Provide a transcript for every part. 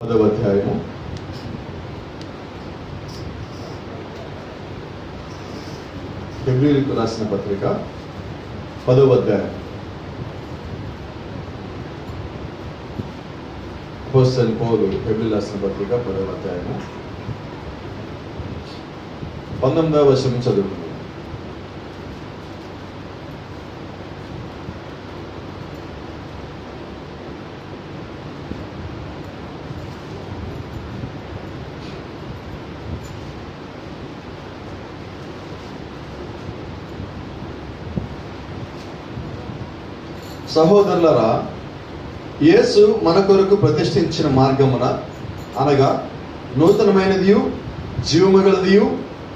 పదవ అధ్యాయము ఫిబ్రవరికి రాసిన పత్రిక పదవ అధ్యాయం అపోస్తలు పౌలు ఫిబ్రవరి రాసిన పత్రిక పదవ అధ్యాయము పంతొమ్మిదవ వర్షం చదువుకుందాం సహోదరులరా యేసు మన కొరకు ప్రతిష్ఠించిన మార్గమున అనగా నూతనమైనదియు జీవమగలదియు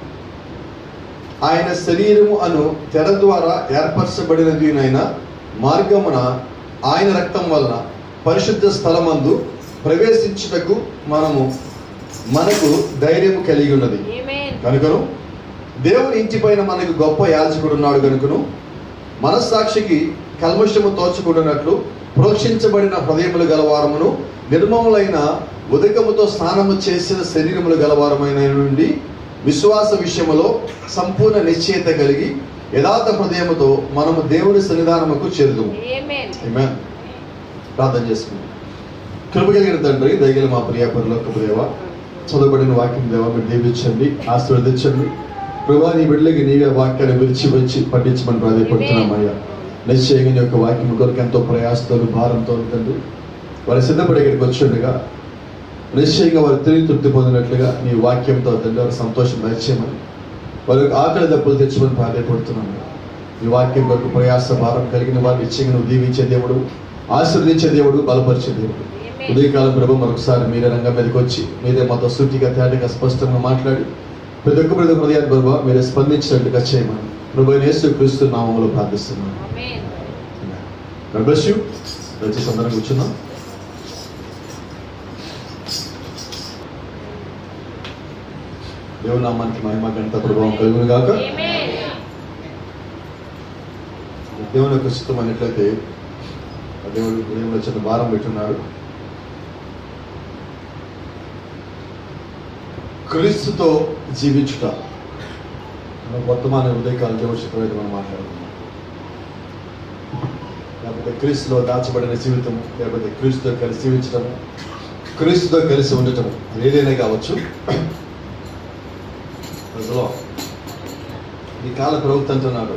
ఆయన శరీరము అను తెర ద్వారా ఏర్పరచబడినదినైన మార్గమున ఆయన రక్తం వలన పరిశుద్ధ స్థలమందు ప్రవేశించుటకు మనము మనకు ధైర్యము కలిగి ఉన్నది Amen. కనుకను దేవుని ఇంటి పైన మనకు గొప్ప యాజకుడు ఉన్నాడు కనుకను మనస్సాక్షికి కల్మషము తోచుకుంటున్నట్లు ప్రోక్షించబడిన హృదయములు గలవారమును నిర్మములైన ఉదకముతో స్నానము చేసిన శరీరములు గలవారమైన నుండి విశ్వాస విషయములో సంపూర్ణ నిశ్చయత కలిగి యథార్థ హృదయముతో మనము దేవుని సన్నిధానముకు చేరుదుము Amen. Amen. ప్రార్థన చేసుకుందాం కృప కలిగిన తండ్రి దయగల మా ప్రియ పరలోకపు దేవ చదవబడిన వాక్యం దేవ మీరు దీవించండి ఆశీర్వదించండి ప్రభా నీ బిడ్డలకి నీవే వాక్యాన్ని విరిచి వచ్చి పట్టించమని ప్రాధాయపడుతున్నామయ్యా నిశ్చయంగా నీ యొక్క వాక్యం కొరకు ఎంతో ప్రయాసంతో భారంతో తండ్రి వారి సిద్ధపడి ఇక్కడికి వచ్చిండగా నిశ్చయంగా వారు తిరిగి తృప్తి పొందినట్లుగా నీ వాక్యంతో తండ్రి వారి సంతోషం దయచేయమని వారి యొక్క ఆకలి దెబ్బలు తెచ్చమని ప్రాధాయపడుతున్నాము ఈ వాక్యం కొరకు ప్రయాస భారం కలిగిన వారిని నిశ్చయంగా నువ్వు దీవించే దేవుడు ఆశీర్వదించే దేవుడు బలపరిచే దేవుడు Amen. ఉదయకాలం ప్రభు మరొకసారి మీరే రంగం మీదకి వచ్చి మీరే మాతో సూటిగా తేటగా స్పష్టంగా మాట్లాడి ప్రతి ఒక్క ప్రతి హృదయాన్ని ప్రభు మీరే స్పందించినట్టుగా చేయమని ప్రభు యేసు క్రీస్తు నామములో ప్రార్థిస్తున్నాను Amen. God bless you. దయచేసి అందరం కూర్చున్నాం దేవుని నామానికి మహిమ గణిత ప్రభావం కలుగును గాక Amen. దేవుని యొక్క చిత్తం అన్నట్లయితే ఆ దేవుడు దేవుడు చిన్న భారం పెట్టున్నాడు క్రీస్తుతో జీవించుట మన వర్తమాన ఉదయకాల దేవుడి చిత్రం అయితే మనం మాట్లాడుతున్నాం లేకపోతే క్రీస్తులో దాచబడిన జీవితం లేకపోతే క్రీస్తుతో కలిసి జీవించటము క్రీస్తుతో కలిసి ఉండటం అది ఏదైనా కావచ్చు ప్రజలో ఈ కాల ప్రవక్త అంటున్నాడు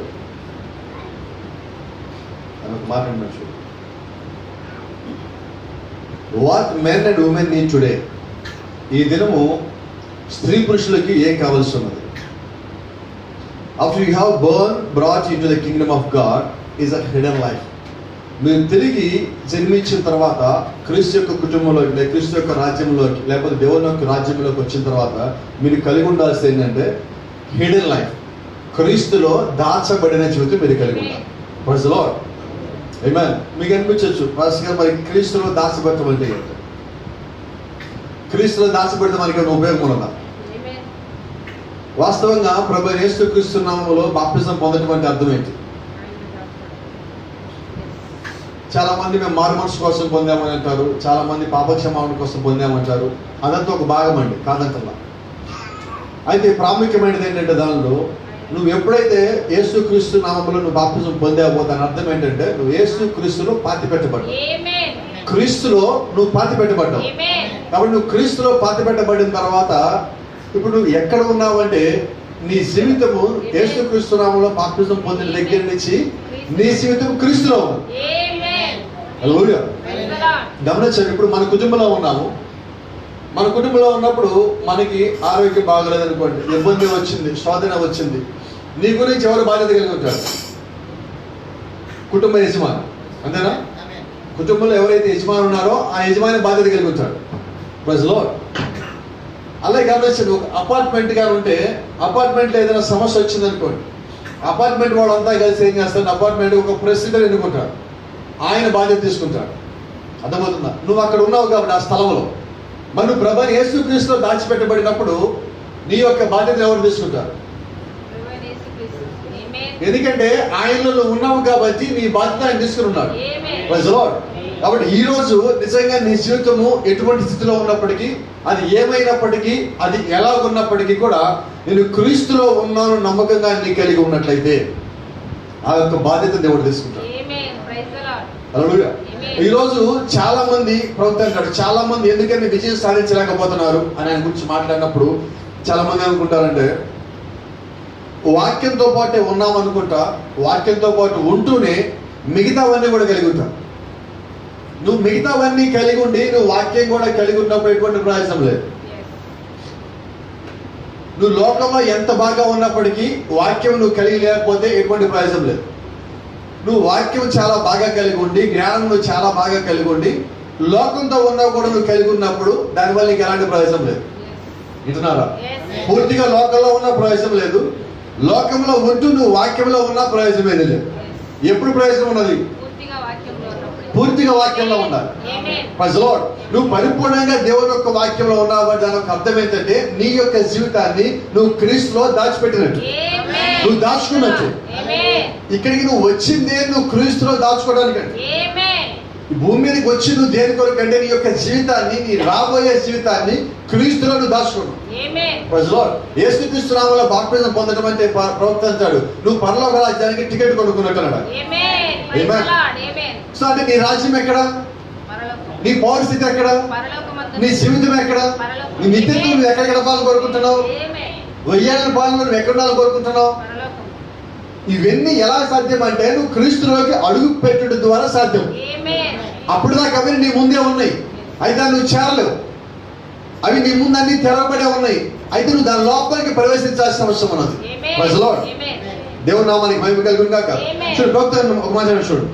అని ఒక మాట అన్నాడు చూడు వాట్ మెన్ అండ్ ఉమెన్ నీ టుడే ఈ దినము స్త్రీ పురుషులకి ఏం కావాల్సి ఉన్నది after you have born brought into the kingdom of God is a hidden life మీరు తిరిగి జన్మించిన తర్వాత క్రీస్తు యొక్క కుటుంబంలోకి లేదా క్రీస్తు యొక్క రాజ్యంలోకి లేకపోతే దేవుని యొక్క రాజ్యంలోకి వచ్చిన తర్వాత మీరు కలిగి ఉండాల్సింది ఏంటంటే హిడెన్ లైఫ్ క్రీస్తులో దాచబడిన జీవితం మీరు కలిగి ఉండాలి ఫస్ట్ లో ఏమన్ మీకు అనిపించవచ్చు ఫస్ట్ గా మరి క్రీస్తులో దాచబడటం అంటే ఏంటి క్రీస్తులో దాచబడితే మనకి ఏమైనా ఉపయోగం ఉన్నదా Amen. వాస్తవంగా ప్రభు యేసు క్రీస్తు నామములో బాప్తిజం పొందడం అంటే అర్థం ఏంటి చాలా మంది మేము మారు మనసు కోసం పొందామని అంటారు చాలా మంది పాపక్షమాపణ కోసం పొందామంటారు అదంతా ఒక భాగం అండి కాదంటల్లా అయితే ప్రాముఖ్యమైనది ఏంటంటే దానిలో నువ్వు ఎప్పుడైతే యేసు క్రీస్తు నామములో నువ్వు బాప్తిజం పొందావో దాని అర్థం ఏంటంటే నువ్వు యేసు క్రీస్తులో పాతి పెట్టబడ్డావు Amen. క్రీస్తులో నువ్వు పాతి పెట్టబడ్డావు Amen. కాబట్టి నువ్వు క్రీస్తులో పాతి పెట్టబడిన తర్వాత ఇప్పుడు నువ్వు ఎక్కడ ఉన్నావంటే నీ జీవితము యేసు క్రీస్తు నామంలో బాప్తిజం పొందిన దగ్గర నుంచి నీ జీవితం క్రీస్తులో ఉంది Amen. Hallelujah. Praise the Lord. గమనించండి ఇప్పుడు మన కుటుంబంలో ఉన్నాము మన కుటుంబంలో ఉన్నప్పుడు మనకి ఆరోగ్యం బాగలేదు అనుకోండి ఇబ్బంది వచ్చింది శోధన వచ్చింది నీ గురించి ఎవరు బాధ్యత కలిగి ఉంటారు కుటుంబ యజమాని అంతేనా కుటుంబంలో ఎవరైతే యజమాని ఉన్నారో ఆ యజమాని బాధ్యత కలిగి ఉంటాడు ప్రజలో అలాగే గమనించండి ఒక అపార్ట్మెంట్ గా ఉంటే అపార్ట్మెంట్లో ఏదైనా సమస్య వచ్చింది అనుకోండి అపార్ట్మెంట్ వాళ్ళంతా కలిసి ఏం చేస్తారు అపార్ట్మెంట్ ఒక ప్రెసిడెంట్ ఎన్నుకుంటాడు ఆయన బాధ్యత తీసుకుంటాడు అర్థమవుతుందా నువ్వు అక్కడ ఉన్నావు కాబట్టి ఆ స్థలంలో మరి నువ్వు ప్రభా యేసుక్రీస్తులో దాచిపెట్టబడినప్పుడు నీ యొక్క బాధ్యత ఎవరు తీసుకుంటారు Lord యేసుక్రీస్తు. Amen. ఎందుకంటే ఆయనలో నువ్వు ఉన్నావు కాబట్టి నీ బాధ్యత ఆయన తీసుకుని ఉన్నాడు Amen. Praise the Lord. కాబట్టి ఈ రోజు నిజంగా నీ జీవితము ఎటువంటి స్థితిలో ఉన్నప్పటికీ అది ఏమైనప్పటికీ అది ఎలా ఉన్నప్పటికీ కూడా నేను క్రీస్తులో ఉన్నాను నమ్మకంగా నీ కలిగి ఉన్నట్లయితే ఆ యొక్క బాధ్యత దేవుడు తీసుకుంటాడు Amen. Praise the Lord. Hallelujah. Amen. ఈ రోజు చాలా మంది ప్రవక్త అంటాడు చాలా మంది ఎందుకని విజయం సాధించలేకపోతున్నారు అని ఆయన గురించి మాట్లాడినప్పుడు చాలా మంది అనుకుంటారంటే వాక్యంతో పాటే ఉన్నాం అనుకుంటా వాక్యంతో పాటు ఉంటూనే మిగతావన్నీ కూడా కలిగి ఉంటాం నువ్వు మిగతావన్నీ కలిగి ఉండి నువ్వు వాక్యం కూడా కలిగి ఉన్నప్పుడు ఎటువంటి ప్రయోజనం లేదు Yes. నువ్వు లోకంలో ఎంత బాగా ఉన్నప్పటికీ వాక్యం నువ్వు కలిగి లేకపోతే ఎటువంటి ప్రయోజనం లేదు నువ్వు వాక్యం చాలా బాగా కలిగి ఉండి జ్ఞానం నువ్వు చాలా బాగా కలిగి ఉండి లోకంతో ఉన్నా కూడా నువ్వు కలిగి ఉన్నప్పుడు దానివల్ల నీకు ఎలాంటి ప్రయోజనం లేదు Yes. వింటున్నారా Yes. పూర్తిగా లోకంలో ఉన్న ప్రయోజనం లేదు లోకంలో ఉంటూ నువ్వు వాక్యంలో ఉన్న ప్రయోజనం ఏది లేదు Yes. ఎప్పుడు ప్రయోజనం ఉన్నది పూర్తిగా వాక్యంలో ఉన్నప్పుడు. పూర్తిగా వాక్యంలో ఉండాలి Amen. Praise the Lord. నువ్వు పరిపూర్ణంగా దేవుని యొక్క వాక్యంలో ఉన్నావు దాని యొక్క అర్థం ఏంటంటే నీ యొక్క జీవితాన్ని నువ్వు క్రీస్తులో దాచిపెట్టినట్టు Amen. నువ్వు దాచుకున్నట్టు. Amen. ఇక్కడికి నువ్వు వచ్చిందే నువ్వు క్రీస్తులో దాచుకోవడానికి Amen. ఈ భూమి మీదకి వచ్చి నువ్వు దేని కొరకు నీ యొక్క జీవితాన్ని నీ రాబోయే జీవితాన్ని క్రీస్తులో నువ్వు దాచుకోవడం Amen. ఏసుక్రీస్తు నామంలో బాప్టిజం పొందడం అంటే ప- ప్రవక్త అంటాడు నువ్వు పరలోక రాజ్యానికి టికెట్ కొనుక్కున్నట్టు అన్నాడు Amen. Praise the Amen. Lord. Amen. So అంటే నీ రాజ్యం ఎక్కడ పరలోకం. నీ పౌరస్థితి ఎక్కడ పరలోకమందు నీ జీవితం ఎక్కడ నీ నిత్యత్వం నువ్వు ఎక్కడ గడపాలని కోరుకుంటున్నావు Amen. వెయ్యేళ్ళ పాలన నువ్వు ఎక్కడ ఉండాలని కోరుకుంటున్నావు పరలోకం. ఇవన్నీ ఎలా సాధ్యం అంటే నువ్వు క్రీస్తులోకి అడుగు పెట్టడం ద్వారా సాధ్యం Amen. అప్పుడు దాకా అవి నీ ముందే ఉన్నాయి అయితే నువ్వు చేరలేవు అవి నీ ముందు అన్ని తెరవబడే ఉన్నాయి అయితే నువ్వు దాని లోపలికి ప్రవేశించాల్సిన అవసరం ఉన్నది Amen. Praise the Lord. Amen. దేవుని నామానికి మహిమ కలిగి కాక Amen. చూడు ప్రవక్త ఒక మాట అన్నాడు చూడు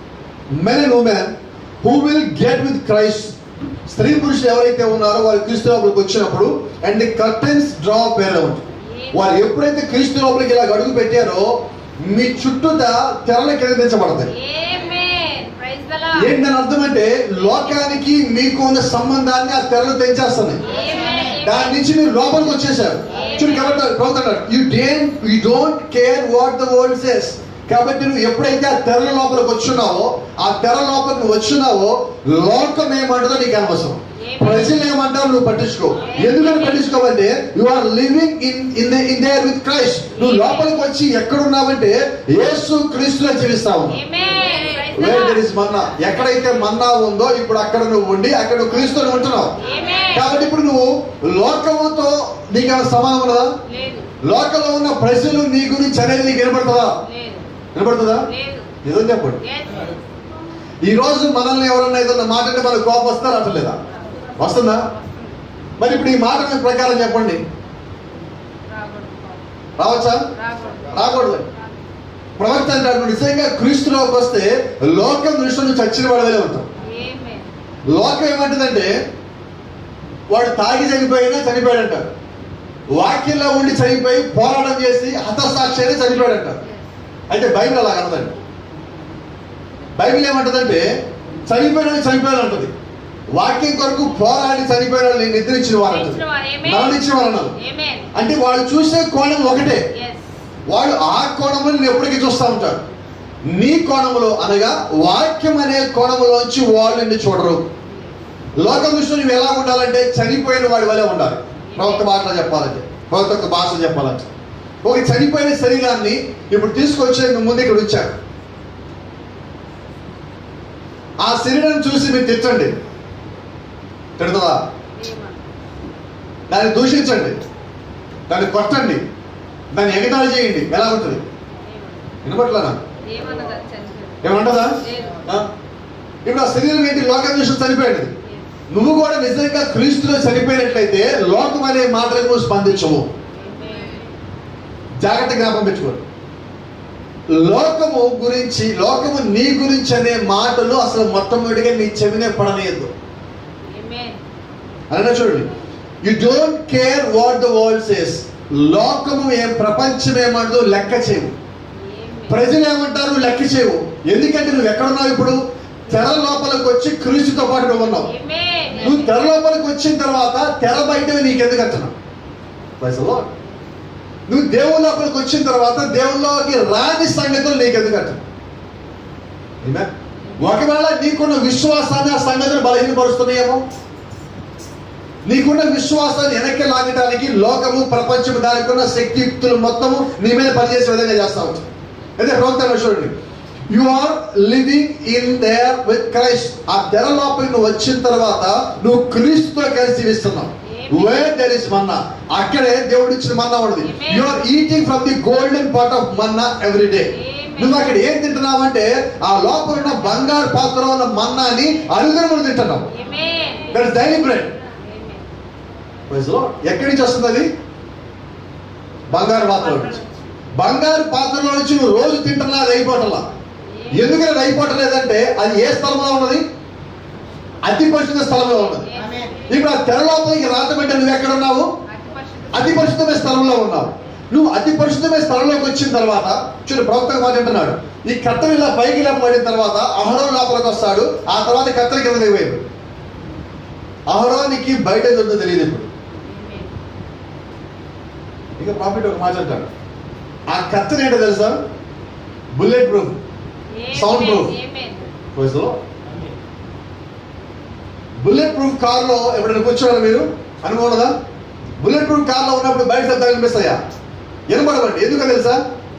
men and women who will get with Christ స్త్రీ పురుషులు ఎవరైతే ఉన్నారో వారు క్రీస్తు లోపలికి వచ్చినప్పుడు and the curtains draw around వారు ఎప్పుడైతే క్రీస్తు లోపలికి ఇలా అడుగు పెట్టారో మీ చుట్టూత తెరలు కిందించబడతాయి Amen. Praise the Lord. ఏంటి దాని అర్థం అంటే లోకానికి మీకు ఉన్న సంబంధాన్ని ఆ తెరలు తెంచేస్తున్నాయి Amen. దాని నుంచి మీరు లోపలికి వచ్చేసారు చూడు కాబట్టి you don't you don't care what the world says కాబట్టి నువ్వు ఎప్పుడైతే ఆ తెరల లోపలికి వచ్చున్నావో ఆ తెర లోపలికి నువ్వు వచ్చున్నావో లోకం ఏమంటుందో నీకు అనవసరం ప్రజలు ఏమంటారు నువ్వు పట్టించుకో ఎందుకని పట్టించుకోవంటే you are living in in in there with Christ నువ్వు లోపలికి వచ్చి ఎక్కడున్నావంటే యేసు క్రీస్తులో జీవిస్తావు Amen. Praise the where there Lord. Is manna ఎక్కడైతే మన్నా ఉందో ఇప్పుడు అక్కడ నువ్వు ఉండి అక్కడ నువ్వు క్రీస్తుని ఉంటున్నావు Amen. కాబట్టి ఇప్పుడు నువ్వు లోకముతో నీకు ఏమైనా సమానం ఉన్నదా లేదు లోకంలో ఉన్న ప్రజలు నీ గురించి అనేది నీకు వినపడుతుందా లేదు వినపడుతుందా లేదు నిజం చెప్పండి Yes. ఈ రోజు మనల్ని ఎవరన్నా ఏదన్నా మాట అంటే మనకు కోపం వస్తారా అట్లేదా వస్తుందా మరి ఇప్పుడు ఈ మాట మీ ప్రకారం చెప్పండి రాకూడదు. రావచ్చా రాకూడదు. రాకూడదు ప్రవక్త అంటాడు "నువ్వు నిజంగా క్రీస్తులోకి వస్తే లోకం దృష్టిలో నువ్వు చచ్చిన వాడవే ఉంటావు Amen. లోకం ఏమంటుందంటే వాడు తాగి చనిపోయినా చనిపోయాడంట వాక్యంలో ఉండి చనిపోయి పోరాటం చేసి హతసాక్షి అయినా చనిపోయాడంట అయితే బైబిల్ అలా అనదండి బైబిల్ ఏమంటదంటే చనిపోయిన వాళ్ళు చనిపోయాడు అంటది వాక్యం కొరకు పోరాడి చనిపోయిన వాళ్ళు నిద్రించిన వారు అంటది నిద్రించిన వారు, amen. మరణించిన వారు అన్నారు Amen. అంటే వాళ్ళు చూసే కోణం ఒకటే Yes. వాళ్ళు ఆ కోణముని నేను ఎప్పటికీ చూస్తూ ఉంటారు నీ కోణములో అనగా వాక్యం అనే కోణములోంచి వాళ్ళు నిన్ను చూడరు లోక దృష్టిలో నువ్వు ఎలా ఉండాలంటే చనిపోయిన వాడి వలె ఉండాలి ప్రవక్త మాటలు చెప్పాలంటే ప్రవక్త యొక్క భాష చెప్పాలంటే ఒక చనిపోయిన శరీరాన్ని ఇప్పుడు తీసుకొచ్చి నువ్వు ముందు ఇక్కడ ఉంచారు ఆ శరీరాన్ని చూసి మీరు తిట్టండి తిడుతుందా Amen. దాన్ని దూషించండి దాన్ని కొట్టండి దాన్ని ఎగతాళి చేయండి ఎలా ఉంటుంది Amen. వినపట్లేనా ఏమన్నదా చనిపోయింది? ఏమంటదా లేదు. ఆ? ఇప్పుడు ఆ శరీరం ఏంటి లోకం దృష్టి చనిపోయింది Yes. నువ్వు కూడా నిజంగా క్రీస్తులో చనిపోయినట్లయితే లోకం అనే మాటలకు నువ్వు స్పందించవు Amen. జాగ్రత్త జ్ఞాపకం పెట్టుకో లోకము గురించి లోకము నీ గురించి అనే మాటలు అసలు మొట్టమొదటిగా నీ చెవినే పడనేయద్దు Amen. అన్న చూడండి you don't care what the world says లోకము ఏం ప్రపంచం ఏమంటదో లెక్క చేయవు Amen. ప్రజలు ఏమంటారు లెక్క చేయవు ఎందుకంటే నువ్వు ఎక్కడున్నావు ఇప్పుడు తెర లోపలికి వచ్చి క్రీస్తుతో పాటు నువ్వు ఉన్నావు Amen. నువ్వు తెర లోపలికి వచ్చిన తర్వాత తెర బయటవి నీకు ఎందుకు అర్థం నువ్వు దేవుని లోపలికి వచ్చిన తర్వాత దేవుళ్ళకి రాని సంగతులు నీకు ఎందుకు అర్థం ఒకవేళ నీకున్న విశ్వాసాన్ని ఆ సంగతిని బలహీనపరుస్తున్నాయేమో నీకున్న విశ్వాసాన్ని వెనక్కి లాగడానికి లోకము ప్రపంచము దానికి ఉన్న శక్తియుక్తులు మొత్తము నీ మీద పనిచేసే విధంగా చేస్తా ఉంటాయి అదే ప్రవక్త చూడండి you are living in there with Christ ఆ తెర లోపలికి నువ్వు వచ్చిన తర్వాత నువ్వు క్రీస్తుతో కలిసి జీవిస్తున్నావు వే దెర్ ఇస్ మన్నా అక్కడే దేవుడు ఇచ్చిన మన్నా ఉన్నది Amen. You are eating from the golden part of manna every day Amen. నువ్వు అక్కడ ఏం తింటున్నావు అంటే ఆ లోపల ఉన్న బంగారు పాత్ర ఉన్న మన్నాని అరుగరములు తింటున్నావు Amen. That is daily bread Amen. Praise the Lord. ఎక్కడి నుంచి వస్తుంది అది బంగారు పాత్రలో నుంచి బంగారు పాత్రలో నుంచి నువ్వు రోజు తింటున్నా అది అయిపోవటంలా ఎందుకు అది అయిపోవటం లేదంటే అది ఏ స్థలంలో ఉన్నది అతి పరిశుద్ధ స్థలంలో ఉన్నది Yes. ఇప్పుడు ఆ తెర లోపలికి రాతమంటే నువ్వు ఎక్కడ ఉన్నావు అతి పరిశుద్ధ- అతి పరిశుద్ధమైన స్థలంలో ఉన్నావు నువ్వు అతి పరిశుద్ధమైన స్థలంలోకి వచ్చిన తర్వాత చూడు ప్రవక్త మాట అంటున్నాడు ఈ కత్తెర ఇలా పైకి ఇలా పడిన తర్వాత అహరో లోపలికి వస్తాడు ఆ తర్వాత కత్తెర కింద దిగిపోయాడు అహరోనికి బయట ఉందో తెలియదు ఇప్పుడు Amen. ఇక ప్రాఫిట్ ఒక మాట అంటాడు ఆ కత్తెర ఏంటో తెలుసా bulletproof Sound proof. Amen. Bulletproof car లో ఎప్పుడైనా కూర్చోవాలి మీరు అనుభవం ఉన్నదా బుల్లెట్ ప్రూఫ్ కార్ లో ఉన్నప్పుడు బయట శబ్దాలు వినిపిస్తాయా వినపడవండి ఎందుకో తెలుసా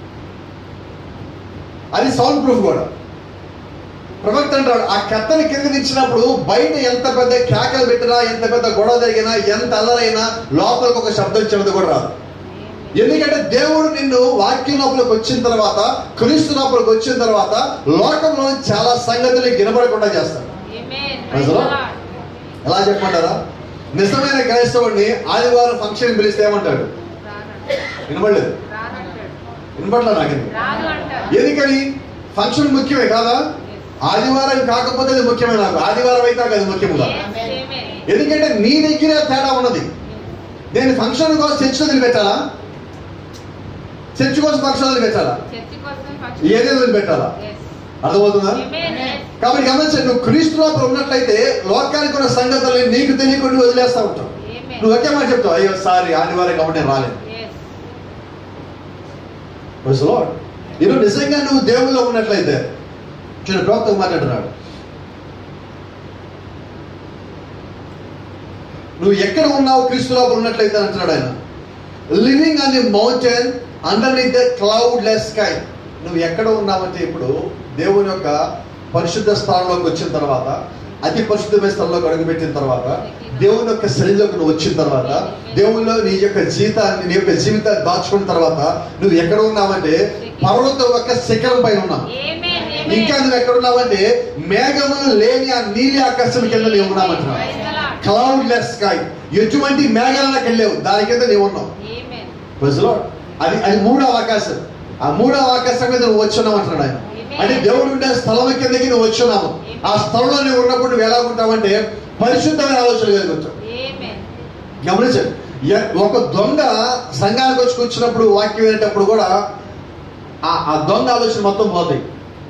అది సౌండ్ ప్రూఫ్ కూడా ప్రవక్త అంటాడు ఆ కత్తని కింద దించినప్పుడు బయట ఎంత పెద్ద కేకలు పెట్టినా ఎంత పెద్ద గొడవ జరిగినా ఎంత అల్లరైనా లోపలికి ఒక శబ్దం చెబుతూ కూడా రాదు Amen. ఎందుకంటే దేవుడు నిన్ను వాక్యం లోపలికి వచ్చిన తర్వాత క్రీస్తు లోపలికి వచ్చిన తర్వాత లోకంలో చాలా సంగతులు వినబడకుండా చేస్తాడు Amen. Praise Praise the the Lord. Lord. ఎలా చెప్పమంటారా నిజమైన క్రైస్తవుడిని ఆదివారం ఫంక్షన్ పిలిస్తే ఏమంటాడు రానంటాడు. వినబడలేదు రానంటాడు. వినపడలే నాకు రాదు అంటాడు. ఎందుకని ఫంక్షన్ ముఖ్యమే కాదా ఆదివారం కాకపోతే అది ముఖ్యమే నాకు ఆదివారం అయితే నాకు అది ముఖ్యం కాదు Yes. Amen. ఎందుకంటే నీ దగ్గరే తేడా ఉన్నది నేను ఫంక్షన్ కోసం చర్చ్ వదిలిపెట్టాలా చర్చ్ కోసం ఫంక్షన్ వదిలిపెట్టాలా చర్చి కోసం function. ఏదేది వదిలిపెట్టాలా Yes. అర్థమవుతుందా Amen. Yes. కాబట్టి గమనించండి నువ్వు క్రీస్తు లోపల ఉన్నట్లయితే లోకానికి ఉన్న సంగతుల్ని నీకు తెలియకుండా వదిలేస్తా ఉంటావు Amen. నువ్వు ఒకే మాట చెప్తావు అయ్యో సారీ ఆదివారం కాబట్టి నేను రాలేదు Yes. Praise the Lord. ఈరోజు నిజంగా నువ్వు దేవుల్లో ఉన్నట్లయితే చూడండి ప్రవక్త మాట్లాడుతున్నాడు నువ్వు ఎక్కడ ఉన్నావు క్రీస్తు లోపల ఉన్నట్లయితే అంటున్నాడు ఆయన living on the mountain under the cloudless sky నువ్వు ఎక్కడ ఉన్నావంటే ఇప్పుడు దేవుని యొక్క పరిశుద్ధ స్థానంలోకి వచ్చిన తర్వాత అతి పరిశుద్ధమైన స్థలంలోకి అడుగుపెట్టిన తర్వాత దేవుని యొక్క శరీరంలోకి నువ్వు వచ్చిన తర్వాత దేవునిలో నీ యొక్క జీవితాన్ని నీ యొక్క జీవితాన్ని దాచుకున్న తర్వాత నువ్వు ఎక్కడ ఉన్నావంటే పర్వతం యొక్క శిఖరం పైన ఉన్నావు Amen. ఇంకా Amen. నువ్వు ఎక్కడ ఉన్నావంటే మేఘములు లేని ఆ నీలి ఆకాశం కింద నీవు ఉన్నావంటున్నావు Praise the Lord. Cloudless sky ఎటువంటి మేఘాలకు వెళ్ళావు దాని కింద నీవు ఉన్నావు Amen. Praise the Lord. అది అది మూడవ ఆకాశం ఆ మూడవ ఆకాశం మీద నువ్వు వచ్చున్నావు అంటున్నాడు ఆయన అంటే దేవుడు ఉండే స్థలం కిందకి నువ్వు వచ్చున్నావు ఆ స్థలంలో నువ్వు ఉన్నప్పుడు నువ్వు ఎలా ఉంటావంటే పరిశుద్ధమైన ఆలోచన కలిగి ఉంటావు Amen. గమనించండి ఎ- ఒక దొంగ సంఘానికి వచ్చి కూర్చున్నప్పుడు వాక్యం వినేటప్పుడు కూడా ఆ ఆ దొంగ ఆలోచన మొత్తం పోతాయి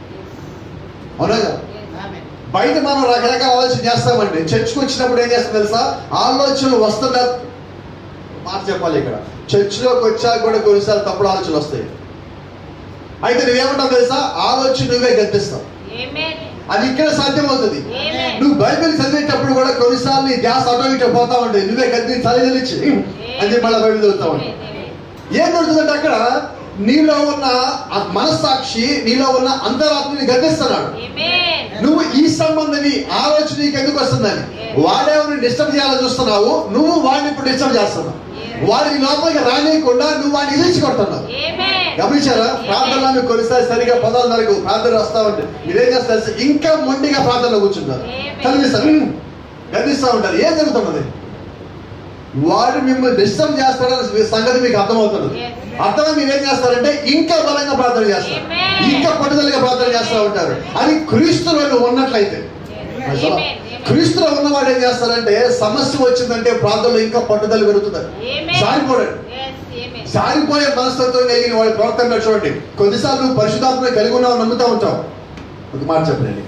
అవునా కదా? Yes. బయట మనం రకరకాల ఆలోచన చేస్తామండి చర్చ్కి వచ్చినప్పుడు ఏం చేస్తాం తెలుసా ఆలోచనలు వస్తుందా మాట చెప్పాలి ఇక్కడ చర్చిలోకి వచ్చాక కూడా కొన్నిసార్లు తప్పుడు ఆలోచనలు వస్తాయి అయితే నువ్వేమంటావు తెలుసా ఆలోచన నువ్వే గద్దిస్తావు Amen. అది ఇక్కడ సాధ్యమవుతుంది Amen. నువ్వు బైబిల్ చదివేటప్పుడు కూడా కొన్నిసార్లు నీ ధ్యాస అటో ఇటో పోతా ఉంటుంది నువ్వే గద్ది చదివించి అని చెప్పి మళ్ళీ బైబిల్ చదువుతా ఉంటావు Amen. ఏం జరుగుతుందంటే అక్కడ నీలో ఉన్న ఆ మనస్సాక్షి నీలో ఉన్న అంతరాత్మని గద్దిస్తున్నాడు Amen. నువ్వు ఈ సంబంధని ఆలోచన నీకు ఎందుకు వస్తుందని వాడేవని డిస్టర్బ్ చేయాలని చూస్తున్నావు నువ్వు వాడిని ఇప్పుడు డిస్టర్బ్ చేస్తున్నావు వాడిని లోపలికి రానియకుండా నువ్వు వాడిని ఇదిలించుకుంటున్నావు Amen. గమనించారా ప్రార్థనలో మీకు కొన్నిసారి సరిగా పదాలు జరగవు ప్రార్థన వస్తా ఉంటే మీరేం చేస్తారు తెలుసా? ఇంకా మొండిగా ప్రార్థనలో కూర్చుంటారు కనిపిస్తారు "ఉమ్" గర్దిస్తూ ఉంటారు ఏం జరుగుతున్నది వాడు మిమ్మల్ని డిస్టర్బ్ చేస్తాడని సంగతి మీకు అర్థమవుతున్నది Yes. అర్థమై మీరు ఏం చేస్తారంటే ఇంకా బలంగా ప్రార్థన చేస్తారు Amen. ఇంకా పట్టుదలగా ప్రార్థన చేస్తూ ఉంటారు అది క్రీస్తులో నువ్వు ఉన్నట్లయితే Yes. Amen. Amen. క్రీస్తులో ఉన్నవాడు ఏం చేస్తారంటే సమస్య వచ్చిందంటే ప్రార్థనలో ఇంకా పట్టుదల పెరుగుతుంది Amen. సారిపోడాడు Yes. Amen. సారిపోయే మనస్తత్వం కలిగిన వాడి ప్రవర్తన చూడండి కొద్దిసార్లు నువ్వు పరిశుధాత్మ కలిగి ఉన్నావు నమ్ముతా ఉంటావు ఒక మాట చెప్పండి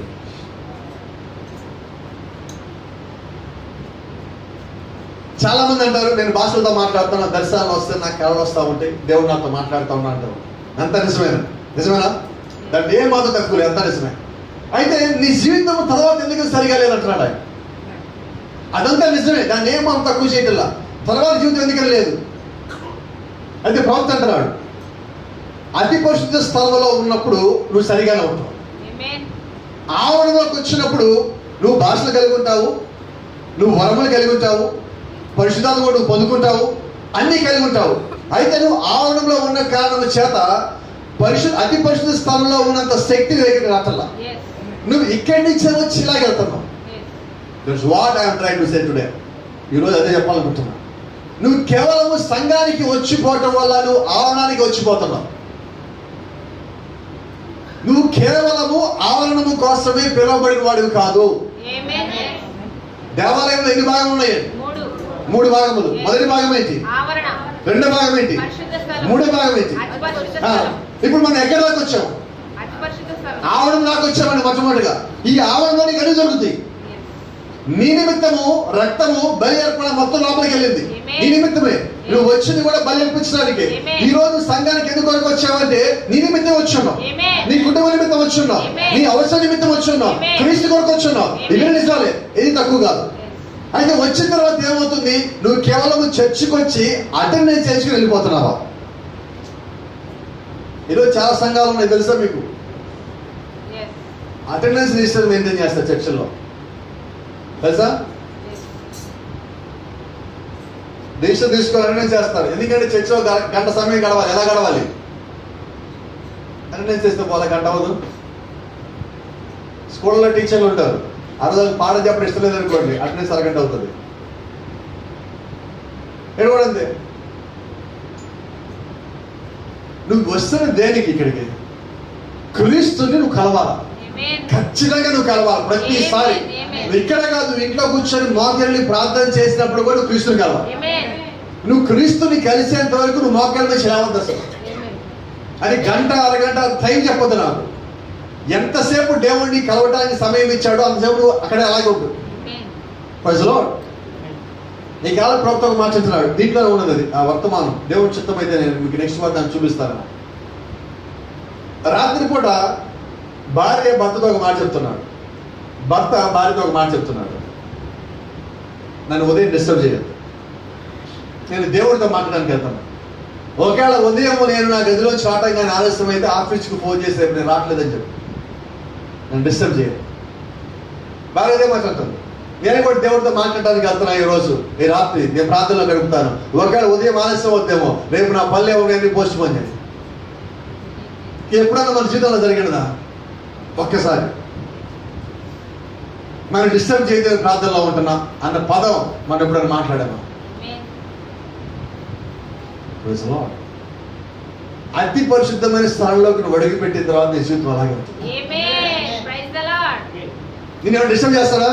చాలా మంది అంటారు నేను భాషలతో మాట్లాడుతున్నా దర్శనాలు వస్తే నాకు కళలు వస్తా ఉంటాయి దేవుడు నాతో మాట్లాడుతా ఉన్నా అంటారు అంత నిజమేనా నిజమేనా దాంట్లో ఏం మాత్రం తక్కువ లేదు అంత నిజమే అయితే నీ జీవితం తర్వాత ఎందుకు సరిగా లేదంటున్నాడు ఆయన అదంతా నిజమే దాన్ని ఏం మనం తక్కువ చేయటల్లా తర్వాత జీవితం ఎందుకని లేదు అయితే ప్రవక్త అంటున్నాడు అతి పరిశుద్ధ స్థలంలో ఉన్నప్పుడు నువ్వు సరిగానే ఉంటావు Amen. ఆవరణలోకి వచ్చినప్పుడు నువ్వు భాషలు కలిగి ఉంటావు నువ్వు వరములు కలిగి ఉంటావు పరిశుద్ధాలు కూడా నువ్వు పొందుకుంటావు అన్నీ కలిగి ఉంటావు అయితే నువ్వు ఆవరణంలో ఉన్న కారణం చేత పరిశు అతి పరిశుద్ధ స్థలంలో ఉన్నంత శక్తి నీ దగ్గరికి రాటల్లా Yes. నువ్వు ఇక్కడి నుంచే వచ్చి ఇలాగ వెళ్తున్నావు Yes. That's what I'm try to say today ఈరోజు అదే చెప్పాలనుకుంటున్నా నువ్వు కేవలము సంఘానికి వచ్చిపోవటం వల్ల నువ్వు ఆవరణానికి వచ్చిపోతున్నావు నువ్వు కేవలము ఆవరణము కోసమే పిలువబడిన వాడివి కాదు Amen. Yes. దేవాలయంలో ఎన్ని భాగం ఉన్నాయి మూడు మూడు భాగములు మొదటి భాగం ఏంటి ఆవరణ రెండో భాగం ఏంటి పరిశుద్ధ స్థలం మూడో భాగం ఏంటి అతి పరిశుద్ధ ఆ, స్థలం ఇప్పుడు మనం ఎక్కడి దాకా వచ్చాం అతి పరిశుద్ధ స్థలం ఆవరణ దాకా వచ్చామని మొట్టమొదటిగా ఈ ఆవరణలో నీకు అన్ని జరుగుతుంది Yes. నీ నిమిత్తము రక్తము బలి అర్పణ మొత్తం లోపలికి వెళ్ళింది Amen. నీ నిమిత్తమే నువ్వు వచ్చింది కూడా బలి అర్పించడానికి Amen. ఈ రోజు సంఘానికి ఎందుకు వరకు వచ్చావంటే నీ నిమిత్తం వచ్చున్నావు Amen. నీ కుటుంబ నిమిత్తం వచ్చున్నావు Amen. నీ అవసరం నిమిత్తం వచ్చున్నావు Amen. క్రీస్తు కొరకు వచ్చున్నావు Amen. ఇవి నిజాలే ఇది తక్కువ కాదు Yes. అయితే వచ్చిన తర్వాత ఏమవుతుంది నువ్వు కేవలం చర్చికి వచ్చి అటెండెన్స్ చేసుకుని వెళ్ళిపోతున్నావా ఈరోజు చాలా సంఘాలు ఉన్నాయి తెలుసా మీకు Yes. అటెండెన్స్ రిజిస్టర్ మెయింటైన్ చేస్తారు చర్చిల్లో తెలుసా Yes. రిజిస్టర్ తీసుకొని అటెండెన్స్ చేస్తారు ఎందుకంటే చర్చిలో గ- గంట సమయం గడవాలి ఎలా గడవాలి అటెండెన్స్ చేస్తే పోలే గంట అవ్వదు స్కూల్లో టీచర్లు ఉంటారు ఆ రోజు పాఠం చెప్పడం ఇష్టం లేదు అనుకోండి అటెండెన్స్ అరగంట అవుతుంది ఇక్కడ కూడా అంతే నువ్వు వస్తున్న దేనికి ఇక్కడికి క్రీస్తుని నువ్వు కలవాలా Amen. ఖచ్చితంగా నువ్వు కలవాలి ప్రతిసారి Amen, amen. నువ్వు ఇక్కడ కాదు నువ్వు ఇంట్లో కూర్చొని మోకెళ్ళి ప్రార్థన చేసినప్పుడు కూడా నువ్వు క్రీస్తుని కలవాలి Amen. నువ్వు క్రీస్తుని కలిసేంత వరకు నువ్వు మోకాళ్ళ మీద చేరవద్దు అసలు Amen. అది గంట అరగంట టైం చెప్పొద్దు నాకు ఎంతసేపు దేవుడిని కలవడానికి సమయం ఇచ్చాడో అంతసేపు నువ్వు అక్కడే అలాగే ఉండు Amen. ప్రజలో ఈ కాల ప్రభుత్వం మాట్లాడుతున్నాడు దీంట్లో ఉన్నది అది ఆ వర్తమానం దేవుడి చిత్తం అయితే నేను మీకు నెక్స్ట్ వారు దాన్ని చూపిస్తాను రాత్రిపూట భార్య భర్తతో ఒక మాట చెప్తున్నాడు భర్త భార్యతో ఒక మాట చెప్తున్నాడు నన్ను ఉదయం డిస్టర్బ్ చేయదు నేను దేవుడితో మాట్లాడడానికి వెళ్తాను ఒకవేళ ఉదయం నేను నా గదిలో చాటంగా ఆలస్యం అయితే ఆఫీస్కి ఫోన్ చేసి రేపు నేను రావట్లేదని చెప్పి నన్ను డిస్టర్బ్ చేయను బాగా అదే మాట్లాడుతాను నేను కూడా దేవుడితో మాట్లాడడానికి వెళ్తున్నా ఈ రోజు ఈ రాత్రి నేను ప్రార్థనలో గడుపుతాను ఒకవేళ ఉదయం ఆలస్యం అవుతామో రేపు నా పల్లె ఒకటి పోస్ట్ పోన్ చేసి ఎప్పుడన్నా మన జీవితంలో జరిగినదా ఒక్కసారి మనం డిస్టర్బ్ చేయలేదు ప్రార్థనలో ఉంటున్నా అన్న పదం మనం ఎప్పుడైనా మాట్లాడామా Amen. Praise the Lord. అతి పరిశుద్ధమైన స్థలంలోకి నువ్వు అడుగు పెట్టిన తర్వాత నీ జీవితం అలాగే ఉంటుంది Amen. Praise the Lord. నేను ఏమైనా డిస్టర్బ్ చేస్తారా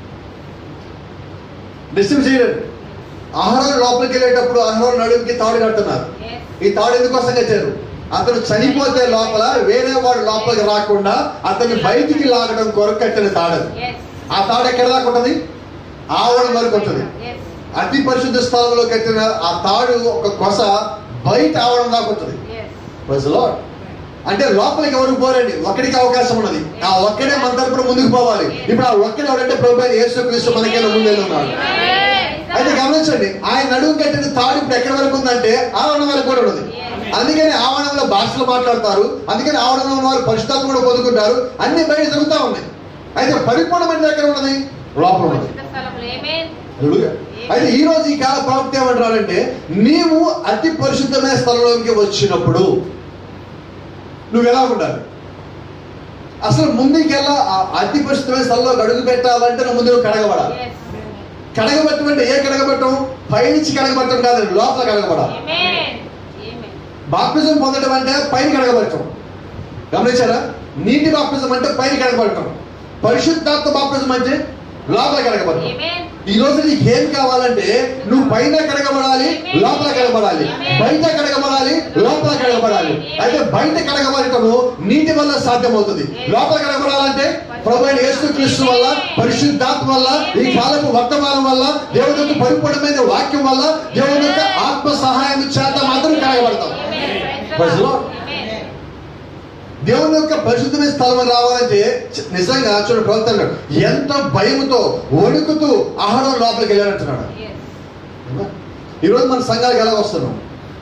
డిస్టర్బ్ చేయలేదు ఆహారం లోపలికి వెళ్ళేటప్పుడు ఆహారం నడుముకి తాడు కడుతున్నారు Yes. ఈ తాడు ఎందుకోసం కట్టారు అతను చనిపోతే లోపల వేరే వాడు లోపలికి రాకుండా అతన్ని బయటికి లాగడం కొరకు కట్టిన తాడు అది. Yes. ఆ తాడు ఎక్కడ దాకా ఉంటుంది ఆవరణ వరకు ఉంటుంది Yes. అతి పరిశుద్ధ స్థలంలో కట్టిన ఆ తాడు ఒక కొస బయట ఆవరణ దాకా ఉంటుంది Yes. Praise the Lord. అంటే లోపలికి ఎవరు పోరండి ఒక్కడికి అవకాశం ఉన్నది ఆ ఒక్కడే మన తరపున ముందుకు పోవాలి ఇప్పుడు ఆ ఒక్కడే ఎవరంటే ప్రభు అయిన యేసు క్రీస్తు మనకైనా ముందే ఉన్నాడు Amen. అయితే గమనించండి ఆయన నడుము కట్టిన తాడు ఇప్పుడు ఎక్కడి వరకు ఉందంటే ఆవరణ వరకు కూడా ఉన్నది అందుకని ఆవరణంలో భాషలు మాట్లాడతారు అందుకని ఆవరణంలో ఉన్న వారు పరిశుద్ధాలు కూడా పొందుకుంటారు అన్ని బయట జరుగుతూ ఉన్నాయి అయితే పరిపూర్ణమైన ఎక్కడ ఉన్నది లోపల ఉన్నది పరిశుద్ధ స్థలములు. Amen. హల్లెలూయా. అయితే ఈ రోజు ఈ కాల ప్రవక్త ఏమంటారంటే నీవు అతి పరిశుద్ధమైన స్థలంలోకి వచ్చినప్పుడు నువ్వు ఎలా ఉండాలి అసలు ముందుకెళ్ళా ఆ అతి పరిశుద్ధమైన స్థలంలో అడుగు పెట్టాలంటే నువ్వు ముందు నువ్వు కడగబడాలి Yes. కడగబట్టం అంటే ఏ కడగబట్టం పైనుంచి కడగబట్టం కాదు లోపల కడగబడాలి Amen. Amen. బాప్తిజం పొందడం అంటే పైన కడగబట్టం గమనించారా నీటి బాప్తిజం అంటే పైన కడగబట్టం పరిశుద్ధాత్మ బాప్తిజం అంటే లోపల కడగబట్టం Amen. ఈ రోజు నీకు ఏం కావాలంటే నువ్వు పైన కడగబడాలి లోపల కడగబడాలి బయట కడగబడాలి లోపల కడగబడాలి అయితే బయట కడగబడటము నీటి వల్ల సాధ్యమవుతుంది లోపల కడగబడాలంటే ప్రభు అయిన యేసుక్రీస్తు వల్ల పరిశుద్ధాత్మ వల్ల ఈ కాలపు వర్తమానం వల్ల దేవుని యొక్క పరిపూర్ణమైన వాక్యం వల్ల దేవుని యొక్క ఆత్మ సహాయం చేత మాత్రం కడగబడతాం Amen. Praise the Praise the Lord. Lord. Amen. దేవుని యొక్క పరిశుద్ధమైన స్థలం రావాలంటే చ- నిజంగా చూడండి ప్రవక్త అన్నాడు ఎంత భయముతో వణుకుతూ ఆహారం లోపలికి వెళ్ళారంటున్నాడు Yes. ఈరోజు మన సంఘాలకు ఎలా వస్తున్నాం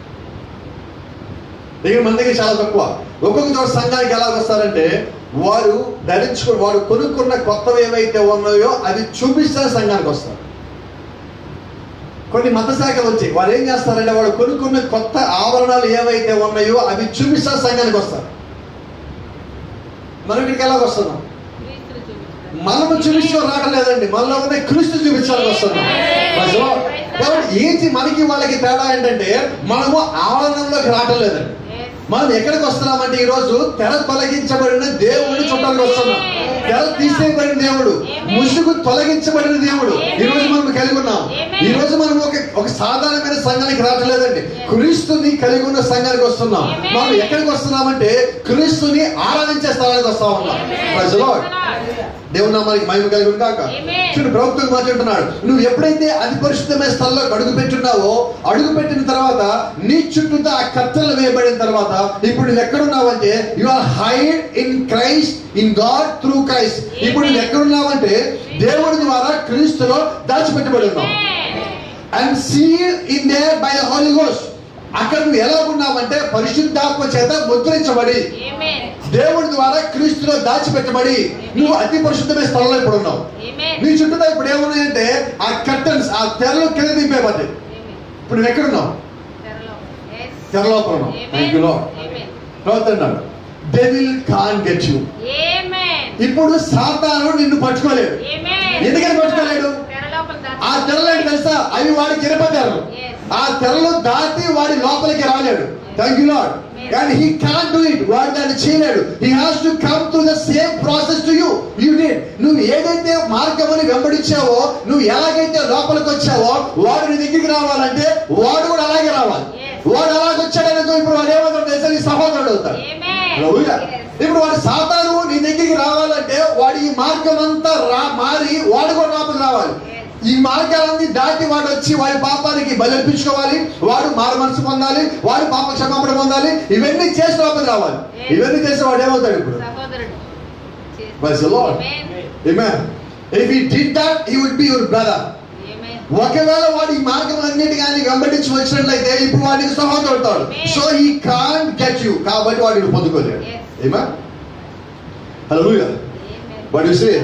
దగ్గర మన దగ్గర చాలా తక్కువ ఒక్కొక్క చోట సంఘానికి ఎలా వస్తారంటే వారు ధరించుకుని వారు కొనుక్కున్న కొత్తవి ఏవైతే ఉన్నాయో అవి చూపిస్తారు సంఘానికి వస్తారు కొన్ని మత శాఖలు వచ్చాయి వారు ఏం చేస్తారంటే వాడు కొనుక్కున్న కొత్త ఆవరణాలు ఏవైతే ఉన్నాయో అవి చూపిస్తారు సంఘానికి వస్తారు మనం ఇక్కడికి ఎలా వస్తున్నాం క్రీస్తుని చూపించడానికి. మనము చూపించడం రావట్లేదండి మనలో ఉన్న క్రీస్తు చూపించడానికి వస్తున్నాం Praise the Lord. కాబట్టి ఏంటి మనకి వాళ్ళకి తేడా ఏంటంటే మనము ఆవరణంలోకి రావటం లేదండి Yes. మనం ఎక్కడికి వస్తున్నామంటే ఈ రోజు తెర తొలగించబడిన దేవుడిని చుట్టానికి వస్తున్నాం తెర తీసేయబడిన దేవుడు ముసుగు తొలగించబడిన దేవుడు ఈ రోజు మనం కలిగి ఉన్నాం ఈ రోజు మనం ఒక ఒక సాధారణమైన సంఘానికి రావట్లేదండి క్రీస్తుని కలిగి ఉన్న సంఘానికి వస్తున్నాం మనం ఎక్కడికి వస్తున్నామంటే క్రీస్తుని ఆరాధించే స్థలానికి వస్తా ఉన్నాం Praise the Lord. దేవుని నామానికి మహిమ కలిగి కాక Amen. చూడు ప్రభుత్వం మాట్లాడుతున్నాడు నువ్వు ఎప్పుడైతే అతి పరిశుద్ధమైన స్థలంలో అడుగు పెట్టున్నావో అడుగు పెట్టిన తర్వాత నీ చుట్టూతో ఆ కత్తెలు వేయబడిన తర్వాత ఇప్పుడు నువ్వు ఎక్కడున్నావంటే you are hide in Christ in God through Christ ఇప్పుడు నువ్వు ఎక్కడున్నావంటే దేవుడి ద్వారా క్రీస్తులో దాచిపెట్టబడి ఉన్నావు and seal in there by the Holi Ghost అక్కడ నువ్వు ఎలా ఉన్నావంటే పరిశుద్ధాత్మ చేత ముద్రించబడి Amen. దేవుడి ద్వారా క్రీస్తులో దాచిపెట్టబడి నువ్వు అతి పరిశుద్ధమైన స్థలంలో ఇప్పుడు ఉన్నావు Amen. నీ చుట్టూ ఇప్పుడు ఏమున్నాయంటే ఆ కర్టన్స్ ఆ తెరలు కింద దింపేపడ్డాయి Amen. ఇప్పుడు నువ్వు ఎక్కడున్నావు తెరలో. Yes. తెరలోపల ఉన్నావు Amen. Thank you lord Amen. ప్రవర్తన్నాడు devil can't get you Amen. ఇప్పుడు సాతాను నిన్ను పట్టుకోలేడు Amen. ఎందుకని పట్టుకోలేడు? తెర లోపల దాచి- ఆ తెరలేంటి తెలుసా అవి వాడికి ఇరప తెరలు Yes. ఆ తెరలు దాటి వాడి లోపలికి రాలేడు thank you lord and he can't do it వాడు దాన్ని చేయలేడు he has to come to the same process to you you did నువ్వు ఏదైతే మార్గముని వెంబడించావో నువ్వు ఎలాగైతే లోపలికి వచ్చావో వాడు నీ దగ్గరికి రావాలంటే వాడు కూడా అలాగే రావాలి Yes. వాడు అలాగే వచ్చాడనుకో ఇప్పుడు వాడు ఏమవుతాడు తెలుసా నీ సహోదరుడు అవుతాడు Amen. హల్లెలూయా. Yes. ఇప్పుడు వాడు సాతాను నీ దగ్గరికి రావాలంటే వాడు ఈ మార్గం అంతా రా మారి వాడు కూడా లోపలికి రావాలి Yes. ఈ మార్గాలన్నీ దాటి వాడు వచ్చి వాడి పాపానికి బలర్పించుకోవాలి వాడు మారు మనసు పొందాలి వాడు పాప క్షమాపణ పొందాలి ఇవన్నీ చేసి లోపలికి రావాలి Yes. ఇవన్నీ చేసి వాడు ఏమవుతాడు ఇప్పుడు సహోదరుడు చేసి- Praise the Lord. Amen. Amen. If he did that, he would be your brother. Amen. ఒకవేళ వాడు ఈ మార్గములన్నిటి కానీ వెంబడించి వచ్చినట్లయితే ఇప్పుడు వాడికి సహోదరుడు అవుతాడు Amen. So he can't get you కాబట్టి వాడు నిన్ను పొందుకోలేడు Yes. ఏమా హల్లెలూయా Amen. బట్ యు సీ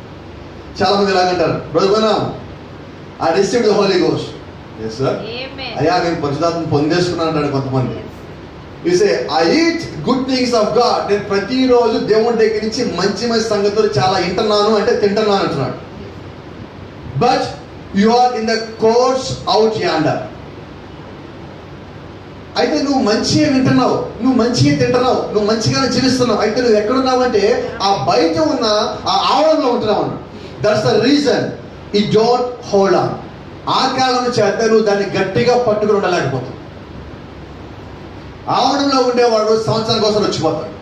చాలా మంది ఇలాగంటారు brother I receive the Holi ghost yes sir Amen. అయ్యా నేను పరిశుధాత్మ పొందేసుకున్నాను అంటాడు కొంతమంది you say I eat good things of God నేను ప్రతిరోజు దేవుడి దగ్గర నుంచి మంచి మంచి సంగతులు చాలా వింటున్నాను అంటే తింటున్నాను అంటున్నాడు but you are in the courts out yonder అయితే నువ్వు మంచిగా వింటున్నావు నువ్వు మంచిగా తింటున్నావు నువ్వు మంచిగానే జీవిస్తున్నావు అయితే నువ్వు ఎక్కడున్నావు అంటే ఆ బయట ఉన్న ఆ ఆవరణలో ఉంటున్నావు that's the reason he don't hold on ఆ కాలం చేత నువ్వు దాన్ని గట్టిగా పట్టుకుని ఉండలేకపోతావు ఆవరణలో ఉండేవాడు సంవత్సరం కోసం వచ్చిపోతాడు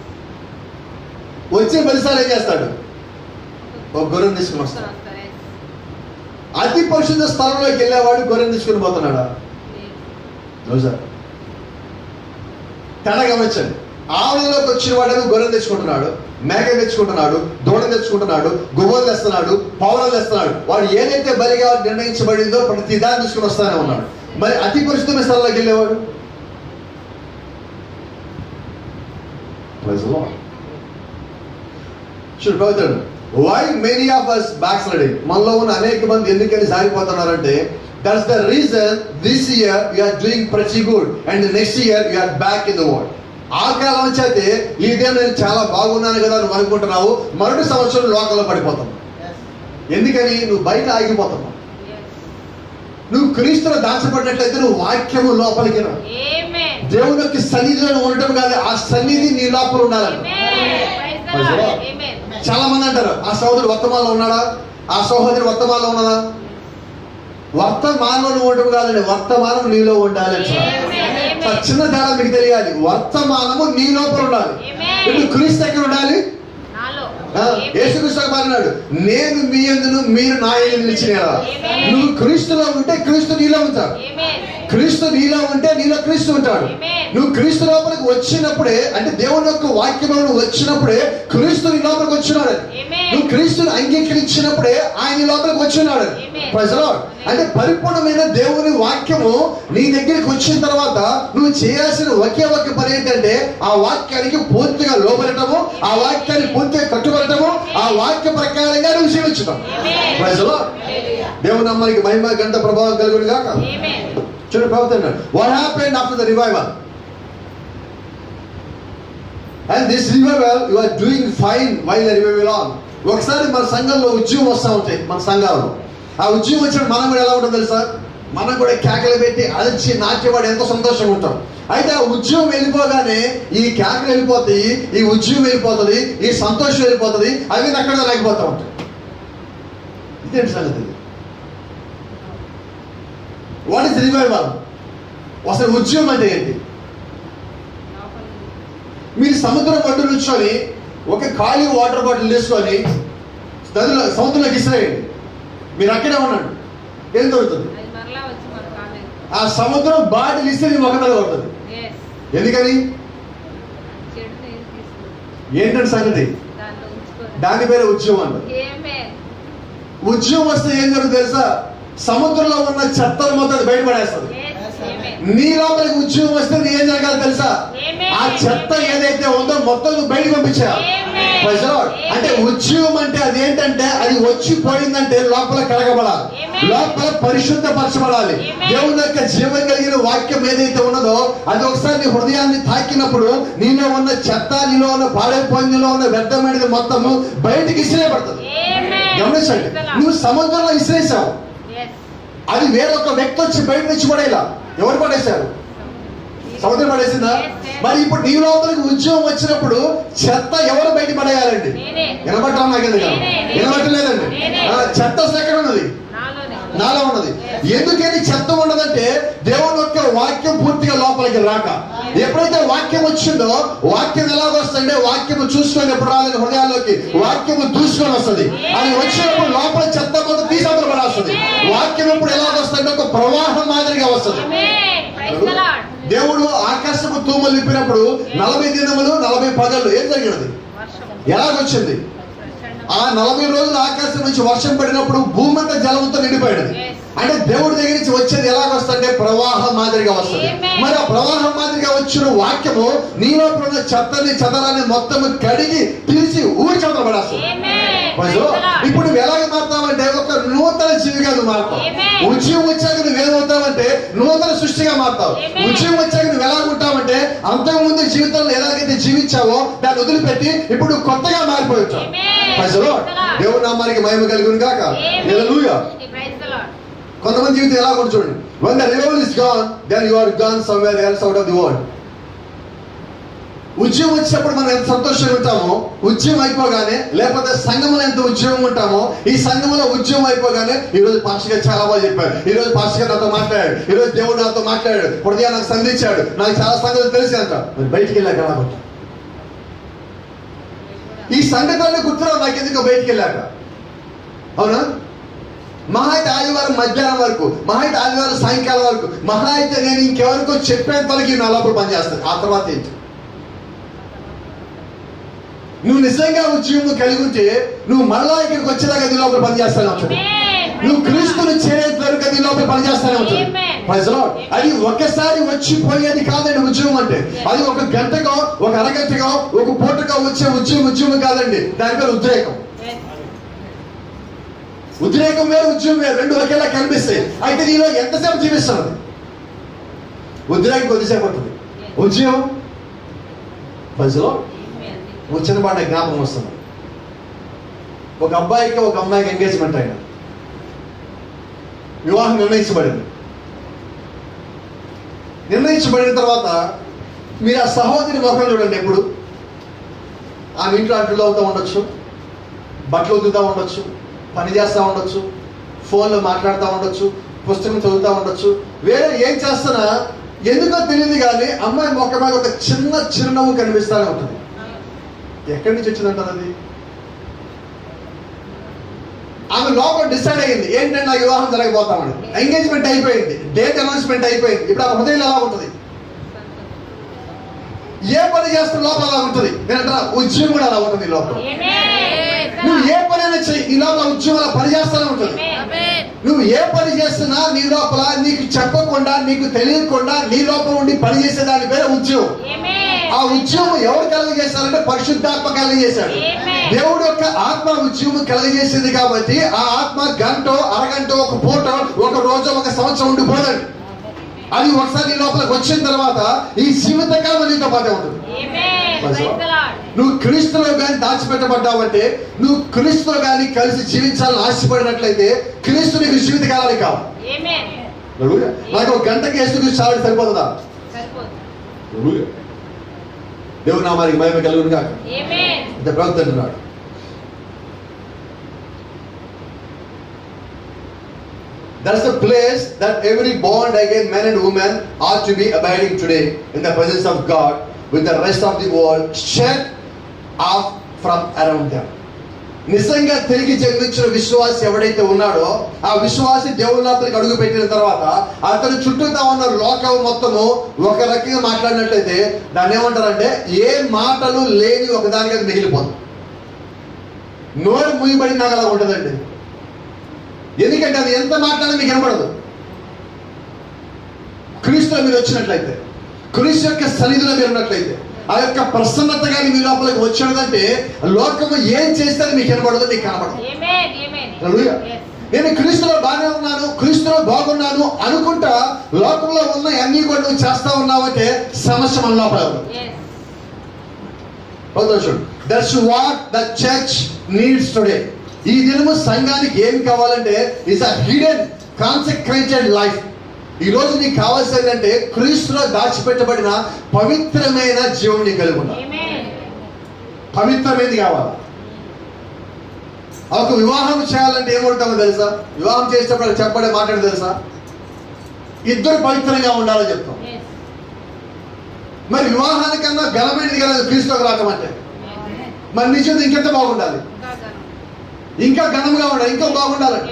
వచ్చే పదిసార్లు ఏం చేస్తాడు ఒక గొర్రెను తీసుకుని వస్తాడు అతి పరిశుద్ధ స్థలంలోకి వెళ్ళేవాడు గొర్రెను తీసుకుని పోతున్నాడా సార్ తేడా గమనించండి ఆవులలోకి వచ్చిన వాడేమో గొర్రెలు తెచ్చుకుంటున్నాడు మేక తెచ్చుకుంటున్నాడు దూడ తెచ్చుకుంటున్నాడు గువ్వలు తెస్తున్నాడు పౌరాలు తెస్తున్నాడు వాడు ఏదైతే బలిగా నిర్ణయించబడిందో ప్రతి దాన్ని తీసుకుని వస్తానే ఉన్నాడు మరి అతి పరిశుద్ధమైన స్థలంలోకి వెళ్ళేవాడు Praise the Lord. చూడు ప్రభుత్వం why many of us backsliding మనలో ఉన్న అనేక మంది ఎందుకని సాగిపోతున్నారంటే that's the reason this year are doing pretty good and next year are back in the world ఆ కాలం నుంచి అయితే ఇదే నేను చాలా బాగున్నాను కదా నువ్వు అనుకుంటున్నావు మరొక సంవత్సరం లోకంలో పడిపోతావు ఎందుకని నువ్వు బయట ఆగిపోతున్నావు నువ్వు క్రీస్తులో దాచబడినట్లయితే నువ్వు వాక్యము లోపలికి రా Amen. దేవుని యొక్క సన్నిధిలో ఉండటం కాదు ఆ సన్నిధి నీ లోపల ఉండాలని Amen. Praise the Praise the Lord. Lord. Amen. చాలా మంది అంటారు ఆ సహోదరుడు వర్తమానంలో ఉన్నాడా ఆ సహోదరి వర్తమానంలో ఉన్నదా వర్తమానంలో నువ్వు ఉండటం కాదండి వర్తమానం నీలో ఉండాలి అంటున్నారు. Amen. చాలా చిన్న తేడా మీకు తెలియాలి వర్తమానము నీ లోపల ఉండాలి Amen. ఇప్పుడు క్రీస్తు ఎక్కడ ఉండాలి నాలో ఆ, యేసుక్రీస్తు ఒక మాట అన్నాడు నేను మీ ఎందును మీరు నా ఎందు నిలిచిన యెడల." Amen. నువ్వు క్రీస్తులో ఉంటే క్రీస్తు నీలో ఉంటాడు Amen. క్రీస్తు నీలో ఉంటే నీలో క్రీస్తు ఉంటాడు Amen. నువ్వు క్రీస్తు లోపలికి వచ్చినప్పుడే అంటే దేవుని యొక్క వాక్యంలో నువ్వు వచ్చినప్పుడే క్రీస్తు నీ లోపలికి వచ్చినాడు Amen. నువ్వు క్రీస్తుని అంగీకరించినప్పుడే ఆయన నీ లోపలికి వచ్చినాడు Amen. Praise the Lord. అంటే పరిపూర్ణమైన దేవుని వాక్యము నీ దగ్గరికి వచ్చిన తర్వాత నువ్వు చేయాల్సిన ఒకే ఒక్క పని ఏంటంటే ఆ వాక్యానికి పూర్తిగా లోబడటము ఆ వాక్యాన్ని పూర్తిగా కట్టుబడటము ఆ వాక్య ప్రకారంగా నువ్వు జీవించడం Amen. Praise the Lord. Hallelujah. దేవుని అమ్మానికి మహిమ గంట ప్రభావం కలుగుడు గాక Amen. చూడండి ప్రవర్తన what happened after the revival and this revival you are doing fine while the revival on ఒకసారి మన సంఘంలో ఉద్యమం వస్తూ ఉంటాయి మన సంఘాలలో ఆ ఉద్యమం వచ్చినప్పుడు మనం కూడా ఎలా ఉంటుంది తెలుసా మనం కూడా కేకలు పెట్టి అలచి నాట్యవాడు ఎంతో సంతోషంగా ఉంటాం అయితే ఆ ఉద్యమం వెళ్ళిపోగానే ఈ కేకలు వెళ్ళిపోతాయి ఈ ఉద్యమం వెళ్ళిపోతుంది ఈ సంతోషం వెళ్ళిపోతుంది అవి అక్కడ లేకపోతూ ఉంటాయి ఇదేంటి సంగతి ఇది వాట్ ఇస్ రివైవల్ అసలు ఉద్యమం అంటే ఏంటి మీరు సముద్రం పట్టు నుంచొని ఒక ఖాళీ వాటర్ బాటిల్ తీసుకొని నదిలో సముద్రంలోకి ఇసిరేయండి మీరు అక్కడే ఉన్నాడు ఏం దొరుకుతుంది అది మరలా వచ్చి మన కాలేదు ఆ సముద్రం బాటిల్ ఇస్తే నీ ముఖం మీద పడుతుంది ఎస్ ఎందుకని చెడుని ఏం తీసుకుంది ఏంటంటే సంగతి దాంట్లో ఉంచుకోదు దాని పేరే ఉద్యమం అంట ఏమే ఉద్యమం వస్తే ఏం జరుగుతుంది తెలుసా సముద్రంలో ఉన్న చెత్తను మొత్తం బయటపడేస్తుంది ఎస్ ఏమే నీ లోపలికి ఉద్యమం వస్తే నీ ఏం జరగాలి తెలుసా Amen. ఆ చెత్త ఏదైతే ఉందో మొత్తం నువ్వు బయటకు పంపించావు Amen. Praise the Lord. Amen. అంటే ఉద్యమం అంటే అది ఏంటంటే అది వచ్చి పోయిందంటే లోపల కడగబడాలి Amen. లోపల పరిశుద్ధపరచబడాలి Amen. దేవుని యొక్క జీవం కలిగిన వాక్యం ఏదైతే ఉన్నదో అది ఒకసారి నీ హృదయాన్ని తాకినప్పుడు నీలో ఉన్న చెత్త నీలో ఉన్న పాడైపోయిన నీలో ఉన్న వ్యర్థమైనది మొత్తము బయటికి ఇసిరేయబడుతుంది Amen. గమనించండి Praise the Lord. నువ్వు సముద్రంలో ఇసిరేసావు Yes. అది వేరొక వ్యక్తి వచ్చి బయట నుంచి పడేలా ఎవరు పడేశారు సముద్రం పడేసిందా Yes, yes. మరి ఇప్పుడు నీ లోపలికి ఉద్యోగం వచ్చినప్పుడు చెత్త ఎవరు బయట పడేయాలండి నేనే వినబట్టడం నాకు ఎందుకు నేనే, నేనే. వినబట్టలేదండి నేనే. ఆ, చెత్త ఎక్కడ ఉన్నది నాలోనే నాలో ఉన్నది ఎందుకని చెత్త ఉండదంటే దేవుని యొక్క వాక్యం పూర్తిగా లోపలికి రాక ఎప్పుడైతే వాక్యం వచ్చిందో వాక్యం ఎలాగ వస్తుందంటే వాక్యము చూసుకొని ఎప్పుడు రాలేదు హృదయాల్లోకి వాక్యము దూసుకొని వస్తుంది అది వచ్చినప్పుడు లోపల చెత్త మొత్తం తీసవతల పడాల్సింది వాక్యం ఎప్పుడు ఎలాగ వస్తుందంటే ఒక ప్రవాహం మాదిరిగా వస్తుంది Amen. Praise the Lord. దేవుడు ఆకాశపు తూములు విప్పినప్పుడు నలభై దినములు నలభై పగళ్ళు ఏం జరిగినది వర్షం ఎలాగొచ్చింది ప్రచండం. ఆ నలభై రోజులు ఆకాశం నుంచి వర్షం పడినప్పుడు భూమి అంతా జలంతో నిండిపోయింది Yes. అంటే దేవుడి దగ్గర నుంచి వచ్చేది ఎలాగ వస్తుందంటే ప్రవాహం మాదిరిగా వస్తుంది Amen. మరి ఆ ప్రవాహం మాదిరిగా వచ్చిన వాక్యము నీ లోపల ఉన్న చెత్తని చెదరాన్ని మొత్తం కడిగి తీసి ఊరి చెత్త పడేస్తుంది Amen. Praise Praise the Lord. the Lord. ఇప్పుడు నువ్వు ఎలాగ మారుతావంటే ఒక నూతన జీవిగా నువ్వు మారుతావు Amen. ఉద్యమం వచ్చాక నువ్వు ఏమవుతావంటే నూతన సృష్టిగా మారుతావు Amen. ఉద్యమం వచ్చాక నువ్వు ఎలా ఉంటావంటే అంతకు ముందు జీవితంలో ఎలాగైతే జీవించావో దాన్ని వదిలిపెట్టి ఇప్పుడు నువ్వు కొత్తగా మారిపోవచ్చు Amen. Praise the Lord. Praise the Lord. దేవుని నామానికి మహిమ కలుగును గాక Amen. Hallelujah Praise the Lord. కొంతమంది జీవితం ఎలా కూడా చూడండి when the revival is gone then you are gone somewhere else out of the world ఉద్యమం వచ్చినప్పుడు మనం ఎంత సంతోషంగా ఉంటామో ఉద్యమం అయిపోగానే లేకపోతే సంఘంలో ఎంత ఉద్యమం ఉంటామో ఈ సంఘంలో ఉద్యమం అయిపోగానే ఈ రోజు పాస్టర్ గారు చాలా బాగా చెప్పారు ఈ రోజు పాస్టర్ గారు నాతో మాట్లాడాడు ఈ రోజు దేవుడు నాతో మాట్లాడాడు హృదయా నాకు సంధించాడు నాకు చాలా సంగతులు తెలిసి అంట మరి బయటికి వెళ్ళాక ఎలా ఉంటాం ఈ సంగతులన్నీ గుర్తురావు నాకు ఎందుకు బయటికి వెళ్ళాక అవునా మహా అయితే ఆదివారం మధ్యాహ్నం వరకు మహా అయితే ఆదివారం సాయంకాలం వరకు మహా అయితే నేను ఇంకెవరికో చెప్పేంత వరకు నా లోపల పనిచేస్తాను ఆ తర్వాత ఏంటి నువ్వు నిజంగా ఉద్యోగం కలిగి ఉంటే నువ్వు మళ్ళా ఇక్కడికి వచ్చేదాకా నీ లోపల పనిచేస్తానే ఉంటుంది Amen. నువ్వు క్రీస్తుని చేరేంత వరకు నీ లోపల పనిచేస్తానే ఉంటుంది Amen. Praise the Lord. అది ఒకసారి వచ్చి పోయేది కాదండి ఉద్యోగం అంటే అది ఒక గంటకో ఒక అరగంటకో ఒక పూటకో వచ్చే ఉద్యోగం ఉద్యోగం కాదండి దాని పేరు ఉద్రేకం Yes. ఉద్రేకం వేరు ఉద్యోగం వేరు రెండు ఒకేలా కనిపిస్తాయి అయితే నీలో ఎంతసేపు జీవిస్తున్నది ఉద్రేకం కొద్దిసేపు ఉంటుంది ఉద్యోగం బస్సులో Amen. వచ్చిన పాట జ్ఞాపకం వస్తుంది ఒక అబ్బాయికి ఒక అమ్మాయికి ఎంగేజ్మెంట్ అయిన వివాహం నిర్ణయించబడింది నిర్ణయించబడిన తర్వాత మీరు ఆ సహోదరి ముఖం చూడండి ఎప్పుడు ఆమె ఇంట్లో అడ్డులు అవుతూ ఉండొచ్చు బట్టలు ఉతుకుతూ ఉండొచ్చు పని చేస్తూ ఉండొచ్చు ఫోన్లో మాట్లాడుతూ ఉండొచ్చు పుస్తకం చదువుతూ ఉండొచ్చు వేరే ఏం చేస్తున్నా ఎందుకో తెలియదు కానీ అమ్మాయి మొక్క మీద ఒక చిన్న చిరునవ్వు కనిపిస్తూనే ఉంటుంది ఎక్కడి నుంచి వచ్చిందంటారు అది ఆమె లోపల డిసైడ్ అయ్యింది ఏంటంటే నా వివాహం జరగబోతామని ఎంగేజ్మెంట్ అయిపోయింది డేట్ అనౌన్స్మెంట్ అయిపోయింది ఇప్పుడు ఆ హృదయం ఎలా ఉంటుంది ఏ పని చేస్తున్న లోపల అలా ఉంటుంది నేనంటే ఉద్యోగం కూడా అలా ఉంటుంది ఈ లోపల నువ్వు ఏ పనైనా చెయ్యి నీ లోపల ఉద్యోగం అలా పని చేస్తూనే ఉంటుంది నువ్వు ఏ పని చేస్తున్నా నీ లోపల నీకు చెప్పకుండా నీకు తెలియకుండా నీ లోపల ఉండి పని చేసే దాని పేరే ఉద్యోగం ఆ ఉద్యోగం ఎవరు కలుగజేశారంటే పరిశుద్ధాత్మ కలుగజేశాడు దేవుడు యొక్క ఆత్మ ఉద్యమం కలుగజేసింది కాబట్టి ఆ ఆత్మ గంట అరగంట ఒక పూట ఒక రోజు ఒక సంవత్సరం ఉండిపోదండి అది ఒకసారి నీ లోపలికి వచ్చిన తర్వాత ఈ జీవితకాలం నీతో పాటే ఉంటుంది నువ్వు క్రీస్తులో కానీ దాచిపెట్టబడ్డావంటే నువ్వు క్రీస్తులో కానీ కలిసి జీవించాలని ఆశపడినట్లయితే క్రీస్తు నీకు జీవితకాలానికి కావాలి హల్లెలూయా. నాకు ఒక గంటకి వేస్తూ గురించి చావడం సరిపోతుందా హల్లెలూయా. దేవుని నామానికి మహిమ కలుగును కాక ఇంత ప్రవక్త అంటున్నాడు That's the place that every born again man and woman ought to be abiding today in the presence of God with the rest of the world shut off from around them. నిజంగా తిరిగి జన్మించిన విశ్వాసి ఎవడైతే ఉన్నాడో ఆ విశ్వాసి దేవుని లోపలికి అడుగు పెట్టిన తర్వాత అతను చుట్టూతా ఉన్న లోకం మొత్తము ఒక రకంగా మాట్లాడినట్లయితే దాన్ని ఏమంటారంటే ఏ మాటలు లేని ఒకదానికి అది మిగిలిపోతుంది నోరు ముయ్యబడి నాకు అలా ఉంటుందండి ఎందుకంటే అది ఎంత మాట్లాడినా మీకు వినపడదు క్రీస్తులో మీరు వచ్చినట్లయితే క్రీస్తు యొక్క సన్నిధిలో మీరు ఉన్నట్లయితే ఆ యొక్క ప్రసన్నత కానీ మీ లోపలికి వచ్చినదంటే లోకము ఏం చేస్తే అది మీకు వినపడదు మీకు కనపడదు హల్లెలూయా. నేను క్రీస్తులో బాగానే ఉన్నాను క్రీస్తులో బాగున్నాను అనుకుంటా లోకంలో ఉన్న అన్ని కూడా నువ్వు చేస్తా ఉన్నావంటే సమస్య మన లోపల ఉంది. That's what the church needs today ఈ దినము సంఘానికి ఏం కావాలంటే is a hidden consecrated life ఈ రోజు నీకు కావాల్సింది ఏంటంటే క్రీస్తులో దాచిపెట్టబడిన పవిత్రమైన జీవం నీకు కలిగి ఉండాలి పవిత్రమైనది కావాలి ఒక వివాహం చేయాలంటే ఏమంటామో తెలుసా వివాహం చేసేటప్పుడు చెప్పడే మాట్లాడి తెలుసా ఇద్దరు పవిత్రంగా ఉండాలని చెప్తాం మరి వివాహానికన్నా ఘనమైనది కదా క్రీస్తులోకి రావటం అంటే మరి నీ జీవితం ఇంకెంత బాగుండాలి ఇంకా ఘనంగా ఉండాలి ఇంకా బాగుండాలండి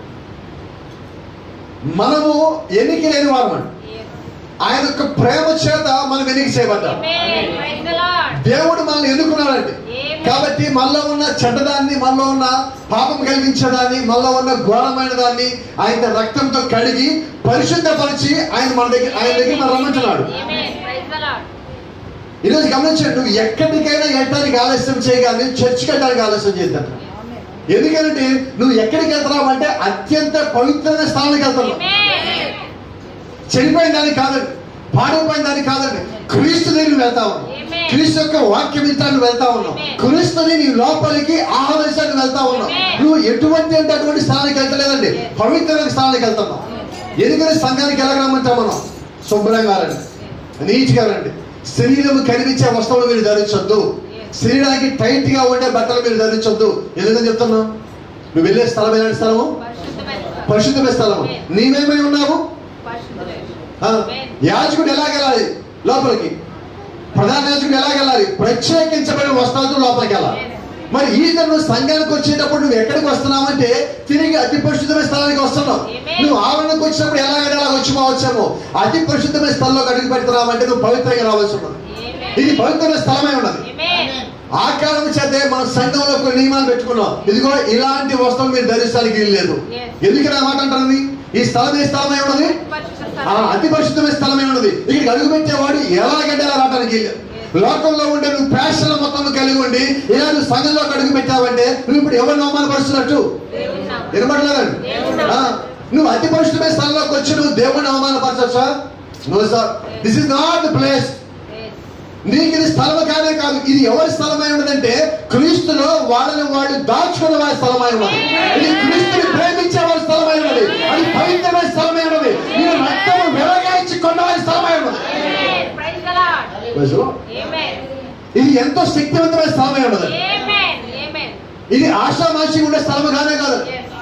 మనము ఎన్నిక లేని వారమండి ఆయన యొక్క ప్రేమ చేత మనం ఎన్నిక చేయబడ్డాం దేవుడు మనల్ని ఎన్నుకున్నాడండి కాబట్టి మనలో ఉన్న చెడ్డదాన్ని మనలో ఉన్న పాపం కలిగించేదాన్ని మనలో ఉన్న ఘోరమైన దాన్ని ఆయన రక్తంతో కడిగి పరిశుద్ధపరిచి ఆయన మన దగ్గర ఆయన దగ్గర మనం రమ్మంటున్నాడు ఈరోజు గమనించండి నువ్వు ఎక్కడికైనా వెళ్ళడానికి ఆలస్యం చేయగానే చర్చికి వెళ్ళడానికి ఆలస్యం చేద్దాం ఎందుకంటే నువ్వు ఎక్కడికి వెళ్తున్నావు అంటే అత్యంత పవిత్రమైన స్థానానికి వెళ్తున్నావు చనిపోయిన దానికి కాదండి పాడైపోయిన దానికి కాదండి క్రీస్తు దగ్గరికి వెళ్తా ఉన్నావు Amen. క్రీస్తు యొక్క వాక్యం వింటానికి వెళ్తా ఉన్నావు Amen. క్రీస్తుని నీ లోపలికి ఆహ్వానించడానికి వెళ్తా ఉన్నావు Amen. నువ్వు ఎటువంటి అంటే అటువంటి స్థానానికి వెళ్తలేదండి పవిత్రమైన స్థానానికి వెళ్తున్నావు ఎందుకంటే సంఘానికి ఎలా రమ్మంటాం మనం శుభ్రంగా రండి నీట్గా రండి శరీరం కనిపించే వస్తువులు మీరు ధరించొద్దు శరీరానికి టైట్ గా ఉండే బట్టలు మీరు ధరించొద్దు ఎందుకని చెప్తున్నావు నువ్వు వెళ్ళే స్థలం ఎలాంటి స్థలము పరిశుద్ధమైన స్థలము నీవేమై ఉన్నావు ఆ, యాజకుడు ఎలాగెళ్ళాలి లోపలికి ప్రధాన యాజకుడు ఎలాగెళ్ళాలి ప్రత్యేకించబడిన వస్త్రాలతో లోపలికి వెళ్ళాలి మరి ఈ నువ్వు సంఘానికి వచ్చేటప్పుడు నువ్వు ఎక్కడికి వస్తున్నావంటే తిరిగి అతి పరిశుద్ధమైన స్థలానికి వస్తున్నావు Amen. నువ్వు ఆవరణకు వచ్చినప్పుడు ఎలాగైనా అలా వచ్చి వచ్చాము అతి పరిశుద్ధమైన స్థలంలో అడుగు పెడుతున్నావంటే నువ్వు పవిత్రంగా రావాల్సి ఉన్నది ఇది పవిత్రమైన స్థలమై ఉన్నది ఆ కారణం చేతే మన సంఘంలో కొన్ని నియమాలు పెట్టుకున్నాం ఇదిగో ఇలాంటి వస్త్రం మీరు ధరించడానికి వీలు లేదు Yes. ఎందుకని ఆ మాట అంటారు ఈ స్థలం ఏ స్థలమై ఉన్నది ఆ అతి పరిశుద్ధమైన స్థలమే ఉన్నది ఇక్కడికి అడుగు పెట్టేవాడు ఎలాగంటే అలా రావడానికి వీలు లేదు. లోకంలో ఉండే నువ్వు ప్యాషన్ మొత్తం కలిగి ఉండి ఇలా నువ్వు సంఘంలోకి అడుగు పెట్టావంటే నువ్వు ఇప్పుడు ఎవరిని అవమానపరుస్తున్నట్టు వినపడలేదండి దేవుడు. ఆ, నువ్వు అతి పరిశుద్ధమైన స్థలంలోకి వచ్చి నువ్వు దేవుడిని అవమానపరచచ్చా no sir this is not the place నీకు ఇది స్థలం కాదే కాదు ఇది ఎవరి స్థలమై ఉన్నదంటే క్రీస్తులో వాళ్ళని వాళ్ళు దాచుకున్న వారి స్థలమై ఉన్నది ఇది క్రీస్తుని ప్రేమించే వారి స్థలమై ఉన్నది అది పవిత్రమైన స్థలమై ఉన్నది ఇది రక్తము వెలగాయించి కొన్న వారి స్థలమై ఉన్నది ప్రజలు, ఇది ఎంతో శక్తివంతమైన స్థలమై ఉన్నది ఇది ఆశామాషి ఉండే స్థలము కానే కాదు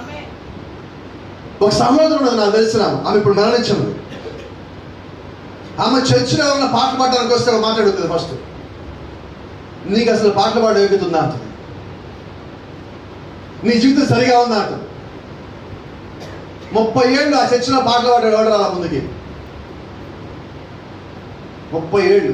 ఒక సహోదరుడు ఉన్నది నాకు తెలిసిన ఆమె. ఆమె ఇప్పుడు మరణించింది ఆమె చర్చిలో ఉన్న పాటలు పాడడానికి వస్తే ఒక మాట అడుగుతుంది ఫస్ట్ నీకు అసలు పాటలు పాడే యోగ్యత ఉందా అంటుంది నీ జీవితం సరిగా ఉందా అంట ముప్పై ఏళ్ళు ఆ చర్చిలో పాటలు పాడాడు ఎవడు రాలా ముందుకి ముప్పై ఏళ్ళు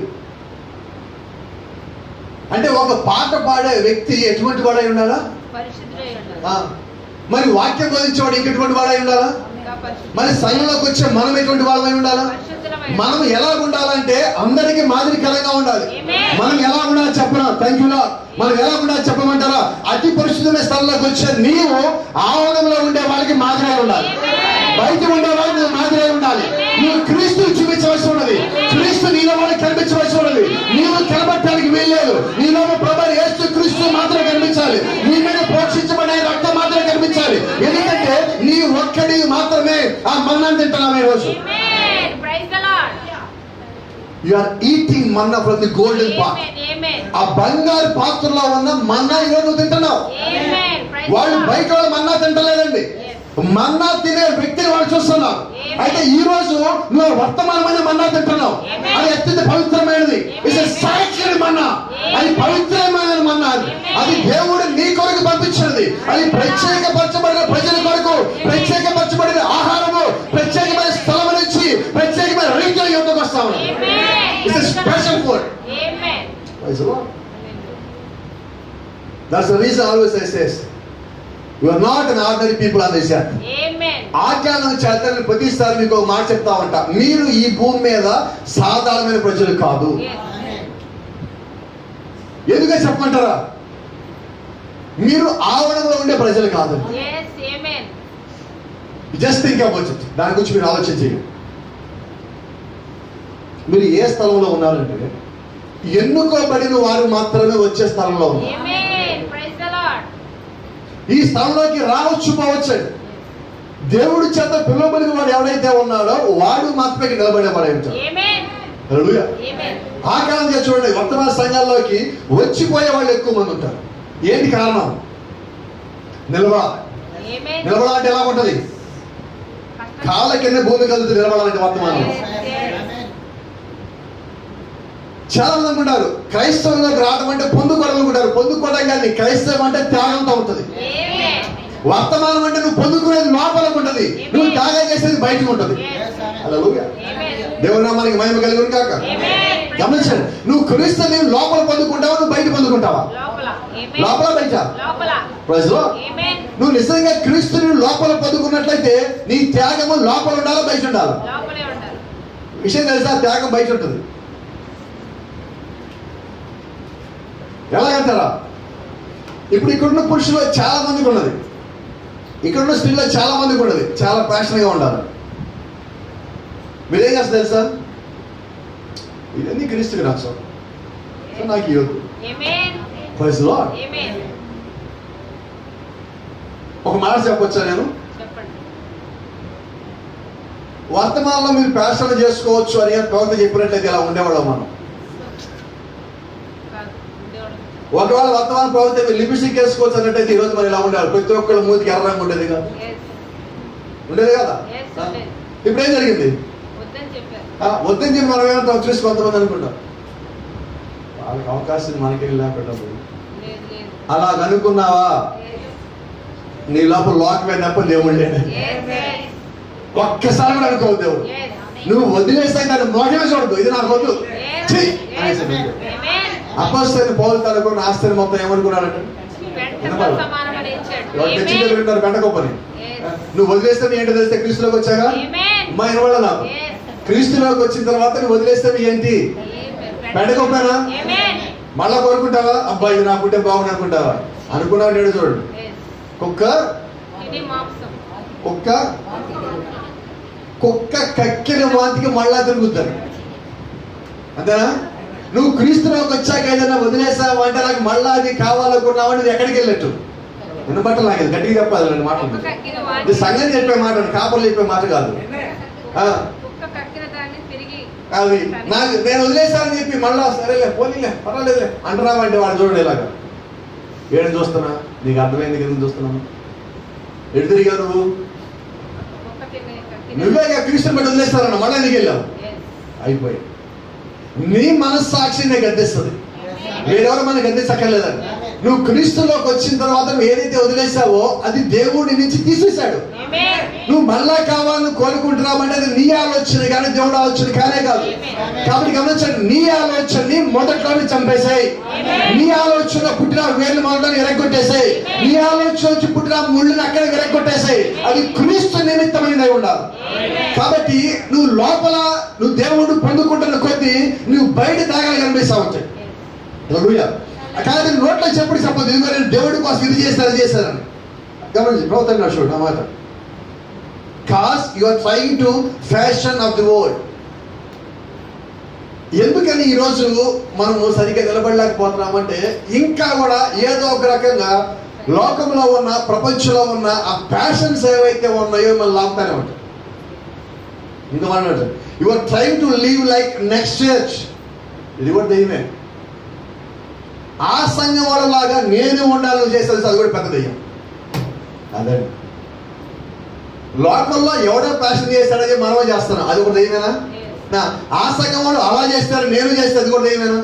అంటే ఒక పాట పాడే వ్యక్తి ఎటువంటి వాడై ఉండాలా పరిశుద్ధులై ఉండాలి ఆ, మరి వాక్యం బోధించేవాడు ఇంకెటువంటి వాడై ఉండాలా ఇంకా పరిశుద్ధ మరి సంఘంలోకి వచ్చే మనం ఎటువంటి వాళ్ళమై ఉండాలా పరిశుద్ధమై మనం ఎలా ఉండాలంటే అందరికీ మాదిరికరంగా ఉండాలి Amen. మనం ఎలా ఉండాలి చెప్పనా థ్యాంక్ యూ మనం ఎలా ఉండాలి చెప్పమంటారా అతి పరిశుద్ధమైన స్థలంలోకి వచ్చే నీవు ఆవరణంలో ఉండే వాళ్ళకి మాదిరి ఉండాలి బయట ఉండే వాళ్ళకి నువ్వు మాదిరి ఉండాలి నువ్వు క్రీస్తు చూపించవలసి ఉన్నది క్రీస్తు నీలో వాళ్ళకి కనిపించవలసి ఉన్నది నీవు కనబట్టడానికి వీల్లేదు నీలో ప్రభు యేసు క్రీస్తు మాత్రమే కనిపించాలి నీ మీద పోషించబడే రక్తం మాత్రమే కనిపించాలి ఎందుకంటే నీ ఒక్కడి మాత్రమే ఆ మన్నాన్ని తింటున్నావు ఈ రోజు Amen. Praise the Lord. You are eating manna from the golden part Amen. Amen. ఆ బంగారు పాత్రలో ఉన్న మన్నా ఈరోజు నువ్వు తింటున్నావు Amen. Praise వాళ్ళు the Lord. బయట వాళ్ళు మన్నా తింటలేదండి మన్నా తినే వ్యక్తిని వాళ్ళు చూస్తున్నారు అయితే ఈ రోజు నువ్వు వర్తమానమైన మన్నా తింటున్నావు అది అత్యంత పవిత్రమైనది ఇట్స్ సాక్షి మన్నా అది పవిత్రమైన మన్నా అది. అది దేవుడు నీ కొరకు పంపించినది అది ప్రత్యేకపరచబడిన ప్రజల కొరకు ప్రత్యేకపరచబడిన ఆహారము ప్రత్యేకమైన స్థలం నుంచి ప్రత్యేకమైన రీతిలో యుద్ధకు వస్తా ఉన్నాం Amen. It's special food Amen. That's the reason always I says, you are not an ordinary people on this earth. Amen. ఆజ్ఞానం చేత ప్రతిసారి మీకు ఒక మాట చెప్తా ఉంటా మీరు ఈ భూమి మీద సాధారణమైన ప్రజలు కాదు Yes. ఎందుకని చెప్పమంటారా మీరు ఆవరణలో ఉండే ప్రజలు కాదు Yes. Amen. Just think about it దాని గురించి మీరు ఆలోచన చేయండి మీరు ఏ స్థలంలో ఉన్నారంటే ఎన్నుకోబడిన వారు మాత్రమే వచ్చే స్థలంలో ఉన్నారు Amen. Praise the Lord. ఈ స్థలంలోకి రావచ్చు పోవచ్చు దేవుడి చేత పిలువబడిన వాడు ఎవడైతే ఉన్నాడో వాడు మాత్రమే ఇక్కడ నిలబడేవాడు ఉంటాడు Amen. హల్లెలూయా. Amen. ఆ కాలం చేసి చూడండి వర్తమాన సంఘాల్లోకి వచ్చిపోయే వాళ్ళు ఎక్కువ మంది ఉంటారు ఏంటి కారణం నిలబడాలి Amen. నిలబడాలంటే ఎలా ఉంటది కష్టం. కాళ్ళ కింద భూమి కలుగుతూ నిలబడాలంటే వర్తమానం Yes. Yes. చాలా మంది అనుకుంటారు క్రైస్తవంలోకి రావడం అంటే పొందుకోవడం అనుకుంటారు పొందుకోవడం కానీ క్రైస్తవం అంటే త్యాగంతో ఉంటుంది Amen. వర్తమానం అంటే నువ్వు పొందుకునేది లోపలకు ఉంటుంది నువ్వు త్యాగం చేసేది బయటకు ఉంటుంది Yes. హల్లెలూయా. Amen. దేవుని నామానికి మహిమ కలిగి కాక Amen. గమనించండి నువ్వు క్రీస్తు నీవు లోపల పొందుకుంటావా నువ్వు బయట పొందుకుంటావా లోపల Amen. లోపల బయట లోపల ప్రజలు Amen. నువ్వు నిజంగా క్రీస్తుని లోపల పొందుకున్నట్లయితే నీ త్యాగము లోపల ఉండాలా బయట ఉండాలా లోపలే ఉండాలి విషయం తెలుసా త్యాగం బయట ఉంటుంది ఎలాగంటారా ఇప్పుడు ఇక్కడున్న పురుషులు చాలా మందికి ఉన్నది ఇక్కడున్న స్త్రీలో చాలా మందికి ఉన్నది చాలా ప్యాషన్గా ఉండాలి మీరేం చేస్తారు తెలుసా ఇవన్నీ క్రీస్తుకి నచ్చం సో నాకు ఇవ్వదు Amen. ప్రజలు Amen. ఒక మాట చెప్పొచ్చా నేను చెప్పండి వర్తమానంలో మీరు ప్యాషన్ చేసుకోవచ్చు అని ప్రవక్త చెప్పినట్లయితే ఇలా ఉండేవాళ్ళం మనం కాదు ఉండేవాడు ఒకవేళ వర్తమాన ప్రవక్త మీరు లిప్స్టిక్ వేసుకోవచ్చు అన్నట్టయితే ఈ రోజు మరి ఇలా ఉండేవాళ్ళు ప్రతి ఒక్కళ్ళ మూతికి ఎర్ర రంగు ఉండేది కదా Yes. ఉండేది కదా Yes, ఆ? ఉండేది. ఇప్పుడు ఏం జరిగింది వద్దని చెప్పారు ఆ, వద్దని చెప్పి మనం ఏమంటాం చూసి కొంతమంది అనుకుంటాం వాళ్ళకి అవకాశం మనకి లేకపోతే లేదు లేదు అలా అనుకున్నావా Yes. నీ లోపల లోకమే తప్ప దేవుడు లేడు Yes, yes. ఒక్కసారి కూడా అనుకోవద్దు దేవుడు Yes. నువ్వు వదిలేస్తే దాన్ని మోహమే చూడదు ఇది నాకు వద్దు Yes. ఛీ! Yes. అనేసి అనుకో. Amen. అపస్తైన పౌలు తనకున్న ఆస్తిని మొత్తం ఏమనుకున్నాడంటే వెంటనే సమానమని ఇచ్చాడు ఎవరు తెచ్చిందో Amen. వింటారు బెండకొప్పని Yes. నువ్వు వదిలేస్తే నీ ఏంటో తెలిస్తే క్రీస్తులోకి వచ్చాక Amen. మా ఇనవాళ్ళ నాకు Yes. క్రీస్తులోకి వచ్చిన తర్వాత నువ్వు వదిలేస్తే ఏంటి Amen. బెండకొప్పేనా Amen. మళ్ళా కోరుకుంటావా అబ్బా ఇది నాకుంటే బాగుంది అనుకుంటావా అనుకున్నావు నేడు చూడు Yes. కుక్క ఇది మాంసం కుక్క కుక్క కక్కిన వాంతికి మళ్ళా తిరుగుతారు అంతేనా నువ్వు క్రీస్తులోకి వచ్చాక ఏదైనా వదిలేసావు అంటే నాకు మళ్ళా అది కావాలనుకున్నావు అంటే ఎక్కడికి వెళ్ళట్టు వినబట్ట నాకు ఇది గట్టిగా చెప్పాలి రెండు మాటలు కుక్క కక్కిన ఇది వాడిని సంగతి చెప్పే మాట కాపర్లు చెప్పే మాట కాదు ఆ, కుక్క కక్కిన దాన్ని తిరిగి అది నాకు నేను వదిలేసానని చెప్పి మళ్ళా సరేలే పోనీలే పర్వాలేదులే అంటున్నావంటే వాడు చూడండి ఇలాగా ఏడు చూస్తున్నా నీకు అర్థమైంది కదా చూస్తున్నాను ఎటు తిరిగా నువ్వు కుక్క తిని కక్కిన నువ్వే క్రీస్తు బట్టి వదిలేస్తారన్న మళ్ళీ నీకు వెళ్ళావు Yes. అయిపోయి నీ మనస్సాక్షి నీకు గద్దిస్తుంది వేరెవరు మనకి గద్దించక్కర్లేదండి Amen. నువ్వు క్రీస్తులోకి వచ్చిన తర్వాత నువ్వు ఏదైతే వదిలేసావో అది దేవుడి నుంచి తీసేశాడు Amen. నువ్వు మళ్ళా కావాలని కోరుకుంటున్నావంటే అది నీ ఆలోచన కానీ దేవుడు ఆలోచన కానే కాదు కాబట్టి గమనించండి నీ ఆలోచనని మొదట్లోనే చంపేసాయి నీ ఆలోచన పుట్టిన వేలు మొదలని ఎరగొట్టేసాయి నీ ఆలోచన వచ్చి పుట్టిన ముళ్ళని అక్కడ ఎరగొట్టేసాయి అది క్రీస్తు నిమిత్తమైనది ఉండాలి కాబట్టి నువ్వు లోపల నువ్వు దేవుడు పొందుకుంటున్న కొద్దీ నువ్వు బయట తాగాలి కనిపిస్తా ఉంటాయి హల్లెలూయా. కాదు నోట్లో చెప్పుడు చెప్పదు ఇదిగో నేను దేవుడి కోసం ఇది చేస్తాను అది చేస్తానని గమనించి ప్రభుత్వం చూడు నా మాట cause you are trying to fashion of the world ఎందుకని ఈరోజు మనము సరిగ్గా నిలబడలేకపోతున్నామంటే ఇంకా కూడా ఏదో ఒక రకంగా లోకంలో ఉన్న ప్రపంచంలో ఉన్న ఆ ప్యాషన్స్ ఏవైతే ఉన్నాయో మనం లాగుతానే ఉంటాయి ఇంకా మనం you are trying to leave like next church ఇది కూడా దెయ్యమే ఆ సంఘం వాళ్ళలాగా నేను ఉండాలని చేసేది అది కూడా పెద్ద దెయ్యం అదే లోకంలో ఎవడో ప్యాషన్ చేస్తాడని మనమే చేస్తున్నాం అది కూడా దెయ్యమేనా నా ఆ సంఘం వాడు అలా చేస్తారు నేను చేస్తే అది కూడా దెయ్యమేనా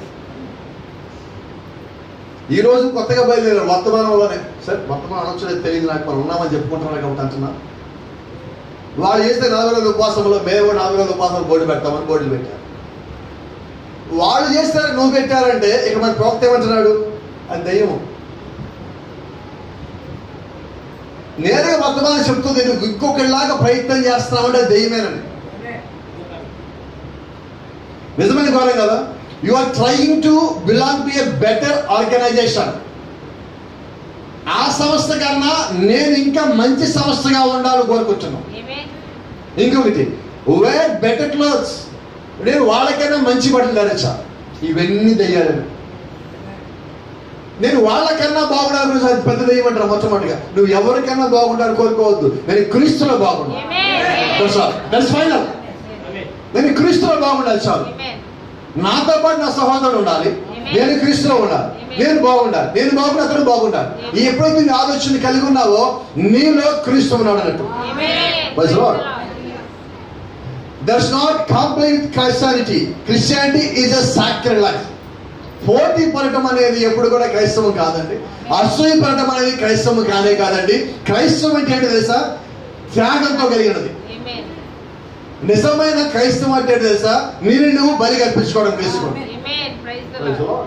ఈ రోజు కొత్తగా బయలుదేరారు వర్తమానంలోనే సరే వర్తమానం అనొచ్చు తెలియదు నాకు మనం ఉన్నామని చెప్పుకుంటున్నారు కాబట్టి అంటున్నా వాళ్ళు చేస్తే నలభై రోజుల ఉపవాసంలో మేము కూడా నలభై రోజుల ఉపవాసం బోర్డు పెడతామని బోర్డులు పెట్టారు వాళ్ళు చేస్తారు నువ్వు పెట్టారంటే ఇక మన ప్రవక్త ఏమంటున్నాడు అది దయ్యం నేరుగా వర్తమానం చెప్తుంది నువ్వు ఇంకొకరిలాగా ప్రయత్నం చేస్తున్నావంటే అది దయ్యమేనని నిజమైన గౌరవం కదా you are trying to belong to a better organisation ఆ సంస్థ కన్నా నేను ఇంకా మంచి సంస్థగా ఉండాలని కోరుకుంటున్నాను Amen. ఇంకొకటి వేర్ బెటర్ క్లోత్స్ నేను వాళ్ళకైనా మంచి బట్టలు ధరించా ఇవన్నీ దయ్యాలని నేను వాళ్ళకన్నా బాగుండాలని గురించి అది పెద్ద దయ్యమంటారు మొట్టమొదటిగా నువ్వు ఎవరికైనా బాగుండాలని కోరుకోవద్దు నేను క్రీస్తులో బాగుండా Amen. దట్స్ ఫైనల్ నేను క్రీస్తులో బాగుండాలి చాలు Amen. నాతో పాటు నా సహోదరుడు ఉండాలి నేను క్రీస్తులో ఉండాలి నేను బాగుండాలి నేను బాగుండా అతను బాగుండాలి ఈ ఎప్పుడైతే నీ ఆలోచన కలిగి ఉన్నావో నీలో క్రీస్తు ఉన్నాడు అన్నట్టు Amen. Praise the Lord. That's not complete Christianity Christianity is a sacred life పోటీ పడటం అనేది ఎప్పుడు కూడా క్రైస్తవం కాదండి అసూయ పడటం అనేది క్రైస్తవం కానే కాదండి క్రైస్తవం అంటే ఏంటి తెలుసా త్యాగంతో కలిగినది Amen. నిజమైన క్రైస్తవం అంటే ఏంటి తెలుసా మీరు నువ్వు బలి కల్పించుకోవడం క్రీస్తు Amen. Praise the Lord.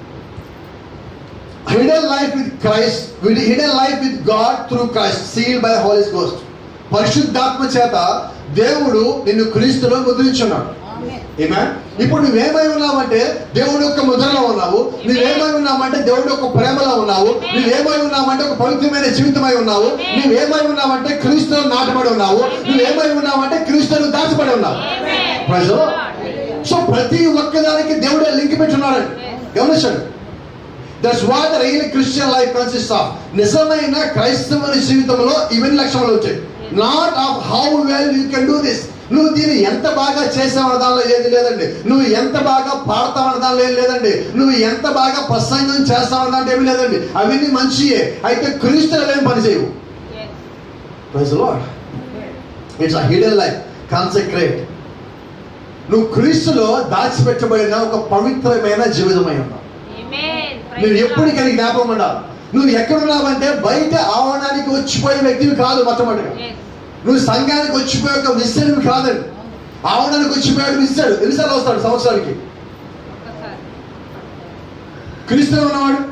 Hidden life with Christ hidden life with God through Christ seal by holy ghost పరిశుద్ధాత్మ చేత దేవుడు నిన్ను క్రీస్తులో ముద్రించున్నాడు Amen? ఇప్పుడు నువ్వేమై ఉన్నావంటే దేవుడి యొక్క ముద్రలో ఉన్నావు నువ్వేమై ఉన్నావంటే దేవుడి యొక్క ప్రేమలో ఉన్నావు నువ్వేమై ఉన్నావంటే ఒక పవిత్రమైన జీవితమై ఉన్నావు నువ్వేమై ఉన్నావంటే క్రీస్తులో నాటబడి ఉన్నావు నువ్వేమై ఉన్నావంటే క్రీస్తులో దాచబడి ఉన్నావు Amen. Praise the Lord. So ప్రతి ఒక్కదానికి దేవుడే లింక్ పెట్టున్నాడు గమనించండి that's what the real Christian life consist of నిజమైన క్రైస్తవ జీవితంలో ఇవన్నీ లక్షణాలు వచ్చాయి not of how well you can do this నువ్వు దీన్ని ఎంత బాగా చేసావన్న దానిలో ఏది లేదండి నువ్వు ఎంత బాగా పాడతావన్న దానిలో ఏం లేదండి నువ్వు ఎంత బాగా ప్రసంగం చేస్తావన్న దాంట్లో ఏమీ లేదండి అవన్నీ మంచియే అయితే క్రీస్తులు ఏం పని చేయవు Yes. Praise lord it's a hidden life consecrate నువ్వు క్రీస్తులో దాచిపెట్టబడిన ఒక పవిత్రమైన జీవితమై ఉన్నావు Amen. Praise నువ్వు the ఎప్పటికీ Lord. జ్ఞాపకం ఉండాలి నువ్వు ఎక్కడున్నావంటే బయట ఆవరణానికి వచ్చిపోయే వ్యక్తివి కాదు మొట్టమొదటిగా Yes. నువ్వు సంఘానికి వచ్చిపోయే ఒక విశ్వడివి కాదండి ఆవరణానికి వచ్చిపోయాడు విశ్వాడు ఎన్నిసార్లు వస్తాడు సంవత్సరానికి ఒక్కసారి. క్రీస్తులో ఉన్నవాడు